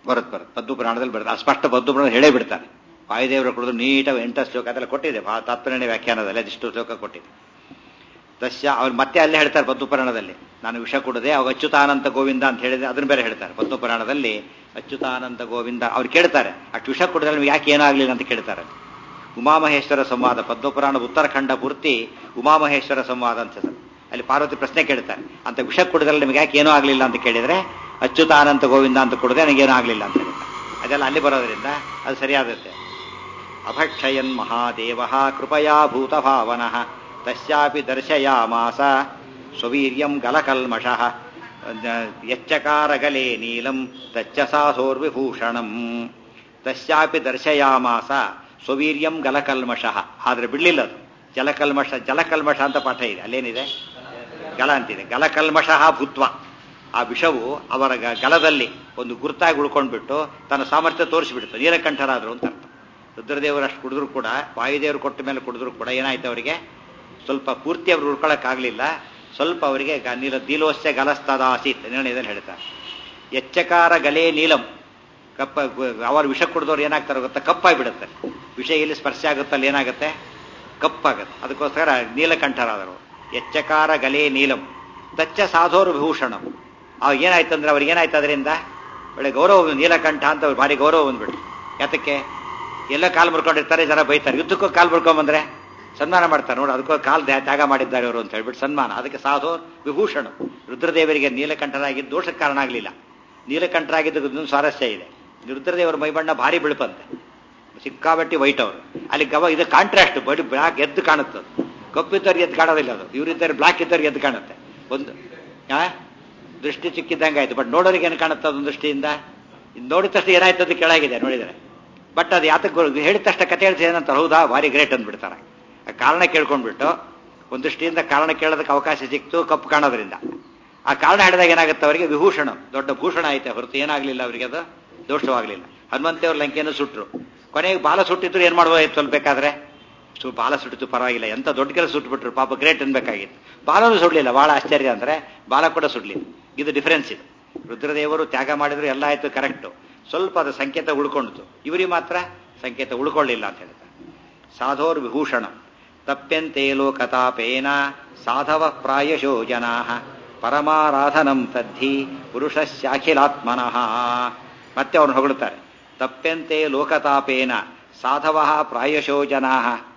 ಬರುತ್ತೆ ಬರುತ್ತೆ ಪದ್ದು ಪುರಾಣದಲ್ಲಿ ಬರುತ್ತೆ ಆ ಸ್ಪಷ್ಟ ಪದ್ದು ಪುರಾಣ ಹೇಳೇ ಬಿಡ್ತಾನೆ ವಾಯುದೇವರು ಕುಡಿದು ನೀಟಾಗಿ ಎಂಟ ಶ್ಲೋಕ ಅದೆಲ್ಲ ಕೊಟ್ಟಿದೆ ಭಾ ತಾತ್ಪರ್ಯ ವ್ಯಾಖ್ಯಾನದಲ್ಲಿ ಅದಿಷ್ಟು ಶ್ಲೋಕ ಕೊಟ್ಟಿದೆ ದಶ್ಯ ಅವ್ರು ಮತ್ತೆ ಅಲ್ಲೇ ಹೇಳ್ತಾರೆ ಪದ್ದು ಪುರಾಣದಲ್ಲಿ ನಾನು ವಿಷ ಕೊಡದೆ ಅವಾಗ ಅಚ್ಯುತಾನಂತ ಗೋವಿಂದ ಅಂತ ಹೇಳಿದ್ರೆ ಅದನ್ನ ಬೇರೆ ಹೇಳ್ತಾರೆ ಪದ್ದು ಪುರಾಣದಲ್ಲಿ ಅಚ್ಯುತಾನಂತ ಗೋವಿಂದ ಅವ್ರು ಕೇಳ್ತಾರೆ ಅಷ್ಟು ವಿಷ ಕೊಡಿದ್ರೆ ನಿಮ್ಗೆ ಯಾಕೆ ಏನಾಗಲಿಲ್ಲ ಅಂತ ಕೇಳ್ತಾರೆ ಉಮಾಮಹೇಶ್ವರ ಸಂವಾದ ಪದ್ಮಪುರಾಣದ ಉತ್ತರಾಖಂಡ ಪೂರ್ತಿ ಉಮಾಮಹೇಶ್ವರ ಸಂವಾದ ಅಂತ ಹೆಸರು. ಅಲ್ಲಿ ಪಾರ್ವತಿ ಪ್ರಶ್ನೆ ಕೇಳ್ತಾರೆ ಅಂತ ವಿಷ ಕುಡಿದ್ರೆ ನಿಮ್ಗೆ ಯಾಕೆ ಏನೂ ಆಗಲಿಲ್ಲ ಅಂತ ಕೇಳಿದ್ರೆ ಅಚ್ಯುತಾನಂತ ಗೋವಿಂದ ಅಂತ ಕುಡಿದ್ರೆ ನನಗೇನೂ ಆಗಲಿಲ್ಲ ಅಂತ ಹೇಳ್ತಾರೆ ಅದೆಲ್ಲ ಅಲ್ಲಿ ಬರೋದ್ರಿಂದ ಅದು ಸರಿಯಾದತ್ತೆ ಅಭಕ್ಷಯನ್ ಮಹಾದೇವ ಕೃಪಯಾ ಭೂತಭಾವನಃ ತಸ್ಯಾಪಿ ದರ್ಶಯಾಮಾಸ ಸ್ವವೀರ್ಯಂ ಗಲಕಲ್ಮಷಃ ಯಚ್ಚಕಾರಗಲೆ ನೀಲಂ ತಚ್ಚ ಸಾಧೋರ್ವಿಭೂಷಣಂ ತಸ್ಯಾಪಿ ದರ್ಶಯಾಮಾಸ ಸ್ವವೀರ್ಯಂ ಗಲಕಲ್ಮಷಃ ಆದ್ರೆ ಬಿಡ್ಲಿಲ್ಲ ಅದು ಜಲಕಲ್ಮಷ ಜಲಕಲ್ಮಷ ಅಂತ ಪಾಠ ಇದೆ ಅಲ್ಲೇನಿದೆ ಗಲ ಅಂತಿದೆ ಗಲಕಲ್ಮಷಃ ಭೂತ್ವ ಆ ವಿಷವು ಅವರ ಗ- ಗಲದಲ್ಲಿ ಒಂದು ಗುರುತಾಗಿ ಉಳ್ಕೊಂಡ್ಬಿಟ್ಟು ತನ್ನ ಸಾಮರ್ಥ್ಯ ತೋರಿಸಿಬಿಡ್ತು ನೀಲಕಂಠರಾದ್ರು ಅಂತ ಅರ್ಥ ರುದ್ರದೇವರು ಅಷ್ಟು ಕುಡಿದ್ರು ಕೂಡ ವಾಯುದೇವರು ಕೊಟ್ಟ ಮೇಲೆ ಕುಡಿದ್ರು ಕೂಡ ಏನಾಯ್ತು ಅವರಿಗೆ ಸ್ವಲ್ಪ ಪೂರ್ತಿ ಅವರು ಉಳ್ಕೊಳ್ಳೋಕ್ಕಾಗಲಿಲ್ಲ ಸ್ವಲ್ಪ ಅವರಿಗೆ ಗ- ನೀಲ ನೀಲೋಸ್ಯ ಗಲಸ್ತದಾಸೀತ್ ನಿರ್ಣಯದಲ್ಲಿ ಹೇಳ್ತಾರೆ ಎಚ್ಚಕಾರ ಗಲೆ ನೀಲಂ ಕಪ್ಪ ಅವರು ವಿಷ ಕುಡಿದವ್ರು ಏನಾಗ್ತಾರೆ ಗೊತ್ತಾ ಕಪ್ಪಾಗಿ ವಿಷ ಎಲ್ಲಿ ಸ್ಪರ್ಶ ಆಗುತ್ತಲ್ಲಿ ಏನಾಗುತ್ತೆ ಕಪ್ಪಾಗುತ್ತೆ ಅದಕ್ಕೋಸ್ಕರ ನೀಲಕಂಠರಾದರು ಎಚ್ಚಕಾರ ಗಲೆ ನೀಲಂ ತಚ್ಚ ಸಾಧೋರು ವಿಭೂಷಣಂ ಅವಾಗ ಏನಾಯ್ತಂದ್ರೆ ಅವ್ರಿಗೆ ಏನಾಯ್ತು ಅದರಿಂದ ಒಳ್ಳೆ ಗೌರವ ಬಂದು ನೀಲಕಂಠ ಅಂತ ಅವ್ರು ಭಾರಿ ಗೌರವ ಬಂದ್ಬಿಟ್ಟು ಯಾತಕ್ಕೆ ಎಲ್ಲ ಕಾಲು ಮುರ್ಕೊಂಡಿರ್ತಾರೆ ಜನ ಬೈತಾರೆ ಯುದ್ಧಕ್ಕೂ ಕಾಲು ಮುರ್ಕೊಂಬಂದ್ರೆ ಸನ್ಮಾನ ಮಾಡ್ತಾರೆ ನೋಡಿ ಅದಕ್ಕೂ ಕಾಲ್ ತ್ಯಾ- ತ್ಯಾಗ ಮಾಡಿದ್ದಾರೆ ಅವರು ಅಂತ ಹೇಳ್ಬಿಟ್ಟು ಸನ್ಮಾನ ಅದಕ್ಕೆ ಸಾಧು ವಿಭೂಷಣ ರುದ್ರದೇವರಿಗೆ ನೀಲಕಂಠರಾಗಿದ್ದು ದೋಷಕ್ಕೆ ಕಾರಣ ಆಗಲಿಲ್ಲ ನೀಲಕಂಠರಾಗಿದ್ದು ಇನ್ನೊಂದು ಸ್ವಾರಸ್ಯ ಇದೆ ರುದ್ರದೇವರ ಮೈಬಣ್ಣ ಭಾರಿ ಬಿಳುಪಂತೆ ಸಿಕ್ಕಾಬಟ್ಟಿ ವೈಟ್ ಅವರು ಅಲ್ಲಿ ಗವ ಇದು ಕಾಂಟ್ರಾಸ್ಟ್ ಬಡಿ ಬ್ಲಾಕ್ ಎದ್ದು ಕಾಣುತ್ತೆ ಅದು. ಕಪ್ಪಿದ್ದವ್ರಿಗೆ ಎದ್ದು ಕಾಣೋದಿಲ್ಲ ಅದು ಇವರಿದ್ದಾರೆ ಬ್ಲಾಕ್ ಇದ್ದವ್ರಿಗೆ ಎದ್ದು ಕಾಣುತ್ತೆ ಒಂದು ಆ ದೃಷ್ಟಿ ಚಿಕ್ಕಿದ್ದಂಗೆ ಆಯ್ತು ಬಟ್ ನೋಡೋರಿಗೆ ಏನು ಕಾಣುತ್ತೆ ಅದೊಂದು ದೃಷ್ಟಿಯಿಂದ ಇದ್ ನೋಡಿದ ತಕ್ಷಣ ಏನಾಯ್ತು ಅದು ಕೆಳಗಿದೆ ನೋಡಿದರೆ ಬಟ್ ಅದು ಯಾತಕ್ಕೆ ಗೊ- ಹೇಳಿದ ತಕ್ಷಣ ಕತೆ ಹೇಳ್ತೀವಿ ಏನಂತ ಹೌದಾ ಭಾರಿ ಗ್ರೇಟ್ ಅಂದ್ಬಿಡ್ತಾರೆ ಆ ಕಾರಣ ಕೇಳ್ಕೊಂಡ್ಬಿಟ್ಟು ಒಂದು ದೃಷ್ಟಿಯಿಂದ ಕಾರಣ ಕೇಳೋದಕ್ಕೆ ಅವಕಾಶ ಸಿಕ್ತು ಕಪ್ಪು ಕಾಣೋದ್ರಿಂದ ಆ ಕಾರಣ ಹೇಳಿದಾಗ ಏನಾಗುತ್ತೆ ಅವರಿಗೆ ವಿಭೂಷಣ ದೊಡ್ಡ ಭೂಷಣ ಐತೆ ಹೊರತು ಏನಾಗಲಿಲ್ಲ ಅವರಿಗೆ ಅದು ದೋಷವಾಗಲಿಲ್ಲ ಹನುಮಂತೇವ್ರ ಲಂಕೆಯನ್ನು ಸುಟ್ರು ಕೊನೆಗೆ ಬಾಲ ಸುಟ್ಟಿದ್ರು ಏನ್ ಮಾಡ್ಬೋದಾಯ್ತು ಸ್ವಲ್ಪ ಬೇಕಾದ್ರೆ ಸು ಬಾಲ ಸುಟ್ಟಿತ್ತು ಪರವಾಗಿಲ್ಲ ಎಂತ ದೊಡ್ಡ ಕೆಲಸ ಸುಟ್ಬಿಟ್ರು ಪಾಪ ಗ್ರೇಟ್ ಅನ್ಬೇಕಾಗಿತ್ತು ಬಾಲನೂ ಸುಡ್ಲಿಲ್ಲ ಬಹಳ ಆಶ್ಚರ್ಯ ಅಂದ್ರೆ ಬಾಲ ಕೂಡ ಸುಡ್ಲಿಲ್ಲ ಇದು ಡಿಫರೆನ್ಸ್ ಇದು ರುದ್ರದೇವರು ತ್ಯಾಗ ಮಾಡಿದ್ರು ಎಲ್ಲ ಆಯ್ತು ಕರೆಕ್ಟು ಸ್ವಲ್ಪ ಅದು ಸಂಕೇತ ಉಳ್ಕೊಂಡಿತು ಇವರಿಗೆ ಮಾತ್ರ ಸಂಕೇತ ಉಳ್ಕೊಳ್ಳಿಲ್ಲ ಅಂತ ಹೇಳ್ತಾರೆ ಸಾಧೋರ್ ವಿಭೂಷಣ ತಪ್ಯಂತೆ ಲೋಕತಾಪೇನ ಸಾಧವ ಪ್ರಾಯಶೋ ಜನಾ ಪರಮಾರಾಧನಂ ತದ್ಧಿ ಪುರುಷಸ್ಯಾಖಿಲಾತ್ಮನಃ ಮತ್ತೆ ಅವ್ರನ್ನ ಹೊಗಳುತ್ತಾರೆ ತಪ್ಪೆಂತೆ ಲೋಕತಾಪೇನ ಸಾಧವ ಪ್ರಾಯಶೋ ಜನಾ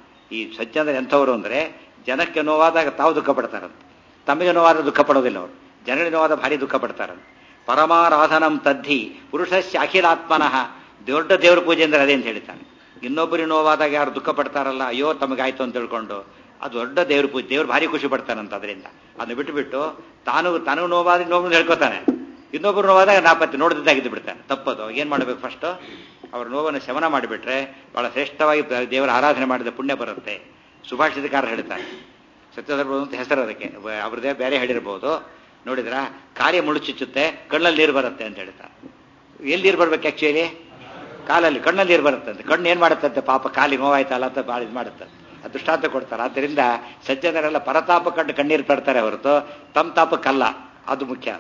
ಈ ಸಜ್ಜನರು ಎಂಥವ್ರು ಅಂದ್ರೆ ಜನಕ್ಕೆ ನೋವಾದಾಗ ತಾವು ದುಃಖ ಪಡ್ತಾರಂತೆ ತಮಗೆ ನೋವಾದ ದುಃಖ ಪಡೋದಿಲ್ಲ ಅವರು ಜನರಿಗೆ ನೋವಾದ ಭಾರಿ ದುಃಖ ಪಡ್ತಾರಂತೆ ಪರಮಾರಾಧನಂ ತದ್ಧಿ ಪುರುಷಸ್ಯ ಅಖಿಲಾತ್ಮನಃ ದೊಡ್ಡ ದೇವ್ರ ಪೂಜೆ ಅಂದ್ರೆ ಅದೇ ಅಂತ ಹೇಳ್ತಾನೆ ಇನ್ನೊಬ್ಬರಿಗೆ ನೋವಾದಾಗ ಯಾರು ದುಃಖ ಪಡ್ತಾರಲ್ಲ ಅಯ್ಯೋ ತಮಗಾಯ್ತು ಅಂತ ತಿಳ್ಕೊಂಡು ಅದು ದೊಡ್ಡ ದೇವ್ರ ಪೂಜೆ ದೇವ್ರು ಭಾರಿ ಖುಷಿ ಪಡ್ತಾನಂತ ಅದರಿಂದ ಅದನ್ನ ಬಿಟ್ಟುಬಿಟ್ಟು ತಾನು ತನಗೂ ನೋವಾದ ಇನ್ನೊಬ್ಬರು ಹೇಳ್ಕೊತಾನೆ ಇನ್ನೊಬ್ರು ನೋವಾದಾಗ ನಾಪತ್ತೆ ನೋಡದಿದ್ದಾಗಿದ್ದು ಬಿಡ್ತಾನೆ ತಪ್ಪದು ಏನ್ ಮಾಡ್ಬೇಕು ಫಸ್ಟ್ ಅವ್ರ ನೋವನ್ನು ಶಮನ ಮಾಡಿಬಿಟ್ರೆ ಬಹಳ ಶ್ರೇಷ್ಠವಾಗಿ ದೇವರ ಆರಾಧನೆ ಮಾಡಿದ ಪುಣ್ಯ ಬರುತ್ತೆ ಸುಭಾಷಿತಕಾರ ಹೇಳ್ತಾರೆ ಸತ್ಯಧರ್ಮ ಅಂತ ಹೆಸರು ಅದಕ್ಕೆ ಬ- ಅವ್ರದ್ದೇ ಬೇರೆ ಹೇಳಿರ್ಬೋದು ನೋಡಿದ್ರ ಕಾರ್ಯ ಮುಳುಚುಚ್ಚುತ್ತೆ ಕಣ್ಣಲ್ಲಿ ನೀರು ಬರುತ್ತೆ ಅಂತ ಹೇಳ್ತಾರೆ ಎಲ್ಲಿ ನೀರು ಬರ್ಬೇಕು ಆಕ್ಚುಲಿ ಕಾಲಲ್ಲಿ ಕಣ್ಣಲ್ಲಿ ನೀರು ಬರುತ್ತೆ ಅಂತ ಕಣ್ಣು ಏನ್ ಮಾಡುತ್ತಂತೆ ಪಾಪ ಕಾಲಿ ನೋವಾಯ್ತಲ್ಲ ಅಂತ ಭಾಳ ಇದು ಮಾಡುತ್ತೆ ಅದು ದೃಷ್ಟಾಂತ ಕೊಡ್ತಾರೆ ಆದ್ದರಿಂದ ಸಜ್ಜನರೆಲ್ಲ ಪರತಾಪ ಕಂಡು ಕಣ್ಣೀರು ಪಡ್ತಾರೆ ಹೊರತು ತಮ್ಮ ತಾಪಕ್ಕಲ್ಲ ಅದು ಮುಖ್ಯ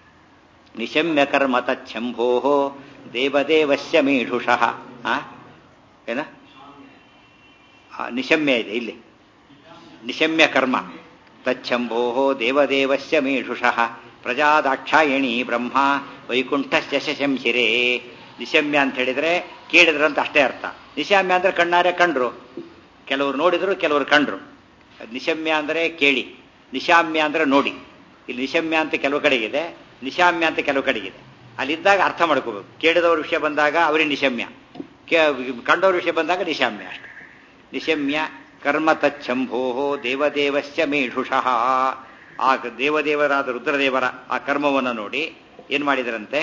ನಿಶಮ್ಯ ಕರ್ಮ ತಚ್ಛಂಭೋ ದೇವದೇವಸ್ಯ ಮೀಢುಷಃ ಆ? ಏನ ಆ, ನಿಶಮ್ಯ ಇದೆ ಇಲ್ಲಿ ನಿಶಮ್ಯ ಕರ್ಮ ತಚ್ಛಂಭೋ ದೇವದೇವಸ್ಯ ಮೀಢುಷಃ ಪ್ರಜಾದಾಕ್ಷಾಯಣಿ ಬ್ರಹ್ಮ ವೈಕುಂಠಸ್ಯ ಶಶಂಶಿರೇ ನಿಶಮ್ಯ ಅಂತ ಹೇಳಿದ್ರೆ ಕೇಳಿದ್ರಂತ ಅಷ್ಟೇ ಅರ್ಥ ನಿಶಮ್ಯ ಅಂದ್ರೆ ಕಣ್ಣಾರೆ ಕಂಡ್ರು ಕೆಲವರು ನೋಡಿದ್ರು ಕೆಲವರು ಕಂಡ್ರು ನಿಶಮ್ಯ ಅಂದ್ರೆ ಕೇಳಿ ನಿಶಾಮ್ಯ ಅಂದ್ರೆ ನೋಡಿ ಇಲ್ಲಿ ನಿಶಮ್ಯ ಅಂತ ಕೆಲವು ಕಡೆಗಿದೆ ನಿಶಾಮ್ಯ ಅಂತ ಕೆಲವು ಕಡೆಗಿದೆ ಅಲ್ಲಿದ್ದಾಗ ಅರ್ಥ ಮಾಡ್ಕೋಬೇಕು ಕೇಳಿದವ್ರ ವಿಷಯ ಬಂದಾಗ ಅವರಿಗೆ ನಿಶಮ್ಯ ಕೇ- ಕಂಡವ್ರ ವಿಷಯ ಬಂದಾಗ ನಿಶಾಮ್ಯ ಅಷ್ಟೆ ನಿಶಮ್ಯ ಕರ್ಮ ತಚ್ಛಂಭೋ ದೇವದೇವಸ್ಯ ಮೇಢುಷಃ ಆ ದೇವದೇವರಾದ ರುದ್ರದೇವರ ಆ ಕರ್ಮವನ್ನು ನೋಡಿ ಏನ್ ಮಾಡಿದರಂತೆ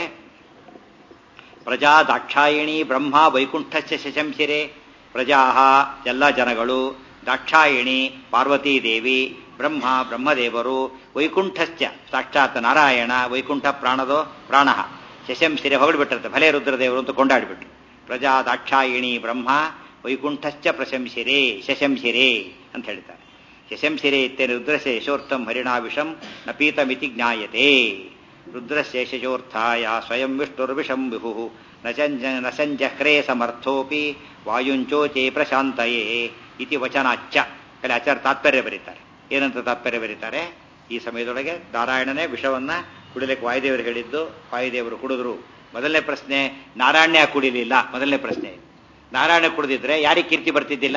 ಪ್ರಜಾ ದಾಕ್ಷಾಯಿಣಿ ಬ್ರಹ್ಮ ವೈಕುಂಠಸ್ಯ ಶಶಂಶಿರೆ ಪ್ರಜಾ ಎಲ್ಲ ಜನಗಳು ದಾಕ್ಷಾಯಿಣಿ ಪಾರ್ವತೀ ದೇವಿ ಬ್ರಹ್ಮ ಬ್ರಹ್ಮದೇವರು ವೈಕುಂಠಸ್ಯ ಸಾಕ್ಷಾತ್ ನಾರಾಯಣ ವೈಕುಂಠ ಪ್ರಾಣದೋ ಪ್ರಾಣ ಶಶಂಶಿರೆ ಹೊಗಳ್ಬಿಟ್ಟಿರುತ್ತೆ ಭಲೆ ರುದ್ರದೇವರು ಅಂತ ಕೊಂಡಾಡ್ಬಿಟ್ರು ಪ್ರಜಾ ದಾಕ್ಷಾಯಿಣಿ ಬ್ರಹ್ಮ ವೈಕುಂಠಶ್ಚ ಪ್ರಶಂಸಿರೇ ಶಶಂಸಿರೇ ಅಂತ ಹೇಳ್ತಾರೆ ಶಶಂಸಿರೇ ಇತ್ತೇನೆ ರುದ್ರಸ್ಯ ಯಶೋರ್ಥಂ ಹರಿಣಾವಿಷಂ ನಪೀತಮಿತಿ ಜ್ಞಾಯತೆ ರುದ್ರಸ್ಯ ಯಶೋರ್ಥಾಯ ಸ್ವಯಂ ವಿಷ್ಣುರ್ವಿಷಂ ವಿಭು ನಸಂಜ ನಸಂಜಹ್ರೇ ಸಮರ್ಥೋಪಿ ವಾಯುಂಚೋಚೆ ಪ್ರಶಾಂತಯೇ ಇತಿ ವಚನಾಚ್ಚ ಕಡೆ ಆಚಾರ ತಾತ್ಪರ್ಯ ಬರೀತಾರೆ ಏನಂತ ತಾತ್ಪರ್ಯ ಬರೀತಾರೆ ಈ ಸಮಯದೊಳಗೆ ನಾರಾಯಣನೇ ವಿಷವನ್ನ ಕುಡಿಲಿಕ್ಕೆ ವಾಯುದೇವರು ಹೇಳಿದ್ದು ವಾಯುದೇವರು ಕುಡಿದ್ರು ಮೊದಲನೇ ಪ್ರಶ್ನೆ ನಾರಾಯಣ ಯಾಕೆ ಕುಡಿಲಿಲ್ಲ ಮೊದಲನೇ ಪ್ರಶ್ನೆ ನಾರಾಯಣ ಕುಡಿದಿದ್ರೆ ಯಾರಿಗೆ ಕೀರ್ತಿ ಬರ್ತಿದ್ದಿಲ್ಲ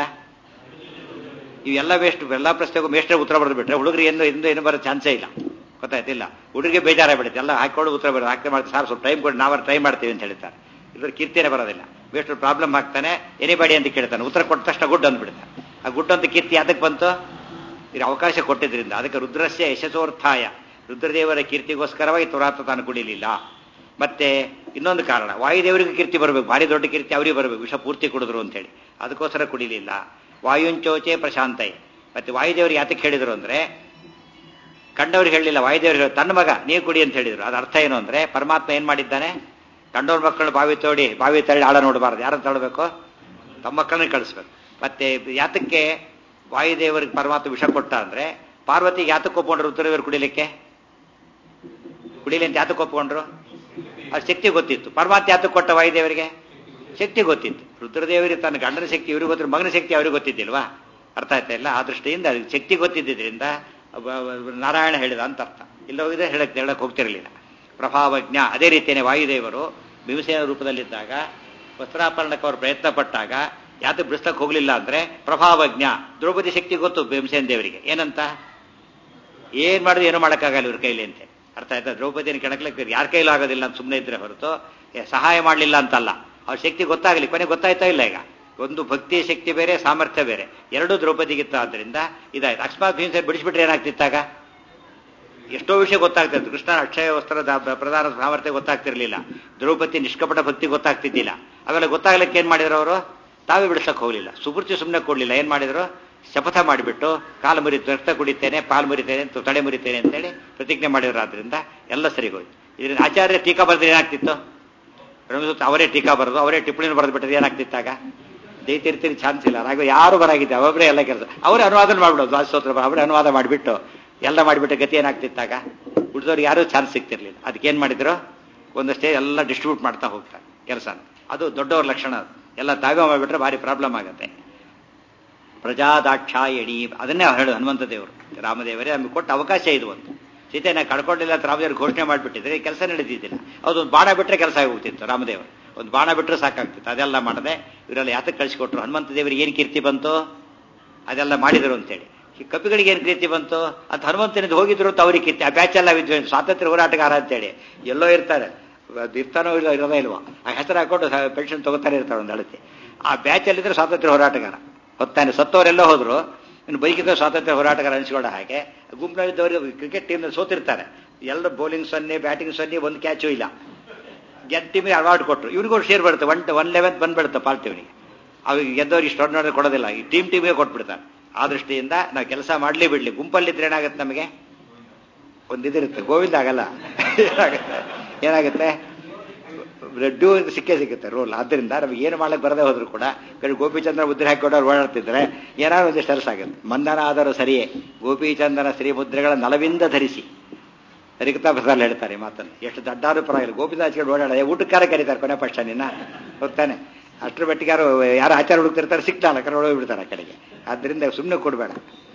ಇವೆಲ್ಲ ವೇಸ್ಟ್ ಎಲ್ಲ ಪ್ರಶ್ನೆಗೂ ಮೇಷ್ಟ್ರೆ ಉತ್ತರ ಬರೆದು ಬಿಟ್ರೆ ಹುಡುಗರಿಗೆ ಎಂದು ಎಂದು ಏನು ಬರೋ ಚಾನ್ಸೇ ಇಲ್ಲ ಗೊತ್ತಾಯ್ತಿಲ್ಲ ಹುಡುಗರಿಗೆ ಬೇಜಾರಾಗ್ಬಿಡುತ್ತೆ ಎಲ್ಲ ಹಾಕೊಂಡು ಉತ್ತರ ಬರೋದು ಹಾಕಿ ಮಾಡ್ತಾರೆ ಸರ್ ಸ್ವಲ್ಪ ಟೈಮ್ ಕೊಡಿ ನಾವೇ ಟ್ರೈ ಮಾಡ್ತೀವಿ ಅಂತ ಹೇಳ್ತಾರೆ ಇದ್ರ ಕೀರ್ತಿನೇ ಬರೋದಿಲ್ಲ ಮೇಷ್ಟ್ರು ಪ್ರಾಬ್ಲಮ್ ಆಗ್ತಾನೆ ಎನಿಬಡಿ ಅಂತ ಕೇಳ್ತಾನೆ ಉತ್ತರ ಕೊಟ್ಟ ತಕ್ಷಣ ಗುಡ್ ಅಂದ್ಬಿಡ್ತಾನೆ ಆ ಗುಡ್ ಅಂತ ಕೀರ್ತಿ ಅದಕ್ಕೆ ಬಂತು ಇದು ಅವಕಾಶ ಕೊಟ್ಟಿದ್ರಿಂದ ಅದಕ್ಕೆ ರುದ್ರಸ್ಯ ಯಶಸೋರ್ಥಾಯ ರುದ್ರದೇವರ ಕೀರ್ತಿಗೋಸ್ಕರವಾಗಿ ತುರಾತ ತಾನು ಕುಡಿಲಿಲ್ಲ ಮತ್ತೆ ಇನ್ನೊಂದು ಕಾರಣ ವಾಯುದೇವರಿಗೆ ಕೀರ್ತಿ ಬರಬೇಕು ಭಾರಿ ದೊಡ್ಡ ಕೀರ್ತಿ ಅವರಿಗೆ ಬರಬೇಕು ವಿಷ ಪೂರ್ತಿ ಕುಡಿದ್ರು ಅಂತೇಳಿ ಅದಕ್ಕೋಸ್ಕರ ಕುಡಿಲಿಲ್ಲ ವಾಯುಂಚೋಚೆ ಪ್ರಶಾಂತೈ ಮತ್ತೆ ವಾಯುದೇವರಿಗೆ ಯಾತಕ್ಕೆ ಹೇಳಿದ್ರು ಅಂದ್ರೆ ಕಂಡವ್ರಿಗೆ ಹೇಳಲಿಲ್ಲ ವಾಯುದೇವರು ಹೇಳಿ ತನ್ನ ಮಗ ನೀವು ಕುಡಿ ಅಂತ ಹೇಳಿದ್ರು ಅದ ಅರ್ಥ ಏನು ಅಂದ್ರೆ ಪರಮಾತ್ಮ ಏನ್ ಮಾಡಿದ್ದಾನೆ ಕಂಡವ್ರ ಮಕ್ಕಳು ಬಾವಿ ತೋಡಿ ಬಾವಿ ತಳ್ಳಿ ಆಳ ನೋಡಬಾರ್ದು ಯಾರನ್ನು ತಳ್ಳಬೇಕು ತಮ್ಮ ಮಕ್ಕಳನ್ನ ಕಳಿಸ್ಬೇಕು ಮತ್ತೆ ಯಾತಕ್ಕೆ ವಾಯುದೇವರಿಗೆ ಪರಮಾತ್ಮ ವಿಷ ಕೊಟ್ಟ ಅಂದ್ರೆ ಪಾರ್ವತಿಗೆ ಯಾತಕ್ಕೆ ಒಪ್ಕೊಂಡ್ರು ರುದ್ರದೇವರು ಕುಡಿಲಿಕ್ಕೆ ಕುಡಿಲಿ ಅಂತ ಯಾತಕ್ಕೆ ಒಪ್ಕೊಂಡ್ರು ಅದು ಶಕ್ತಿ ಗೊತ್ತಿತ್ತು ಪರಮಾತ್ಮ ಯಾತಕ್ಕೆ ಕೊಟ್ಟ ವಾಯುದೇವರಿಗೆ ಶಕ್ತಿ ಗೊತ್ತಿತ್ತು ರುದ್ರದೇವರಿಗೆ ತನ್ನ ಗಂಡನ ಶಕ್ತಿ ಇವ್ರಿಗೆ ಗೊತ್ತಿರೋ ಮಗನ ಶಕ್ತಿ ಅವ್ರಿಗೆ ಗೊತ್ತಿದ್ದಿಲ್ವಾ ಅರ್ಥ ಆಯ್ತಾ ಇಲ್ಲ ಆ ದೃಷ್ಟಿಯಿಂದ ಅದಕ್ಕೆ ಶಕ್ತಿ ಗೊತ್ತಿದ್ದರಿಂದ ನಾರಾಯಣ ಹೇಳಿದ ಅಂತ ಅರ್ಥ ಇಲ್ಲ ಹೋಗಿದ್ರೆ ಹೇಳಕ್ ಹೇಳಕ್ ಹೋಗ್ತಿರಲಿಲ್ಲ ಪ್ರಭಾವಜ್ಞ ಅದೇ ರೀತಿಯೇ ವಾಯುದೇವರು ಭೀಮಸೇನ ರೂಪದಲ್ಲಿದ್ದಾಗ ವಸ್ತ್ರಾಪರಣಕ್ಕೆ ಅವರು ಪ್ರಯತ್ನ ಪಟ್ಟಾಗ ಯಾತ ಬಿಡಿಸ್ತಕ್ಕೆ ಹೋಗ್ಲಿಲ್ಲ ಅಂದ್ರೆ ಪ್ರಭಾವಜ್ಞ ದ್ರೌಪದಿ ಶಕ್ತಿ ಗೊತ್ತು ಭೀಮಸೇನ ದೇವರಿಗೆ ಏನಂತ ಏನ್ ಮಾಡಿದ್ರು ಏನೂ ಮಾಡೋಕ್ಕಾಗಲ್ಲ ಇವ್ರ ಕೈಲಿ ಅಂತೆ ಅರ್ಥ ಆಯ್ತಾ ದ್ರೌಪದಿಯನ್ನು ಕೆಣಕ್ಲಿಕ್ಕೆ ಯಾರ ಕೈಲೂ ಆಗೋದಿಲ್ಲ ಅಂತ ಸುಮ್ಮನೆ ಇದ್ರೆ ಹೊರತು ಸಹಾಯ ಮಾಡಲಿಲ್ಲ ಅಂತಲ್ಲ ಅವ್ರ ಶಕ್ತಿ ಗೊತ್ತಾಗಲಿ ಕೊನೆ ಗೊತ್ತಾಯ್ತಾ ಇಲ್ಲ ಈಗ ಒಂದು ಭಕ್ತಿಯ ಶಕ್ತಿ ಬೇರೆ ಸಾಮರ್ಥ್ಯ ಬೇರೆ ಎರಡೂ ದ್ರೌಪದಿಗಿತ್ತು ಆದ್ರಿಂದ ಇದಾಯ್ತು ಅಕಸ್ಮಾತ್ ಭೀಮಸೇನ ಬಿಡಿಸ್ಬಿಟ್ರೆ ಏನಾಗ್ತಿತ್ತಾಗ ಎಷ್ಟೋ ವಿಷಯ ಗೊತ್ತಾಗ್ತಿತ್ತು ಕೃಷ್ಣ ಅಕ್ಷಯ ವಸ್ತ್ರದ ಪ್ರಧಾನ ಸಾಮರ್ಥ್ಯ ಗೊತ್ತಾಗ್ತಿರ್ಲಿಲ್ಲ ದ್ರೌಪದಿ ನಿಷ್ಕಪಟ ಭಕ್ತಿ ಗೊತ್ತಾಗ್ತಿದ್ದಿಲ್ಲ ಅವೆಲ್ಲ ಗೊತ್ತಾಗ್ಲಿಕ್ಕೆ ಏನ್ ಮಾಡಿದ್ರು ಅವರು ತಾವೇ ಬಿಡಿಸಕ್ ಹೋಗ್ಲಿಲ್ಲ ಸುಪೂರ್ತಿ ಸುಮ್ಮನೆ ಕೊಡ್ಲಿಲ್ಲ ಏನ್ ಮಾಡಿದ್ರು ಶಪಥ ಮಾಡಿಬಿಟ್ಟು ಕಾಲು ಮುರಿತು ರಕ್ತ ಕುಡಿತೇನೆ ಪಾಲು ಮುರಿತೇನೆ ತಡೆ ಮುರಿತೇನೆ ಅಂತೇಳಿ ಪ್ರತಿಜ್ಞೆ ಮಾಡಿದ್ರು ಆದ್ರಿಂದ ಎಲ್ಲ ಸರಿಗೋಯ್ತು ಇದರಿಂದ ಆಚಾರ್ಯ ಟೀಕಾ ಬರೆದ್ರೆ ಏನಾಗ್ತಿತ್ತು ಬ್ರಹ್ಮಸೂತ್ರ ಅವರೇ ಟೀಕಾ ಬರೆದು ಅವರೇ ಟಿಪ್ಪಣಿ ಬರೆದು ಬಿಟ್ಟರೆ ಏನಾಗ್ತಿತ್ತಾಗ ದೈತಿರ್ತೀರಿ ಚಾನ್ಸ್ ಇಲ್ಲ ಹಾಗೆ ಯಾರು ಬರಾಗಿದ್ದೆ ಅವರೇ ಎಲ್ಲ ಕೆಲಸ ಅವರೇ ಅನುವಾದ ಮಾಡ್ಬಿಡೋದು ದ್ವಾಸೋತ್ರ ಅವರೇ ಅನುವಾದ ಮಾಡಿಬಿಟ್ಟು ಎಲ್ಲ ಮಾಡಿಬಿಟ್ಟು ಗತಿ ಏನಾಗ್ತಿತ್ತಾಗ ಉಳಿದವ್ರಿಗೆ ಯಾರೂ ಚಾನ್ಸ್ ಸಿಗ್ತಿರ್ಲಿಲ್ಲ ಅದಕ್ಕೆ ಏನ್ ಮಾಡಿದ್ರು ಒಂದಷ್ಟೇ ಎಲ್ಲ ಡಿಸ್ಟ್ರಿಬ್ಯೂಟ್ ಮಾಡ್ತಾ ಹೋಗ್ತಾರೆ ಕೆಲಸ ಅದು ದೊಡ್ಡವ್ರ ಲಕ್ಷಣ ಅದು ಎಲ್ಲ ತಾವೇ ಮಾಡಿಬಿಟ್ರೆ ಭಾರಿ ಪ್ರಾಬ್ಲಮ್ ಆಗುತ್ತೆ ಪ್ರಜಾದಾಕ್ಷಾಯಣಿ ಅದನ್ನೇ ಹೇಳೋದು ಹನುಮಂತ ದೇವರು ರಾಮದೇವರೇ ನಮಗೆ ಕೊಟ್ಟ ಅವಕಾಶ ಇದು ಒಂದು ಸೀತೆನ ಕಳ್ಕೊಂಡಿಲ್ಲ ಅಂತ ರಾಮದೇವರು ಘೋಷಣೆ ಮಾಡಿಬಿಟ್ಟಿದ್ರೆ ಕೆಲಸ ನಡೆದಿದ್ದಿಲ್ಲ ಅದೊಂದು ಬಾಣ ಬಿಟ್ಟರೆ ಕೆಲಸ ಆಗೋಗ್ತಿತ್ತು ರಾಮದೇವರು ಒಂದು ಬಾಣ ಬಿಟ್ಟರೆ ಸಾಕಾಗ್ತಿತ್ತು ಅದೆಲ್ಲ ಮಾಡದೆ ಇವರೆಲ್ಲ ಯಾತಕ್ಕೆ ಕಳಿಸಿಕೊಟ್ರು ಹನುಮಂತ ದೇವರಿಗೆ ಏನು ಕೀರ್ತಿ ಬಂತು ಅದೆಲ್ಲ ಮಾಡಿದರು ಅಂತೇಳಿ ಈ ಕಪಿಗಳಿಗೆ ಏನು ಕೀರ್ತಿ ಬಂತು ಅಂತ ಹನುಮಂತನಿಂದ ಹೋಗಿದ್ರು ಅಂತ ಅವ್ರಿಗೆ ಕೀರ್ತಿ ಆ ಬ್ಯಾಚ್ ಎಲ್ಲ ವಿದ್ವ ಸ್ವಾತಂತ್ರ್ಯ ಹೋರಾಟಗಾರ ಅಂತೇಳಿ ಎಲ್ಲೋ ಇರ್ತಾರೆ ಅದು ಇರ್ತಾನೋ ಇಲ್ಲ ಇರೋದೇ ಇಲ್ವಾ ಆ ಹೆಸರು ಹಾಕೊಂಡು ಪೆನ್ಷನ್ ತಗೋತಾನೆ ಇರ್ತಾರೆ ಒಂದು ಅಳತೆ ಆ ಬ್ಯಾಚ್ ಅಲ್ಲಿದ್ರೆ ಸ್ವಾತಂತ್ರ್ಯ ಹೋರಾಟಗಾರ ಹೊತ್ತಾನೆ ಸತ್ತವರೆಲ್ಲ ಹೋದ್ರು ಇನ್ನು ಬೈಕಿದ್ರೆ ಸ್ವಾತಂತ್ರ್ಯ ಹೋರಾಟಗಾರ ಅನಿಸ್ಕೊಳ್ಳೋ ಹಾಗೆ ಗುಂಪಿನಲ್ಲಿದ್ದವರು ಕ್ರಿಕೆಟ್ ಟೀಮ್ ಸೋತಿರ್ತಾರೆ ಎಲ್ಲ ಬೌಲಿಂಗ್ ಸೊನ್ನೆ ಬ್ಯಾಟಿಂಗ್ ಸೊನ್ನೆ ಒಂದು ಕ್ಯಾಚು ಇಲ್ಲ ಗೆದ್ದ ಟೀಮಿಗೆ ಅವಾರ್ಡ್ ಕೊಟ್ಟರು ಇವ್ರಿಗೂ ಶೇರ್ ಬರುತ್ತೆ ಒನ್ ಒನ್ ಲೆವೆನ್ ಬಂದ್ಬಿಡುತ್ತೆ ಪಾರ್ಟಿವನಿಗೆ ಅವಾಗ ಗೆದ್ದವ್ರಿಗೆ ಇಷ್ಟು ನೋಡಿ ಕೊಡೋದಿಲ್ಲ ಈ ಟೀಮ್ ಟೀಮಿಗೆ ಕೊಟ್ಬಿಡ್ತಾರೆ ಆ ದೃಷ್ಟಿಯಿಂದ ನಾವು ಕೆಲಸ ಮಾಡಲಿ ಬಿಡ್ಲಿ ಗುಂಪಲ್ಲಿದ್ರೆ ಏನಾಗುತ್ತೆ ನಮಗೆ ಒಂದು ಇದಿರುತ್ತೆ ಗೋವಿಂದ ಆಗಲ್ಲ ಏನಾಗುತ್ತೆ ಏನಾಗುತ್ತೆ ಡ್ಯೂ ಸಿಕ್ಕೇ ಸಿಗುತ್ತೆ ರೋಲ್ ಆದ್ದರಿಂದ ನಮಗೆ ಏನು ಮಾಡಕ್ಕೆ ಬರದೇ ಹೋದ್ರು ಕೂಡ ಗೋಪಿಚಂದ್ರ ಮುದ್ರೆ ಹಾಕಿಕೊಂಡು ಓಡಾಡ್ತಿದ್ರೆ ಏನಾದ್ರು ಒಂದಿಷ್ಟು ಕೆಲಸ ಆಗುತ್ತೆ ಮಂದನ ಆದರೂ ಸರಿಯೇ ಗೋಪಿಚಂದ್ರನ ಶ್ರೀ ಮುದ್ರೆಗಳ ನಲವಿಂದ ಧರಿಸಿ ರಿಕ್ತಾ ಪ್ರಸಾದ್ ಹೇಳ್ತಾರೆ ಮಾತನ್ನು ಎಷ್ಟು ದಡ್ಡಾರು ಪರವಾಗಿಲ್ಲ ಗೋಪಿದ ಹಚ್ಕೊಂಡು ಓಡಾಡ ಊಟಕ್ಕಾರ ಕರೀತಾರೆ ಕೊನೆ ಪಕ್ಷ ನಿನ್ನ ಹೋಗ್ತಾನೆ ಅಷ್ಟರ ಮಟ್ಟಿಗೆ ಯಾರು ಯಾರು ಆಚಾರ ಹುಡುಕ್ತಿರ್ತಾರೆ ಸಿಗ್ತಾನೆ ಕಡೆ ಹೋಗ್ಬಿಡ್ತಾರೆ ಆ ಕಡೆಗೆ ಆದ್ದರಿಂದ ಸುಮ್ಮನೆ ಕೊಡಬೇಡ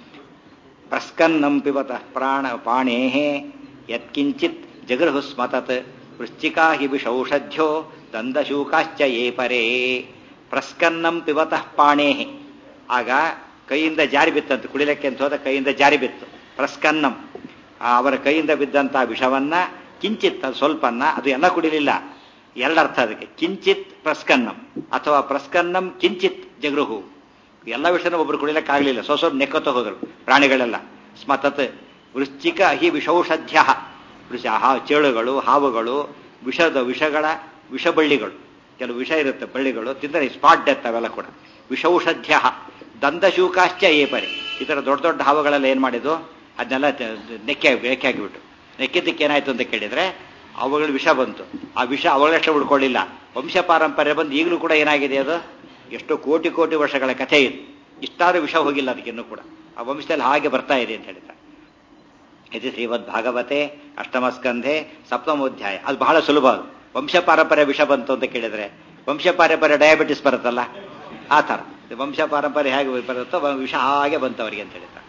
ಪ್ರಸ್ಕನ್ನಂ ಪಿಬತ ಪ್ರಾಣ ಪಾಣೇಹೇ ಯತ್ಕಿಂಚಿತ್ ಜಗೃಹು ಸ್ಮತತ್ ವೃಶ್ಚಿಕಾ ಹಿ ವಿಷೌಷಧ್ಯೋ ದಂದಶೂಕಾಶ್ಚ ಯೇ ಪರೇ ಪ್ರಸ್ಕನ್ನಂ ಪಿಬತಃ ಪಾಣೇಹೆ ಆಗ ಕೈಯಿಂದ ಜಾರಿ ಬಿತ್ತಂತೆ ಕುಡಿಲಕ್ಕೆ ಅಂತ ಹೋದ ಕೈಯಿಂದ ಜಾರಿ ಬಿತ್ತು ಪ್ರಸ್ಕನ್ನಂ ಅವರ ಕೈಯಿಂದ ಬಿದ್ದಂತ ವಿಷವನ್ನ ಕಿಂಚಿತ್ ಅದು ಸ್ವಲ್ಪನ್ನ ಅದು ಎಲ್ಲ ಕುಡಿಲಿಲ್ಲ ಎರಡರ್ಥ ಅದಕ್ಕೆ ಕಿಂಚಿತ್ ಪ್ರಸ್ಕನ್ನಂ ಅಥವಾ ಪ್ರಸ್ಕನ್ನಂ ಕಿಂಚಿತ್ ಜಗೃಹು ಎಲ್ಲ ವಿಷಯನ ಒಬ್ರು ಕುಡಿಲಕ್ಕಾಗಲಿಲ್ಲ ಸ್ವಲ್ಪ ಸ್ವಲ್ಪ ನೆಕ್ಕತ್ತ ಹೋದರು ಪ್ರಾಣಿಗಳೆಲ್ಲ ಸ್ಮತತ್ ವೃಶ್ಚಿಕ ಹಿ ವಿಷೌಷಧ್ಯ ವೃಷ ಹಾ ಚೇಳುಗಳು ಹಾವುಗಳು ವಿಷದ ವಿಷಗಳ ವಿಷಬಳ್ಳಿಗಳು ಕೆಲವು ವಿಷ ಇರುತ್ತೆ ಬಳ್ಳಿಗಳು ತಿಂದರೆ ಸ್ಪಾಟ್ ಡೆತ್ ಅವೆಲ್ಲ ಕೂಡ ವಿಷೌಷಧ್ಯ ದಂದಶೂಕಾಶ್ಚ ಏಪರಿ ಈ ಥರ ದೊಡ್ಡ ದೊಡ್ಡ ಹಾವುಗಳೆಲ್ಲ ಏನು ಮಾಡಿದ್ದು ಅದನ್ನೆಲ್ಲ ನೆಕ್ಕೆ ನೆಕ್ಕೆ ಹಾಕಿಬಿಟ್ಟು ನೆಕ್ಕಿದ್ದಕ್ಕೆ ಏನಾಯ್ತು ಅಂತ ಕೇಳಿದ್ರೆ ಅವುಗಳ ವಿಷ ಬಂತು ಆ ವಿಷ ಅವಳಷ್ಟು ಉಳ್ಕೊಳ್ಳಿಲ್ಲ ವಂಶ ಪಾರಂಪರ್ಯ ಬಂದು ಈಗಲೂ ಕೂಡ ಏನಾಗಿದೆ ಅದು ಎಷ್ಟೋ ಕೋಟಿ ಕೋಟಿ ವರ್ಷಗಳ ಕಥೆ ಇದು ಇಷ್ಟಾದ್ರೂ ವಿಷ ಹೋಗಿಲ್ಲ ಅದಕ್ಕಿನ್ನೂ ಕೂಡ ಆ ವಂಶದಲ್ಲಿ ಹಾಗೆ ಬರ್ತಾ ಇದೆ ಅಂತ ಹೇಳ್ತಾರೆ ಇದು ಶ್ರೀಮದ್ ಭಾಗವತೆ ಅಷ್ಟಮಸ್ಕಂಧೆ ಸಪ್ತಮೋಧ್ಯಾಯ ಅದು ಬಹಳ ಸುಲಭ ಅದು ವಂಶ ಪಾರಂಪರ್ಯ ವಿಷ ಬಂತು ಅಂತ ಕೇಳಿದ್ರೆ ವಂಶ ಪಾರಂಪರ್ಯ ಡಯಾಬಿಟಿಸ್ ಬರುತ್ತಲ್ಲ ಆ ಥರ ವಂಶ ಪಾರಂಪರ್ಯ ಹೇಗೆ ಬರುತ್ತೋ ವಿಷ ಹಾಗೆ ಬಂತು ಅವರಿಗೆ ಅಂತ ಹೇಳ್ತಾರೆ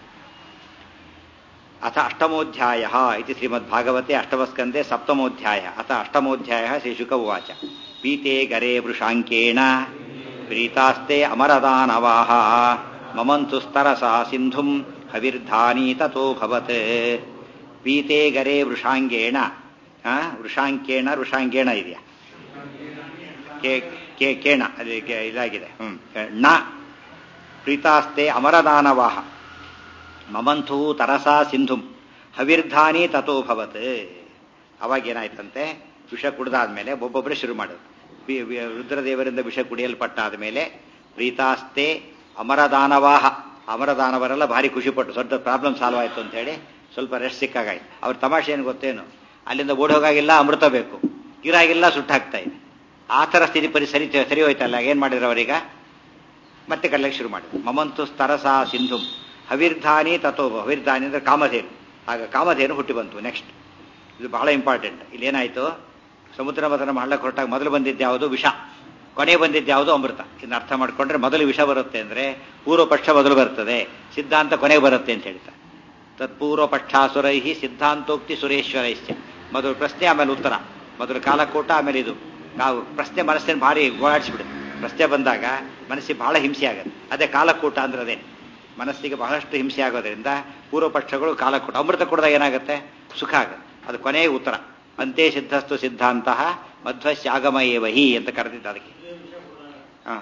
ಅಥ ಅಷ್ಟಮೋಧ್ಯಾಯ ಇತಿ ಶ್ರೀಮದ್ಭಾಗವತೆ ಅಷ್ಟಮಸ್ಕಂದೆ ಸಪ್ತಮೋಧ್ಯಾಯ ಅಥ ಅಷ್ಟಮೋಧ್ಯಾಯ ಶ್ರೀಶುಕ ಉವಾಚ ಪೀತೆ ಗರೆ ವೃಷಾಂಕೇಣ ಪ್ರೀತಾಸ್ತೆ ಅಮರದಾನವಾಹ ಮಮಂತು ಸ್ತರಸಾ ಸಿಂಧುಂ ಹವಿರ್ಧಾನಿ ತಥೋ ಭವತ್ ಪೀತೆ ಗರೆ ವೃಷಾಂಗೇಣ ಆ, ವೃಷಾಂಕೇಣ ವೃಷಾಂಗೇಣ ಇದೆಯಾ ಕೇ- ಕೇ- ಕೇಣ ಅದು ಕೆ- ಇದಾಗಿದೆ ಹ್ಮ್ ಣ ಪ್ರೀತಾಸ್ತೆ ಅಮರದಾನವಾಹ ಮಮಂಥು ತರಸಾ ಸಿಂಧುಂ ಹವಿರ್ಧಾನಿ ತಥೋ ಭವತ್ ಅವಾಗ ಏನಾಯ್ತಂತೆ ವಿಷ ಕುಡ್ದಾದ್ಮೇಲೆ ಒಬ್ಬೊಬ್ಬರೇ ಶುರು ಮಾಡೋದು ವಿ- ವಿ- ರುದ್ರದೇವರಿಂದ ವಿಷ ಕುಡಿಯಲ್ಪಟ್ಟಾದ ಮೇಲೆ ಪ್ರೀತಾಸ್ತೆ ಅಮರದಾನವಾಹ ಅಮರದಾನವರೆಲ್ಲ ಭಾರಿ ಖುಷಿಪಟ್ಟು ದೊಡ್ಡ ಪ್ರಾಬ್ಲಮ್ ಸಾಲ್ವ್ ಆಯ್ತು ಅಂತ ಹೇಳಿ ಸ್ವಲ್ಪ ರೆಸ್ಟ್ ಸಿಕ್ಕಾಗಾಯ್ತು ಅವ್ರ ತಮಾಷೆ ಏನು ಗೊತ್ತೇನು ಅಲ್ಲಿಂದ ಓಡಿ ಹೋಗಾಗಿಲ್ಲ ಅಮೃತ ಬೇಕು ಇರಾಗಿಲ್ಲ ಸುಟ್ಟಾಗ್ತಾ ಇದೆ ಆ ಥರ ಸ್ಥಿತಿ ಪರಿ ಸರಿ ಸರಿ ಹೋಯ್ತಲ್ಲ ಏನ್ ಮಾಡಿದ್ರು ಅವರೀಗ ಮತ್ತೆ ಕಡ್ಲಿಕ್ಕೆ ಶುರು ಮಾಡಿದ್ರು ಮಮಂತು ಸ್ತರಸಾ ಸಿಂಧುಂ ಹವಿರ್ಧಾನಿ ತಥೋ ಹವಿರ್ಧಾನಿ ಅಂದ್ರೆ ಕಾಮಧೇನು ಆಗ ಕಾಮಧೇನು ಹುಟ್ಟಿ ಬಂತು ನೆಕ್ಸ್ಟ್ ಇದು ಬಹಳ ಇಂಪಾರ್ಟೆಂಟ್ ಇಲ್ಲಿ ಏನಾಯ್ತು ಸಮುದ್ರ ಮದನ ಮಾಡಕ್ಕೆ ಹೊರಟಾಗ ಮೊದಲು ಬಂದಿದ್ದು ಯಾವುದು ವಿಷ ಕೊನೆ ಬಂದಿದ್ದು ಯಾವುದು ಅಮೃತ ಇನ್ನು ಅರ್ಥ ಮಾಡ್ಕೊಂಡ್ರೆ ಮೊದಲು ವಿಷ ಬರುತ್ತೆ ಅಂದ್ರೆ ಪೂರ್ವ ಪಕ್ಷ ಮೊದಲು ಬರುತ್ತದೆ ಸಿದ್ಧಾಂತ ಕೊನೆಗೆ ಬರುತ್ತೆ ಅಂತ ಹೇಳ್ತಾರೆ ತತ್ಪೂರ್ವ ಪಕ್ಷಾಸುರೈ ಸಿದ್ಧಾಂತೋಕ್ತಿ ಸುರೇಶ್ವರೈಶ್ಚ ಮೊದಲು ಪ್ರಶ್ನೆ ಆಮೇಲೆ ಉತ್ತರ ಮೊದಲು ಕಾಲಕೂಟ ಆಮೇಲೆ ಇದು ನಾವು ಪ್ರಶ್ನೆ ಮನಸ್ಸಿನ ಭಾರಿ ಗೋಳಾಡಿಸ್ಬಿಡುತ್ತೆ ಪ್ರಶ್ನೆ ಬಂದಾಗ ಮನಸ್ಸಿಗೆ ಬಹಳ ಹಿಂಸೆ ಆಗುತ್ತೆ ಅದೇ ಕಾಲಕೂಟ ಅಂದ್ರೆ ಅದೇ ಮನಸ್ಸಿಗೆ ಬಹಳಷ್ಟು ಹಿಂಸೆ ಆಗೋದ್ರಿಂದ ಪೂರ್ವ ಪಕ್ಷಗಳು ಕಾಲಕೂಟ ಅಮೃತ ಕುಡಿದಾಗ ಏನಾಗುತ್ತೆ ಸುಖ ಆಗುತ್ತೆ ಅದು ಕೊನೆಯ ಉತ್ತರ ಅಂತೆ ಸಿದ್ಧಸ್ತು ಸಿದ್ಧಾಂತ ಮಧ್ವಸ್ಯ ಆಗಮ ಏವ ಹಿ ಅಂತ ಕರೆದಿದ್ದ ಅದಕ್ಕೆ ಹಾ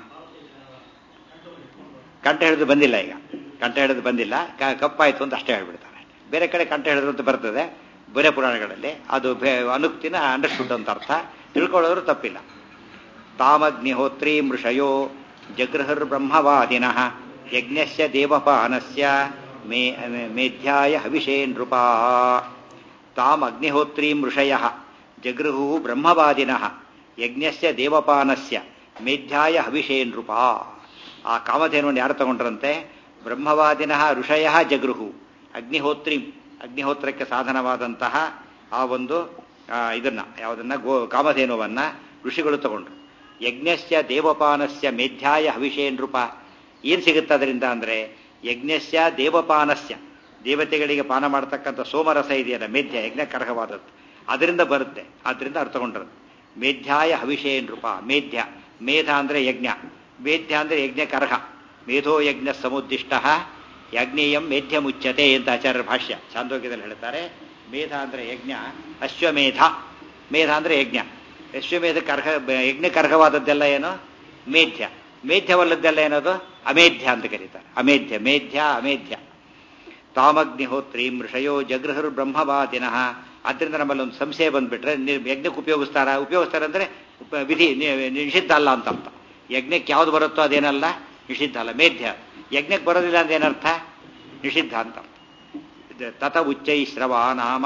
ಕಂಠ ಹಿಡಿದು ಬಂದಿಲ್ಲ ಈಗ ಕಂಠ ಹಿಡಿದು ಬಂದಿಲ್ಲ ಕ- ಕಪ್ಪಾಯ್ತು ಅಂತ ಅಷ್ಟೇ ಹೇಳ್ಬಿಡ್ತಾರೆ ಬೇರೆ ಕಡೆ ಕಂಠ ಹಿಡಿದ್ರು ಅಂತ ಬರ್ತದೆ ಬೇರೆ ಪುರಾಣಗಳಲ್ಲಿ ಅದು ಬೇ- ಅನುಕ್ತಿನ ಅಂಡರ್ಸ್ಟುಡ್ ಅಂತ ಅರ್ಥ ತಿಳ್ಕೊಳ್ಳೋರು ತಪ್ಪಿಲ್ಲ ತಾಮಗ್ನಿಹೋತ್ರೀ ಮೃಷಯೋ ಜಗೃಹರ್ ಬ್ರಹ್ಮವಾದಿನಃ ಯಜ್ಞಸ್ಯ ದೇವಪಾನಸ್ಯ ಮೇ ಮೇಧ್ಯಾಯ ಹವಿಷೇ ನೃಪಾ ತಾಮ್ ಅಗ್ನಿಹೋತ್ರೀಂ ಋಷಯ ಜಗೃಹು ಬ್ರಹ್ಮವಾದಿನಃ ಯಜ್ಞಸ್ಯ ದೇವಪಾನಸ್ಯ ಮೇಧ್ಯಾಯ ಹವಿಷೇ ನೃಪ ಆ ಕಾಮಧೇನುವನ್ನು ಯಾರು ತಗೊಂಡ್ರಂತೆ ಬ್ರಹ್ಮವಾದಿನಃ ಋಷಯ ಜಗೃಹು ಅಗ್ನಿಹೋತ್ರೀಂ ಅಗ್ನಿಹೋತ್ರಕ್ಕೆ ಸಾಧನವಾದಂತಹ ಆ ಒಂದು ಆ, ಇದನ್ನ ಯಾವುದನ್ನ ಗೋ ಕಾಮಧೇನುವನ್ನ ಋಷಿಗಳು ತಗೊಂಡ್ರು ಯಜ್ಞಸ್ಯ ದೇವಪಾನಸ್ಯ ಮೇಧ್ಯಾಯ ಹವಿಷೇ ನೃಪ ಏನ್ ಸಿಗುತ್ತೆ ಅದರಿಂದ ಅಂದ್ರೆ ಯಜ್ಞಸ್ಯ ದೇವಪಾನಸ್ಯ ದೇವತೆಗಳಿಗೆ ಪಾನ ಮಾಡತಕ್ಕಂಥ ಸೋಮರಸ ಇದೆಯಲ್ಲ ಮೇಧ್ಯ ಯಜ್ಞ ಕರ್ಹವಾದದ್ದು ಅದರಿಂದ ಬರುತ್ತೆ ಅದರಿಂದ ಅರ್ಥ ತಗೊಂಡ್ರದ್ದು ಮೇಧ್ಯಾಯ ಹವಿಷೇ ನೃಪ ಮೇಧ್ಯ ಮೇಧ ಅಂದ್ರೆ ಯಜ್ಞ ಮೇಧ್ಯ ಅಂದ್ರೆ ಯಜ್ಞ ಕರ್ಹ ಮೇಧೋ ಯಜ್ಞ ಸಮುದ್ದಿಷ್ಟ ಯಜ್ಞೇಯಂ ಮೇಧ್ಯ ಮುಚ್ಚತೆ ಅಂತ ಆಚಾರ್ಯರ ಭಾಷ್ಯ ಚಾಂದೋಗ್ಯದಲ್ಲಿ ಹೇಳ್ತಾರೆ ಮೇಧ ಅಂದ್ರೆ ಯಜ್ಞ ಅಶ್ವಮೇಧ ಮೇಧ ಅಂದ್ರೆ ಯಜ್ಞ ಅಶ್ವಮೇಧ ಕರ್ಹ ಯಜ್ಞ ಕರ್ಹವಾದದ್ದೆಲ್ಲ ಏನು ಮೇಧ್ಯ ಮೇಧ್ಯವಲ್ಲದ್ದೆಲ್ಲ ಏನದು ಅಮೇಧ್ಯ ಅಂತ ಕರೀತಾರೆ ಅಮೇಧ್ಯ ಮೇಧ್ಯ ಅಮೇಧ್ಯ ತಾಮಗ್ನಿಹೋತ್ರೀಂ ಋಷಯೋ ಜಗೃಹರು ಬ್ರಹ್ಮವಾದಿನಃ ಅದರಿಂದ ನಮ್ಮಲ್ಲಿ ಒಂದು ಸಂಶಯ ಬಂದ್ಬಿಟ್ರೆ ನೀವು ಯಜ್ಞಕ್ಕೆ ಉಪಯೋಗಿಸ್ತಾರ ಉಪಯೋಗಿಸ್ತಾರೆ ಅಂದ್ರೆ ಉಪ- ವಿಧಿ ನಿ- ನಿಷಿದ್ಧ ಅಲ್ಲ ಅಂತ ಅರ್ಥ ಯಜ್ಞಕ್ಕೆ ಯಾವ್ದು ಬರುತ್ತೋ ಅದೇನಲ್ಲ ನಿಷಿದ್ಧ ಅಲ್ಲ ಮೇಧ್ಯ ಯಜ್ಞಕ್ಕೆ ಬರೋದಿಲ್ಲ ಅಂತ ಏನರ್ಥ ನಿಷಿದ್ಧ ಅಂತ ಅರ್ಥ. ಇದು ತತ ಉಚ್ಚೈಶ್ರವ ನಾಮ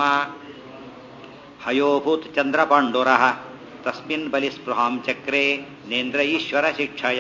ಹಯೋಭೂತ್ ಚಂದ್ರಪಾಂಡುರ ತಸ್ಮಿನ್ ಬಲಿ ಸ್ಪೃಹಾಂ ಚಕ್ರೆ ನೇಂದ್ರ ಈಶ್ವರ ಶಿಕ್ಷಯ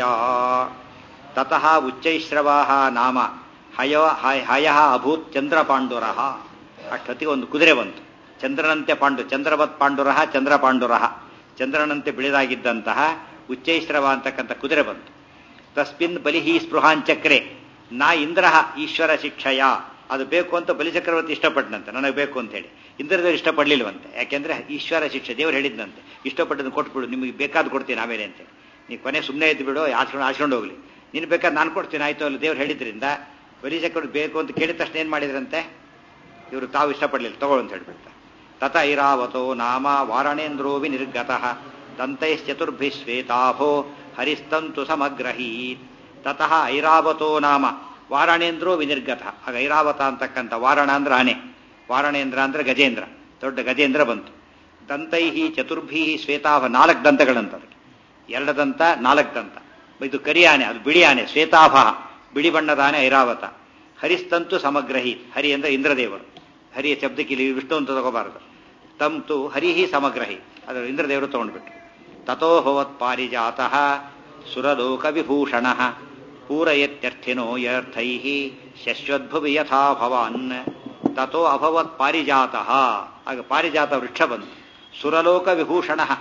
ತತಃ ಉಚ್ಚೈಶ್ರವಾ ನಾಮ ಹಯ ಹಯ- ಹಯಃ ಅಭೂತ್ ಚಂದ್ರಪಾಂಡುರ ಅಷ್ಟೊತ್ತಿಗೆ ಒಂದು ಕುದುರೆ ಬಂತು ಚಂದ್ರನಂತೆ ಪಾಂಡು ಚಂದ್ರವತ್ ಪಾಂಡುರ ಚಂದ್ರಪಾಂಡುರ ಚಂದ್ರನಂತೆ ಬೆಳೆದಾಗಿದ್ದಂತಹ ಉಚ್ಚೈಶ್ರವ ಅಂತಕ್ಕಂಥ ಕುದುರೆ ಬಂತು ತಸ್ಮಿನ್ ಬಲಿಹಿ ಸ್ಪೃಹಾಂಚಕ್ರೆ ನಾ ಇಂದ್ರ ಈಶ್ವರ ಶಿಕ್ಷಯ ಅದು ಬೇಕು ಅಂತ ಬಲಿಚಕ್ರವರ್ತಿ ಇಷ್ಟಪಟ್ಟನಂತೆ ನನಗೆ ಬೇಕು ಅಂತ ಹೇಳಿ ಇಂದ್ರದೇವರು ಇಷ್ಟಪಡ್ಲಿಲ್ವಂತೆ ಯಾಕೆಂದ್ರೆ ಈಶ್ವರ ಶಿಕ್ಷೆ ದೇವರು ಹೇಳಿದ್ನಂತೆ ಇಷ್ಟಪಟ್ಟದನ್ನು ಕೊಟ್ಬಿಡು ನಿಮಗೆ ಬೇಕಾದ್ ಕೊಡ್ತೀನಿ ಆಮೇಲೆ ಅಂತೇಳಿ ನೀ ಕೊನೆ ಸುಮ್ಮನೆ ಇದ್ದು ಬಿಡು ಆಸ್ಕೊಂಡು ಆಸ್ಕೊಂಡು ಹೋಗ್ಲಿ ನೀನು ಬೇಕಾದ್ರೆ ನಾನು ಕೊಡ್ತೀನಿ ಆಯ್ತು ಅಲ್ಲಿ ದೇವ್ರು ಹೇಳಿದ್ರಿಂದ ಬಲಿಚಕ್ರವರ್ತಿ ಬೇಕು ಅಂತ ಕೇಳಿದ ತಕ್ಷಣ ಏನ್ ಮಾಡಿದ್ರಂತೆ ಇವರು ತಾವು ಇಷ್ಟಪಡಲಿಲ್ಲ ತಗೊಳ್ಳು ಅಂತ ಹೇಳ್ಬಿಡ್ತಾರೆ ತತ ಐರಾವತೋ ನಾಮ ವಾರಣೇಂದ್ರೋ ವಿನಿರ್ಗತಃ ದಂತೈಶ್ಚತುರ್ಭಿ ಶ್ವೇತಾಭೋ ಹರಿಸ್ತಂತು ಸಮಗ್ರಹೀತ್ ತತಃ ಐರಾವತೋ ನಾಮ ವಾರಣೇಂದ್ರೋ ವಿನಿರ್ಗತ ಆಗ ಐರಾವತ ಅಂತಕ್ಕಂಥ ವಾರಣ ಅಂದ್ರೆ ಆನೆ ವಾರಣೇಂದ್ರ ಅಂದ್ರೆ ಗಜೇಂದ್ರ ದೊಡ್ಡ ಗಜೇಂದ್ರ ಬಂತು ದಂತೈಹಿ ಚತುರ್ಭಿ ಶ್ವೇತಾಭ ನಾಲ್ಕು ದಂತಗಳಂತ ಅದಕ್ಕೆ ಎರಡು ದಂತ ನಾಲ್ಕು ದಂತ ಇದು ಕರಿ ಆನೆ ಅದು ಬಿಳಿ ಆನೆ ಶ್ವೇತಾಭ ಬಿಳಿ ಬಣ್ಣದ ಆನೆ ಐರಾವತ ಹರಿಸ್ತಂತು ಸಮಗ್ರಹಿ ಹರಿ ಅಂದ್ರೆ ಇಂದ್ರದೇವರು ಹರಿಯ ಶಬ್ದಕ್ಕೆ ಇಲ್ಲಿ ವಿಷ್ಣು ಅಂತ ತಗೋಬಾರದು ತಂತು ಹರಿಹಿ ಸಮಗ್ರಹಿ ಅದು ಇಂದ್ರದೇವರು ತಗೊಂಡ್ಬಿಟ್ರು ತಥೋ ಭವತ್ ಪಾರಿಜಾತಃ ಸುರಲೋಕ ವಿಭೂಷಣ ಪೂರಯತ್ಯರ್ಥಿನೋ ಯರ್ಥೈ ಶಶ್ವದ್ಭುವಿ ಯಥಾ ಭವಾನ್ ತಥೋ ಅಭವತ್ ಪಾರಿಜಾತಃ ಆಗ ಪಾರಿಜಾತ ವೃಕ್ಷ ಬಂತು ಸುರಲೋಕ ವಿಭೂಷಣ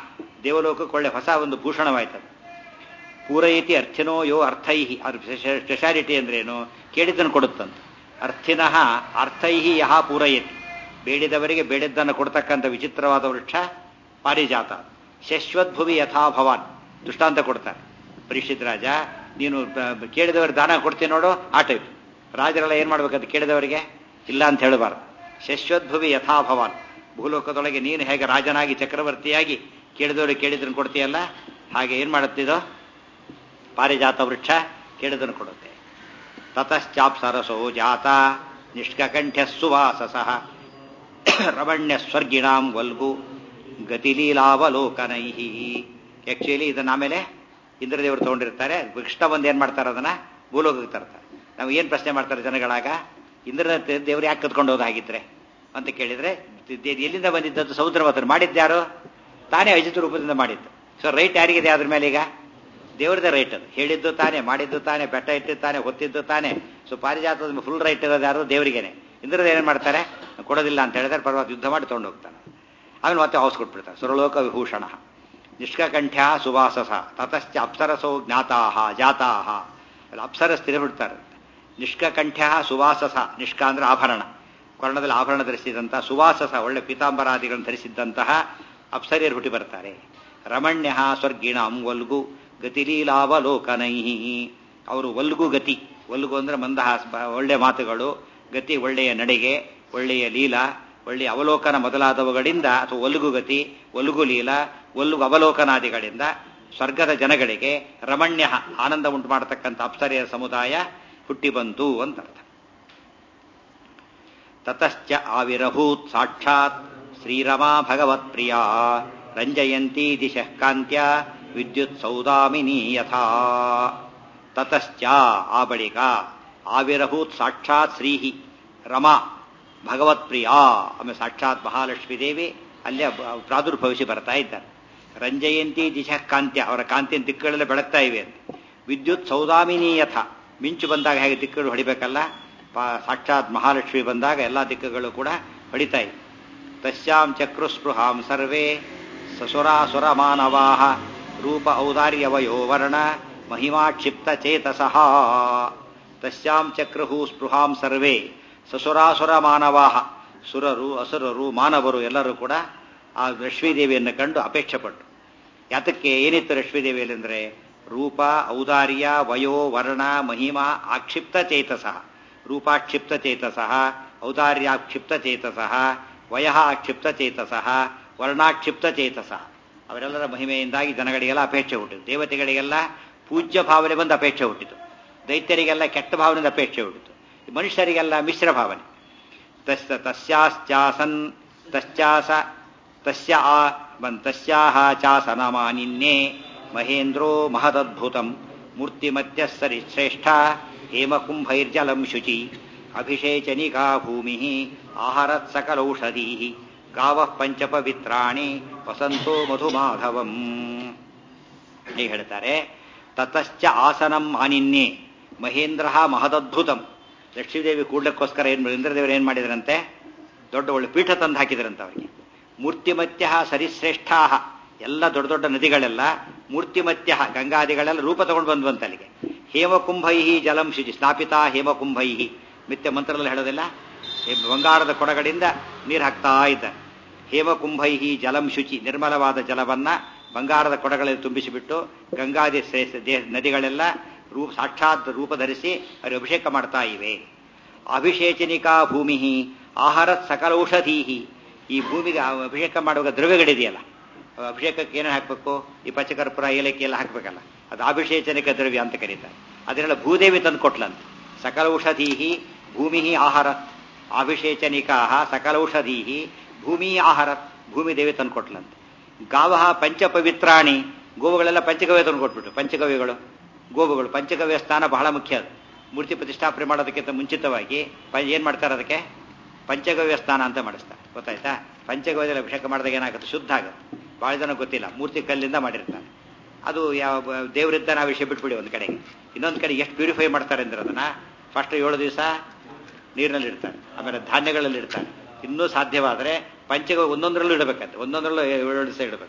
ದೇವಲೋಕಕ್ಕೆ ಒಳ್ಳೆ ಹೊಸ ಒಂದು ಭೂಷಣವಾಯ್ತದು ಪೂರೈತಿ ಅರ್ಥಿನೋ ಯೋ ಅರ್ಥೈಹಿ ಅದ್ರ ಸ್ಪೆಷಾಲಿಟಿ ಅಂದ್ರೇನು ಕೇಳಿದ್ದನ್ನು ಕೊಡುತ್ತಂತ ಅರ್ಥಿನಃ ಅರ್ಥೈಹಿ ಯಹ ಪೂರೈತಿ ಬೇಡಿದವರಿಗೆ ಬೇಡಿದ್ದನ್ನು ಕೊಡ್ತಕ್ಕಂಥ ವಿಚಿತ್ರವಾದ ವೃಕ್ಷ ಪಾರಿಜಾತ ಶಶ್ವದ್ಭುವಿ ಯಥಾ ಭವಾನ್ ದೃಷ್ಟಾಂತ ಕೊಡ್ತಾರೆ ಪರೀಕ್ಷಿತ್ ರಾಜ ನೀನು ಬ- ಕೇಳಿದವರಿಗೆ ದಾನ ಕೊಡ್ತೀನಿ ನೋಡು ಆ ಟೈಪ್ ರಾಜರೆಲ್ಲ ಏನ್ ಮಾಡ್ಬೇಕಂತ ಕೇಳಿದವರಿಗೆ ಇಲ್ಲ ಅಂತ ಹೇಳಬಾರ್ದು ಶಶ್ವದ್ಭುವಿ ಯಥಾ ಭವಾನ್ ಭೂಲೋಕದೊಳಗೆ ನೀನು ಹೇಗೆ ರಾಜನಾಗಿ ಚಕ್ರವರ್ತಿಯಾಗಿ ಕೇಳಿದವರಿಗೆ ಕೇಳಿದ್ದನ್ನು ಕೊಡ್ತೀಯಲ್ಲ ಹಾಗೆ ಏನ್ ಮಾಡುತ್ತಿದೋ ಪಾರಿಜಾತ ವೃಕ್ಷ ಕೇಳಿದನ್ನು ಕೊಡುತ್ತೆ ತತಶ್ಚಾಪ್ಸರಸೋ ಜಾತ ನಿಷ್ಕಕಂಠ್ಯ ಸುವಾಸಸ ರಮಣ್ಯ ಸ್ವರ್ಗಿಣಾಂ ವಲ್ಗು ಗತಿಲೀಲಾವಲೋಕನೈ ಆಕ್ಚುಲಿ ಇದನ್ನ ಆಮೇಲೆ ಇಂದ್ರದೇವರು ತಗೊಂಡಿರ್ತಾರೆ ಕೃಷ್ಣ ಬಂದು ಏನ್ ಮಾಡ್ತಾರೆ ಅದನ್ನ ಭೂಲೋಕಕ್ಕೆ ತರ್ತಾರೆ ನಾವು ಏನ್ ಪ್ರಶ್ನೆ ಮಾಡ್ತಾರೆ ಜನಗಳಾಗ ಇಂದ್ರನ ದೇವರು ಯಾಕೆ ಕತ್ಕೊಂಡು ಹೋದಾಗಿದ್ರೆ ಅಂತ ಕೇಳಿದ್ರೆ ದೆ- ದೆ- ಎಲ್ಲಿಂದ ಬಂದಿದ್ದದ್ದು ಸಮುದ್ರ ಮಾತ್ರ ಮಾಡಿದ್ಯಾರು ತಾನೇ ಅಜಿತ ರೂಪದಿಂದ ಮಾಡಿದ್ದು ಸೊ ರೈಟ್ ಯಾರಿಗಿದೆ ಅದ್ರ ಮೇಲೆ ಈಗ ದೇವ್ರದೇ ರೈಟ್ ಅದು ಹೇಳಿದ್ದು ತಾನೇ ಮಾಡಿದ್ದು ತಾನೇ ಬೆಟ್ಟ ಇಟ್ಟಿದ್ದು ತಾನೇ ಹೊತ್ತಿದ್ದು ತಾನೇ ಸೊ ಪಾರಿಜಾತದ ಫುಲ್ ರೈಟ್ ಇರೋದು ಯಾರು ದೇವರಿಗೇನೆ ಇಂದ್ರದ ಏನ್ ಮಾಡ್ತಾರೆ ಕೊಡೋದಿಲ್ಲ ಅಂತ ಹೇಳಿದ್ರೆ ಪರ್ವತ ಯುದ್ಧ ಮಾಡಿ ತಗೊಂಡು ಹೋಗ್ತಾನೆ ಆಮೇಲೆ ಮತ್ತೆ ಹೌಸ್ ಕೊಟ್ಬಿಡ್ತಾರೆ ಸುರಲೋಕ ವಿಭೂಷಣ ನಿಷ್ಕಕಂಠ್ಯ ಸುವಾಸಸ ತತಶ್ಚ ಅಪ್ಸರಸೋ ಜ್ಞಾತಾಹ ಜಾತಾಹ ಅಲ್ಲಿ ಅಪ್ಸರ ಸ್ಥಿರ ಬಿಡ್ತಾರೆ ನಿಷ್ಕಕಂಠ್ಯ ಸುವಾಸಸ ನಿಷ್ಕ ಅಂದ್ರೆ ಆಭರಣ ಕೊರ್ಣದಲ್ಲಿ ಆಭರಣ ಧರಿಸಿದಂತಹ ಸುವಾಸಸ ಒಳ್ಳೆ ಪೀತಾಂಬರಾದಿಗಳನ್ನು ಧರಿಸಿದ್ದಂತಹ ಅಪ್ಸರಿಯರು ಹುಟ್ಟಿ ಬರ್ತಾರೆ ರಮಣ್ಯ ಸ್ವರ್ಗಿಣಂ ವಲ್ಗು ಗತಿಲೀಲಾವಲೋಕನೈ ಅವರು ವಲ್ಗು ಗತಿ ವಲ್ಗು ಅಂದ್ರೆ ಮಂದಹಾಸ ಬ- ಒಳ್ಳೆ ಮಾತುಗಳು ಗತಿ ಒಳ್ಳೆಯ ನಡೆಗೆ ಒಳ್ಳೆಯ ಲೀಲಾ ಒಳ್ಳೆಯ ಅವಲೋಕನ ಮೊದಲಾದವುಗಳಿಂದ ಅಥವಾ ಒಲ್ಗು ಗತಿ ಒಲ್ಗು ಲೀಲಾ ಒಲ್ಗು ಅವಲೋಕನಾದಿಗಳಿಂದ ಸ್ವರ್ಗದ ಜನಗಳಿಗೆ ರಮಣ್ಯ ಆನಂದ ಉಂಟು ಮಾಡತಕ್ಕಂಥ ಅಪ್ಸರೆಯ ಸಮುದಾಯ ಹುಟ್ಟಿ ಬಂತು ಅಂತ ಅರ್ಥ ತತಶ್ಚ ಆವಿರಭೂತ್ ಸಾಕ್ಷಾತ್ ಶ್ರೀರಮಾ ಭಗವತ್ಪ್ರಿಯಾ ರಂಜಯಂತಿ ದಿಶಃ ಕಾಂತ್ಯ ವಿದ್ಯುತ್ ಸೌದಾಮಿನಿ ಯಥಾ ತತಶ್ಚ ಆ ಬಳಿಕ ಆವಿರಭೂತ್ ಸಾಕ್ಷಾತ್ ಶ್ರೀಹಿ ರಮಾ ಭಗವತ್ಪ್ರಿಯಾ ಆಮೇಲೆ ಸಾಕ್ಷಾತ್ ಮಹಾಲಕ್ಷ್ಮೀ ದೇವಿ ಅಲ್ಲೇ ಬ- ಪ್ರಾದುರ್ಭವಿಸಿ ಬರ್ತಾ ಇದ್ದಾರೆ ರಂಜಯಂತಿ ದಿಶಃ ಕಾಂತ್ಯ ಅವರ ಕಾಂತಿಯ ದಿಕ್ಕುಗಳೆಲ್ಲ ಬೆಳಗ್ತಾ ಇವೆ ಅಂತ ವಿದ್ಯುತ್ ಸೌದಾಮಿನಿ ಯಥ ಮಿಂಚು ಬಂದಾಗ ಹೇಗೆ ದಿಕ್ಕುಗಳು ಹೊಡಿಬೇಕಲ್ಲ ಪಾ- ಸಾಕ್ಷಾತ್ ಮಹಾಲಕ್ಷ್ಮಿ ಬಂದಾಗ ಎಲ್ಲ ದಿಕ್ಕುಗಳು ಕೂಡ ಹೊಡಿತಾ ಇವೆ ತಸ್ಯಾಂ ಚಕ್ರುಸ್ಪೃಹಾಂ ಸರ್ವೇ ಸಸುರಾಸುರ ಮಾನವಾಹ ರೂಪ ಔದಾರ್ಯವಯೋ ವರ್ಣ ಮಹಿಮಾ ಕ್ಷಿಪ್ತ ಚೇತಸಃ ತಸ್ಯಾಂ ಚಕ್ರುಹು ಸ್ಪೃಹಾಂ ಸರ್ವೇ ಸಸುರಾಸುರ ಮಾನವಾಹ ಸುರರು ಅಸುರರು ಮಾನವರು ಎಲ್ಲರೂ ಕೂಡ ಆ ಲಕ್ಷ್ಮೀದೇವಿಯನ್ನು ಕಂಡು ಅಪೇಕ್ಷೆ ಪಟ್ಟರು ಯಾತಕ್ಕೆ ಏನಿತ್ತು ಲಕ್ಷ್ಮೀದೇವಿಯಲ್ಲಿ ಅಂದ್ರೆ ರೂಪ ಔದಾರ್ಯ ವಯೋ ವರ್ಣ ಮಹಿಮಾ ಆಕ್ಷಿಪ್ತ ಚೇತಸಃ ರೂಪಾಕ್ಷಿಪ್ತ ಚೇತಸಃ ಔದಾರ್ಯಾಕ್ಷಿಪ್ತ ಚೇತಸಃ ವಯ ಆಕ್ಷಿಪ್ತ ಚೇತಸಃ ವರ್ಣಾಕ್ಷಿಪ್ತ ಚೇತಸಃ ಅವರೆಲ್ಲರ ಮಹಿಮೆಯಿಂದಾಗಿ ಜನಗಳಿಗೆಲ್ಲ ಅಪೇಕ್ಷೆ ಹುಟ್ಟಿತು ದೇವತೆಗಳಿಗೆಲ್ಲ ಪೂಜ್ಯ ಭಾವನೆ ಬಂದು ಅಪೇಕ್ಷೆ ಹುಟ್ಟಿತು ದೈತ್ಯರಿಗೆಲ್ಲ ಕೆಟ್ಟ ಭಾವನೆಯಿಂದ ಅಪೇಕ್ಷೆ ಹುಟ್ಟಿತು ಮನುಷ್ಯರಿಗೆಲ್ಲ ಮಿಶ್ರ ಭಾವನೆ ತಸ್ಯ ತಸ್ಯಾಶ್ಚಾಸನ್ ತಶ್ಚಾಸ ತಸ್ಯ ಆ ಬನ್ ತಸ್ಯಾಹ ಚಾಸನಮಾನಿನ್ಯೇ ಮಹೇಂದ್ರೋ ಮಹದದ್ಭುತಂ ಮೂರ್ತಿಮತ್ಯ ಸರಿ ಶ್ರೇಷ್ಠ ಹೇಮಕುಂಭೈರ್ಜಲಂ ಶುಚಿ ಅಭಿಷೇಚನಿಕಾ ಭೂಮಿ ಆಹಾರತ್ ಸಕಲೌಷಧೀ ಗಾವ ಪಂಚಪವಿತ್ರಾಣಿ ವಸಂತೋ ಮಧುಮಾಧವಂ ಹೀಗೆ ಹೇಳ್ತಾರೆ ತತಶ್ಚ ಆಸನಂ ಮಾನಿನ್ಯೇ ಮಹೇಂದ್ರ ಮಹದದ್ಭುತಂ ಲಕ್ಷ್ಮೀದೇವಿ ಕೂಡ್ಲಕ್ಕೋಸ್ಕರ ಏನ್ ಇಂದ್ರದೇವರು ಏನ್ ಮಾಡಿದ್ರಂತೆ ದೊಡ್ಡ ಒಳ್ಳೆ ಪೀಠ ತಂದು ಹಾಕಿದ್ರಂತ ಅವರಿಗೆ ಮೂರ್ತಿಮತ್ಯ ಸರಿಶ್ರೇಷ್ಠಾ ಎಲ್ಲ ದೊಡ್ಡ ದೊಡ್ಡ ನದಿಗಳೆಲ್ಲ ಮೂರ್ತಿಮತ್ಯ ಗಂಗಾದಿಗಳೆಲ್ಲ ರೂಪ ತಗೊಂಡು ಬಂದ್ವಂತ ಅಲ್ಲಿಗೆ ಹೇಮಕುಂಭೈ ಜಲಂ ಶುಚಿ ಸ್ಥಾಪಿತ ಹೇಮಕುಂಭೈ ಮಿಥ್ಯ ಮಂತ್ರದಲ್ಲಿ ಹೇಳೋದಿಲ್ಲ ಈ ಬಂಗಾರದ ಕೊಡಗಳಿಂದ ನೀರು ಹಾಕ್ತಾ ಇದ್ದಾರೆ ಹೇಮಕುಂಭೈ ಜಲಂ ಶುಚಿ ನಿರ್ಮಲವಾದ ಜಲವನ್ನ ಬಂಗಾರದ ಕೊಡಗಳಲ್ಲಿ ತುಂಬಿಸಿಬಿಟ್ಟು ಗಂಗಾದಿ ಶ್ರೇಷ್ಠ ದೇ- ನದಿಗಳೆಲ್ಲ ರೂಪ ಸಾಕ್ಷಾತ್ ರೂಪ ಧರಿಸಿ ಅವರು ಅಭಿಷೇಕ ಮಾಡ್ತಾ ಇವೆ ಅಭಿಷೇಚನಿಕಾ ಭೂಮಿ ಆಹಾರ ಸಕಲೌಷಧೀಹಿ ಈ ಭೂಮಿಗೆ ಆ ಅಭಿಷೇಕ ಮಾಡುವಾಗ ದ್ರವ್ಯಗಳಿದೆಯಲ್ಲ ಆ ಅಭಿಷೇಕಕ್ಕೆ ಏನು ಹಾಕಬೇಕು ಈ ಪಚಕರ್ಪುರ ಏಲಕ್ಕಿ ಎಲ್ಲ ಹಾಕಬೇಕಲ್ಲ ಅದು ಅಭಿಷೇಚನಿಕ ದ್ರವ್ಯ ಅಂತ ಕರೀತಾರೆ ಅದನ್ನೆಲ್ಲ ಭೂದೇವಿ ತಂದು ಕೊಟ್ಲಂತ ಸಕಲೌಷಧೀಹಿ ಭೂಮಿ ಆಹಾರ ಅಭಿಷೇಚನಿಕಾ ಸಕಲೌಷಧೀ ಭೂಮಿ ಆಹಾರ ಭೂಮಿ ದೇವಿ ತಂದು ಕೊಟ್ಲಂತ ಗಾವ ಪಂಚಪವಿತ್ರಾಣಿ ಗೋವುಗಳೆಲ್ಲ ಪಂಚಗವ್ಯ ತಂದು ಕೊಟ್ಬಿಟ್ಟು ಪಂಚಗವ್ಯಗಳು ಗೋವುಗಳು ಪಂಚಗವ್ಯ ಸ್ಥಾನ ಬಹಳ ಮುಖ್ಯ ಅದು ಮೂರ್ತಿ ಪ್ರತಿಷ್ಠಾಪನೆ ಮಾಡೋದಕ್ಕಿಂತ ಮುಂಚಿತವಾಗಿ ಪ- ಏನ್ ಮಾಡ್ತಾರೆ ಅದಕ್ಕೆ ಪಂಚಗವ್ಯ ಸ್ಥಾನ ಅಂತ ಮಾಡಿಸ್ತಾರೆ ಗೊತ್ತಾಯ್ತಾ ಪಂಚಗವ್ಯದಲ್ಲಿ ಅಭಿಷೇಕ ಮಾಡಿದಾಗ ಏನಾಗುತ್ತೆ ಶುದ್ಧ ಆಗುತ್ತೆ ಬಹಳ ಜನ ಗೊತ್ತಿಲ್ಲ ಮೂರ್ತಿ ಕಲ್ಲಿಂದ ಮಾಡಿರ್ತಾರೆ ಅದು ಯಾವ ದೇವರಿದ್ದ ನಾವು ವಿಷಯ ಬಿಟ್ಬಿಡಿ ಒಂದು ಕಡೆಗೆ ಇನ್ನೊಂದು ಕಡೆ ಎಷ್ಟು ಪ್ಯೂರಿಫೈ ಮಾಡ್ತಾರೆ ಅಂದ್ರೆ ಅದನ್ನ ಫಸ್ಟ್ ಏಳು ದಿವಸ ನೀರಿನಲ್ಲಿ ಇಡ್ತಾರೆ ಆಮೇಲೆ ಧಾನ್ಯಗಳಲ್ಲಿ ಇಡ್ತಾರೆ ಇನ್ನೂ ಸಾಧ್ಯವಾದರೆ ಪಂಚಗ ಒಂದೊಂದರಲ್ಲೂ ಇಡಬೇಕಂತೆ ಒಂದೊಂದರಲ್ಲೂ ಏಳು ದಿವಸ ಇಡಬೇಕು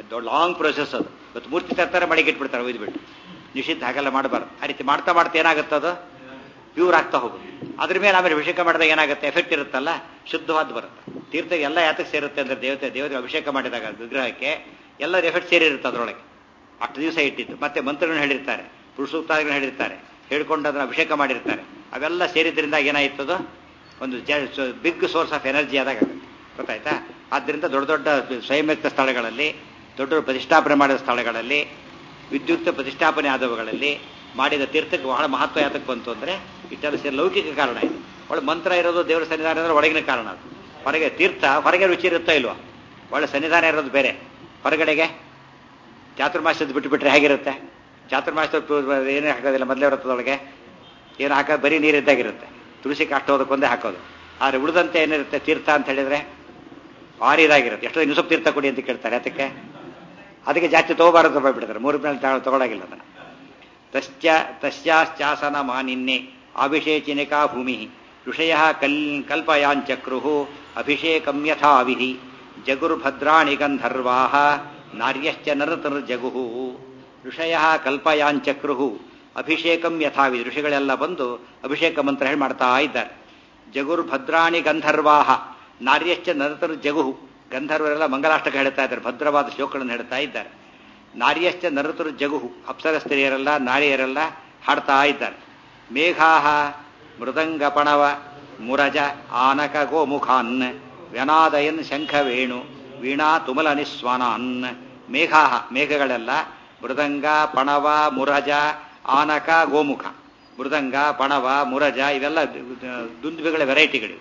ಅದು ದೊಡ್ಡ ಲಾಂಗ್ ಪ್ರೊಸೆಸ್ ಅದು ಇವತ್ತು ಮೂರ್ತಿ ತರ್ತಾರೆ ಮಡಿಗೆ ಇಟ್ಬಿಡ್ತಾರೆ ಒಯ್ದುಬಿಟ್ಟು ನಿಷಿದ್ಧ ಹಾಗೆಲ್ಲ ಮಾಡಬಾರ್ದು ಆ ರೀತಿ ಮಾಡ್ತಾ ಮಾಡ್ತಾ ಏನಾಗುತ್ತೆ ಅದು ಪ್ಯೂರ್ ಆಗ್ತಾ ಹೋಗುತ್ತೆ ಅದ್ರ ಮೇಲೆ ಆಮೇಲೆ ಅಭಿಷೇಕ ಮಾಡಿದಾಗ ಏನಾಗುತ್ತೆ ಎಫೆಕ್ಟ್ ಇರುತ್ತಲ್ಲ ಶುದ್ಧವಾದ ಬರುತ್ತೆ ತೀರ್ಥ ಎಲ್ಲ ಯಾತಕ್ಕೆ ಸೇರುತ್ತೆ ಅಂದ್ರೆ ದೇವತೆ ದೇವತೆ ಅಭಿಷೇಕ ಮಾಡಿದಾಗ ವಿಗ್ರಹಕ್ಕೆ ಎಲ್ಲ ಎಫೆಕ್ಟ್ ಸೇರಿರುತ್ತೆ ಅದರೊಳಗೆ ಅಷ್ಟು ದಿವಸ ಇಟ್ಟಿದ್ದು ಮತ್ತೆ ಮಂತ್ರಗಳನ್ನು ಹೇಳಿರ್ತಾರೆ ಪುರುಷೋಕ್ತಾದಿಗಳನ್ನ ಹೇಳಿರ್ತಾರೆ ಹೇಳ್ಕೊಂಡು ಅದನ್ನ ಅಭಿಷೇಕ ಮಾಡಿರ್ತಾರೆ ಅವೆಲ್ಲ ಸೇರಿದ್ರಿಂದ ಏನಾಯ್ತದು ಒಂದು ಬಿಗ್ ಸೋರ್ಸ್ ಆಫ್ ಎನರ್ಜಿ ಆದಾಗ ಆಗುತ್ತೆ ಗೊತ್ತಾಯ್ತಾ ಆದ್ದರಿಂದ ದೊಡ್ಡ ದೊಡ್ಡ ಸ್ವಯಂಯುಕ್ತ ಸ್ಥಳಗಳಲ್ಲಿ ದೊಡ್ಡ ದೊಡ್ಡ ಪ್ರತಿಷ್ಠಾಪನೆ ಮಾಡಿದ ಸ್ಥಳಗಳಲ್ಲಿ ವಿದ್ಯುತ್ ಪ್ರತಿಷ್ಠಾಪನೆ ಆದವುಗಳಲ್ಲಿ ಮಾಡಿದ ತೀರ್ಥಕ್ಕೆ ಬಹಳ ಮಹತ್ವ ಯಾತಕ್ಕೆ ಬಂತು ಅಂದರೆ ಇಷ್ಟೆಲ್ಲ ಸೇರಿ ಲೌಕಿಕ ಕಾರಣ ಇದು ಒಳ್ಳೆ ಮಂತ್ರ ಇರೋದು ದೇವರ ಸನ್ನಿಧಾನ ಅಂದ್ರೆ ಒಳಗಿನ ಕಾರಣ ಅದು ಹೊರಗೆ ತೀರ್ಥ ಹೊರಗೆ ರುಚಿ ಇರುತ್ತಾ ಇಲ್ವಾ ಒಳ್ಳೆ ಸನ್ನಿಧಾನ ಇರೋದು ಬೇರೆ ಹೊರಗಡೆಗೆ ಚಾತುರ್ಮಾಸದ ಬಿಟ್ಟುಬಿಟ್ರೆ ಹೇಗಿರುತ್ತೆ ಚಾತುರ್ಮಾಸದ ಏನೇ ಹಾಕೋದಿಲ್ಲ ಮೊದಲೇ ವ್ರತದೊಳಗೆ ಏನು ಹಾಕೋದು ಬರೀ ನೀರಿದ್ದಾಗಿರುತ್ತೆ ತುಳಸಿ ಕಾಷ್ಟೋದಕ್ಕೊಂದೇ ಹಾಕೋದು ಆದರೆ ಉಳಿದಂತೆ ಏನಿರುತ್ತೆ ತೀರ್ಥ ಅಂತ ಹೇಳಿದ್ರೆ ಭಾರಿ ಇದಾಗಿರುತ್ತೆ ಎಷ್ಟೋ ಇನ್ನು ಸ್ವಲ್ಪ ತೀರ್ಥ ಕೊಡಿ ಅಂತ ಕೇಳ್ತಾರೆ ಅದಕ್ಕೆ ಅದಕ್ಕೆ ಜಾಸ್ತಿ ತಗೋಬಾರದು ಬಿಡ್ತಾರೆ ಮೂರು ಮೇಲೆ ತಗೊಳಗಿಲ್ಲ ಅದನ್ನು ತಶ್ಚ ತಸ್ಯಾಶ್ಚಾಸನ ಮಾನಿನ್ನೆ ಅಭಿಷೇಚಿನಿಕಾ ಭೂಮಿ ಋಷಯ ಕಲ್ ಕಲ್ಪಯಾಂಚಕ್ರು ಅಭಿಷೇಕಂ ಯಥಾ ವಿಧಿ ಜಗುರ್ಭದ್ರಾಣಿ ಗಂಧರ್ವಾ ನಾರ್ಯಶ್ಚ ನರತರ್ಜಗು ಋಷಯ ಕಲ್ಪಯಾಂಚಕ್ರು ಅಭಿಷೇಕಂ ಯಥಾವಿಧಿ ಋಷಿಗಳೆಲ್ಲ ಬಂದು ಅಭಿಷೇಕ ಮಂತ್ರ ಹೇಳಿ ಮಾಡ್ತಾ ಇದ್ದಾರೆ ಜಗುರ್ಭದ್ರಾಣಿ ಗಂಧರ್ವಾಹ ನಾರ್ಯಶ್ಚ ನರತರು ಜಗುಹು ಗಂಧರ್ವರೆಲ್ಲ ಮಂಗಲಾಷ್ಟಕ ಹೇಳ್ತಾ ಇದ್ದಾರೆ ಭದ್ರವಾದ ಶ್ಲೋಕಗಳನ್ನು ಹೇಳ್ತಾ ಇದ್ದಾರೆ ನಾರ್ಯಶ್ಚ ನರತರು ಜಗುಹು ಅಪ್ಸರ ಸ್ತ್ರೀಯರೆಲ್ಲ ನಾರಿಯರೆಲ್ಲ ಹಾಡ್ತಾ ಇದ್ದಾರೆ ಮೇಘಾಹ ಮೃದಂಗಪಣವ ಮುರಜ ಆನಕ ಗೋಮುಖಾನ್ ವ್ಯನಾದಯನ್ ಶಂಖವೇಣು ವೀಣಾ ತುಮಲ ನಿಸ್ವನಾನ್ ಮೇಘಾಹ ಮೇಘಗಳೆಲ್ಲ ಮೃದಂಗ ಪಣವ ಮುರಜ ಆನಕ ಗೋಮುಖ ಮೃದಂಗ ಪಣವ ಮುರಜ ಇವೆಲ್ಲ ದುಂದುಬಿಗಳ ವೆರೈಟಿಗಳು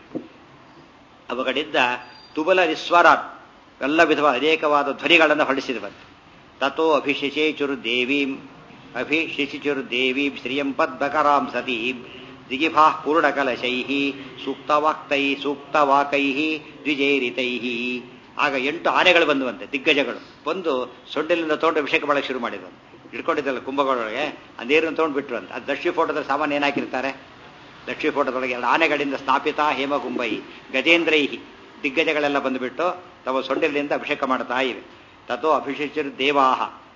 ಅವುಗಳಿಂದ ತುಬಲ ನಿಸ್ವರ ಎಲ್ಲ ವಿಧವಾದ ಅನೇಕವಾದ ಧ್ವನಿಗಳನ್ನು ಹೊರಡಿಸಿದವಂತೆ ತಥೋ ಅಭಿಶಿಶೇಚುರು ದೇವೀಂ ಅಭಿಶಿಶಿಚುರು ದೇವೀಂ ಶ್ರಿಯಂ ಪದ್ಮಕರಾಂ ಸತೀಂ ದಿಗಿಭಾ ಪೂರ್ಣಕಲಶೈ ಸೂಕ್ತವಾಕ್ತೈ ಸೂಕ್ತವಾಕೈ ದ್ವಿಜೇರಿತೈ ಆಗ ಎಂಟು ಆನೆಗಳು ಬಂದುವಂತೆ ದಿಗ್ಗಜಗಳು ಬಂದು ಸೊಂಡಿಲಿಂದ ತೊಗೊಂಡು ಅಭಿಷೇಕ ಮಾಡಕ್ಕೆ ಶುರು ಮಾಡಿದ್ರು ಇಟ್ಕೊಂಡಿದ್ದಲ್ಲ ಕುಂಭಗಳೊಳಗೆ ಆ ನೀರನ್ನು ತೊಗೊಂಡು ಬಿಟ್ರು ಅಂತ ಅದು ದಕ್ಷಿ ಫೋಟೋದಲ್ಲಿ ಸಾಮಾನ್ಯ ಏನಾಕಿರ್ತಾರೆ ದಕ್ಷಿ ಫೋಟೋದೊಳಗೆ ಎರಡು ಆನೆಗಳಿಂದ ಸ್ಥಾಪಿತ ಹೇಮಗುಂಬೈ ಗಜೇಂದ್ರೈಹಿ ದಿಗ್ಗಜಗಳೆಲ್ಲ ಬಂದುಬಿಟ್ಟು ತಮ್ಮ ಸೊಂಡಿಲಿಂದ ಅಭಿಷೇಕ ಮಾಡ್ತಾ ಇವೆ ತಥೋ ಅಭಿಷೇಚರು ದೇವಾಹ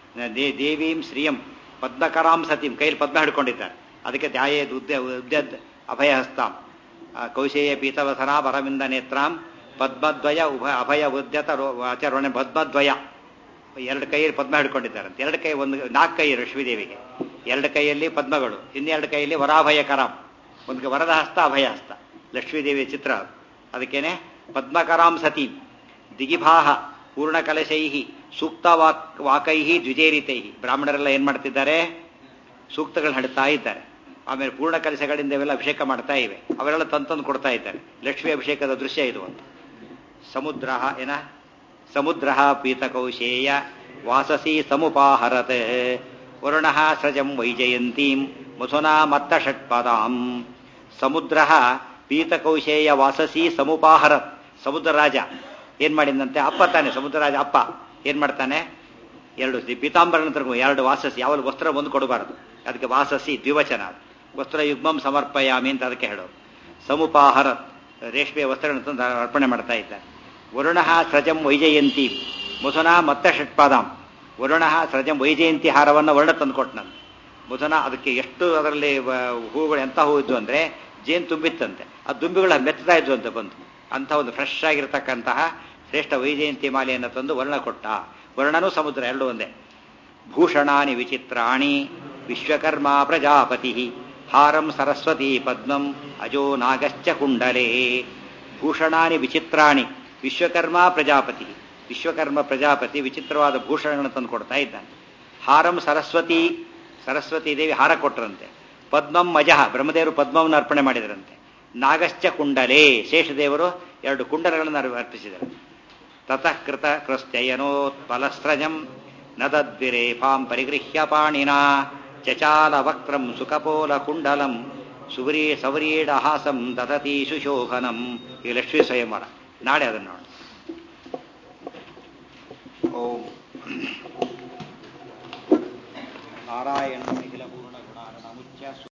ದೇವೀಂ ಶ್ರಿಯಂ ಪದ್ಮಕರಾಂ ಸತೀಂ ಕೈಲಿ ಪದ್ಮ ಹಿಡ್ಕೊಂಡಿದ್ದಾರೆ ಅದಕ್ಕೆ ಧ್ಯಾಯೇದ್ ಉದ್ಯ ಉದ್ಯದ್ ಅಭಯಹಸ್ತಾಂ ಕೌಶೇಯ ಪೀತವಸನ ವರಮಿಂದ ನೇತ್ರಾಂ ಪದ್ಮದ್ವಯ ಉಭಯ ಅಭಯ ಉದ್ಯತ ಆಚರಣೆ ಪದ್ಮದ್ವಯ ಎರಡು ಕೈಯಲ್ಲಿ ಪದ್ಮ ಹಿಡ್ಕೊಂಡಿದ್ದಾರಂತೆ ಎರಡು ಕೈ ಒಂದು ನಾಲ್ಕು ಕೈ ಲಕ್ಷ್ಮೀದೇವಿಗೆ ಎರಡು ಕೈಯಲ್ಲಿ ಪದ್ಮಗಳು ಇನ್ನೆರಡು ಕೈಯಲ್ಲಿ ವರಾಭಯ ಕರಾಂ ಒಂದು ವರದ ಹಸ್ತ ಅಭಯ ಹಸ್ತ ಲಕ್ಷ್ಮೀದೇವಿಯ ಚಿತ್ರ ಅದಕ್ಕೇನೆ ಪದ್ಮಕರಾಂ ಸತೀಂ ದಿಗಿಭಾಹ ಪೂರ್ಣಕಲಶೈ ಸೂಕ್ತ ವಾಕ್ ವಾಕೈ ದ್ವಿಜೇರಿತೈ ಬ್ರಾಹ್ಮಣರೆಲ್ಲ ಏನ್ ಮಾಡ್ತಿದ್ದಾರೆ ಸೂಕ್ತಗಳನ್ನ ಹಾಡ್ತಾ ಇದ್ದಾರೆ ಆಮೇಲೆ ಪೂರ್ಣ ಕಲಶಗಳಿಂದ ಇವೆಲ್ಲ ಅಭಿಷೇಕ ಮಾಡ್ತಾ ಇವೆ ಅವೆಲ್ಲ ತಂತಂದು ಕೊಡ್ತಾ ಇದ್ದಾರೆ ಲಕ್ಷ್ಮೀ ಅಭಿಷೇಕದ ದೃಶ್ಯ ಇದು ಅಂತ ಸಮುದ್ರ ಏನ ಸಮುದ್ರ ಪೀತಕೌಶೇಯ ವಾಸಸಿ ಸಮುಪಾಹರತ್ ವರುಣ ಸೃಜಂ ವೈಜಯಂತೀಂ ಮುಸುನಾ ಮತ್ತ ಷಟ್ಪದಾಂ ಸಮುದ್ರ ಪೀತಕೌಶೇಯ ವಾಸಸಿ ಸಮುಪಾಹರತ್ ಸಮುದ್ರ ರಾಜ ಏನ್ ಮಾಡಿದಂತೆ ಅಪ್ಪ ತಾನೆ ಸಮುದ್ರ ರಾಜ ಅಪ್ಪ ಏನ್ ಮಾಡ್ತಾನೆ ಎರಡು ಪೀತಾಂಬರನ ತರ್ಕೊ ಎರಡು ವಾಸಸಿ ಯಾವಲ್ಲಿ ವಸ್ತ್ರ ಒಂದು ಕೊಡಬಾರದು ಅದಕ್ಕೆ ವಾಸಸಿ ದ್ವಿವಚನ ವಸ್ತ್ರ ಯುಗ್ಮಂ ಸಮರ್ಪಯಾಮಿ ಅಂತ ಅದಕ್ಕೆ ಹೇಳೋದು ಸಮುಪಾಹರ ರೇಷ್ಮೆಯ ವಸ್ತ್ರಗಳನ್ನು ತಂದು ಅರ್ಪಣೆ ಮಾಡ್ತಾ ಇದ್ದಾರೆ ವರುಣ ಸೃಜಂ ವೈಜಯಂತಿ ಮುಸುನ ಮತ್ತೆ ಷಟ್ಪಾದಾಂ ವರುಣ ಸೃಜಂ ವೈಜಯಂತಿ ಹಾರವನ್ನು ವರ್ಣ ತಂದುಕೊಟ್ನಂತೆ ಮುಸುನ ಅದಕ್ಕೆ ಎಷ್ಟು ಅದರಲ್ಲಿ ಹೂಗಳು ಎಂಥ ಹೂ ಇದ್ವು ಅಂದ್ರೆ ಜೇನು ತುಂಬಿತ್ತಂತೆ ಆ ದುಂಬಿಗಳ ಮೆತ್ತಾ ಇದ್ವು ಅಂತ ಬಂತು ಅಂಥ ಒಂದು ಫ್ರೆಶ್ ಆಗಿರತಕ್ಕಂತಹ ಶ್ರೇಷ್ಠ ವೈಜಯಂತಿ ಮಾಲೆಯನ್ನು ತಂದು ವರ್ಣ ಕೊಟ್ಟ ವರ್ಣನೂ ಸಮುದ್ರ ಎರಡು ಒಂದೇ ಭೂಷಣಾನಿ ವಿಚಿತ್ರಾಣಿ ವಿಶ್ವಕರ್ಮ ಪ್ರಜಾಪತಿ ಹಾರಂ ಸರಸ್ವತಿ ಪದ್ಮಂ ಅಜೋ ನಾಗಶ್ಚ ಕುಂಡಲೇ ಭೂಷಣಾನಿ ವಿಚಿತ್ರಾಣಿ ವಿಶ್ವಕರ್ಮ ಪ್ರಜಾಪತಿ ವಿಶ್ವಕರ್ಮ ಪ್ರಜಾಪತಿ ವಿಚಿತ್ರವಾದ ಭೂಷಣಗಳನ್ನು ತಂದು ಕೊಡ್ತಾ ಇದ್ದಾನೆ ಹಾರಂ ಸರಸ್ವತಿ ಸರಸ್ವತಿ ದೇವಿ ಹಾರ ಕೊಟ್ರಂತೆ ಪದ್ಮಂ ಅಜಃ ಬ್ರಹ್ಮದೇವರು ಪದ್ಮವನ್ನು ಅರ್ಪಣೆ ಮಾಡಿದರಂತೆ ನಾಗಶ್ಚ ಕುಂಡಲೇ ಶೇಷದೇವರು ಎರಡು ಕುಂಡಲಗಳನ್ನು ಅರ್ಪಿಸಿದರು ತತಃ ಕೃತ ಕೃಸ್ತ್ಯಯನೋತ್ಪಲಸ್ರಜಂ ನದದ್ವಿರೇಫಾಂ ಪರಿಗೃಹ್ಯ ಪಾಣಿನಾ ಚಚಾಲ ವಕ್ರಂ ಸುಕಪೋಲ ಕುಂಡಲಂ ಸುವರೀ ಸವರೀಡಹಾಸಂ ದದತಿ ಸುಶೋಭನಂ ಈ ಲಕ್ಷ್ಮೀ ಸ್ವಯಂವರ ನಾಳೆ ಅದನ್ನು ನೋಡಿ ಓಂ ನಾರಾಯಣ ನಿಖಿಲ ಪೂರ್ಣ ಗುಣಾರ್ಣ ಮುಚ್ಚ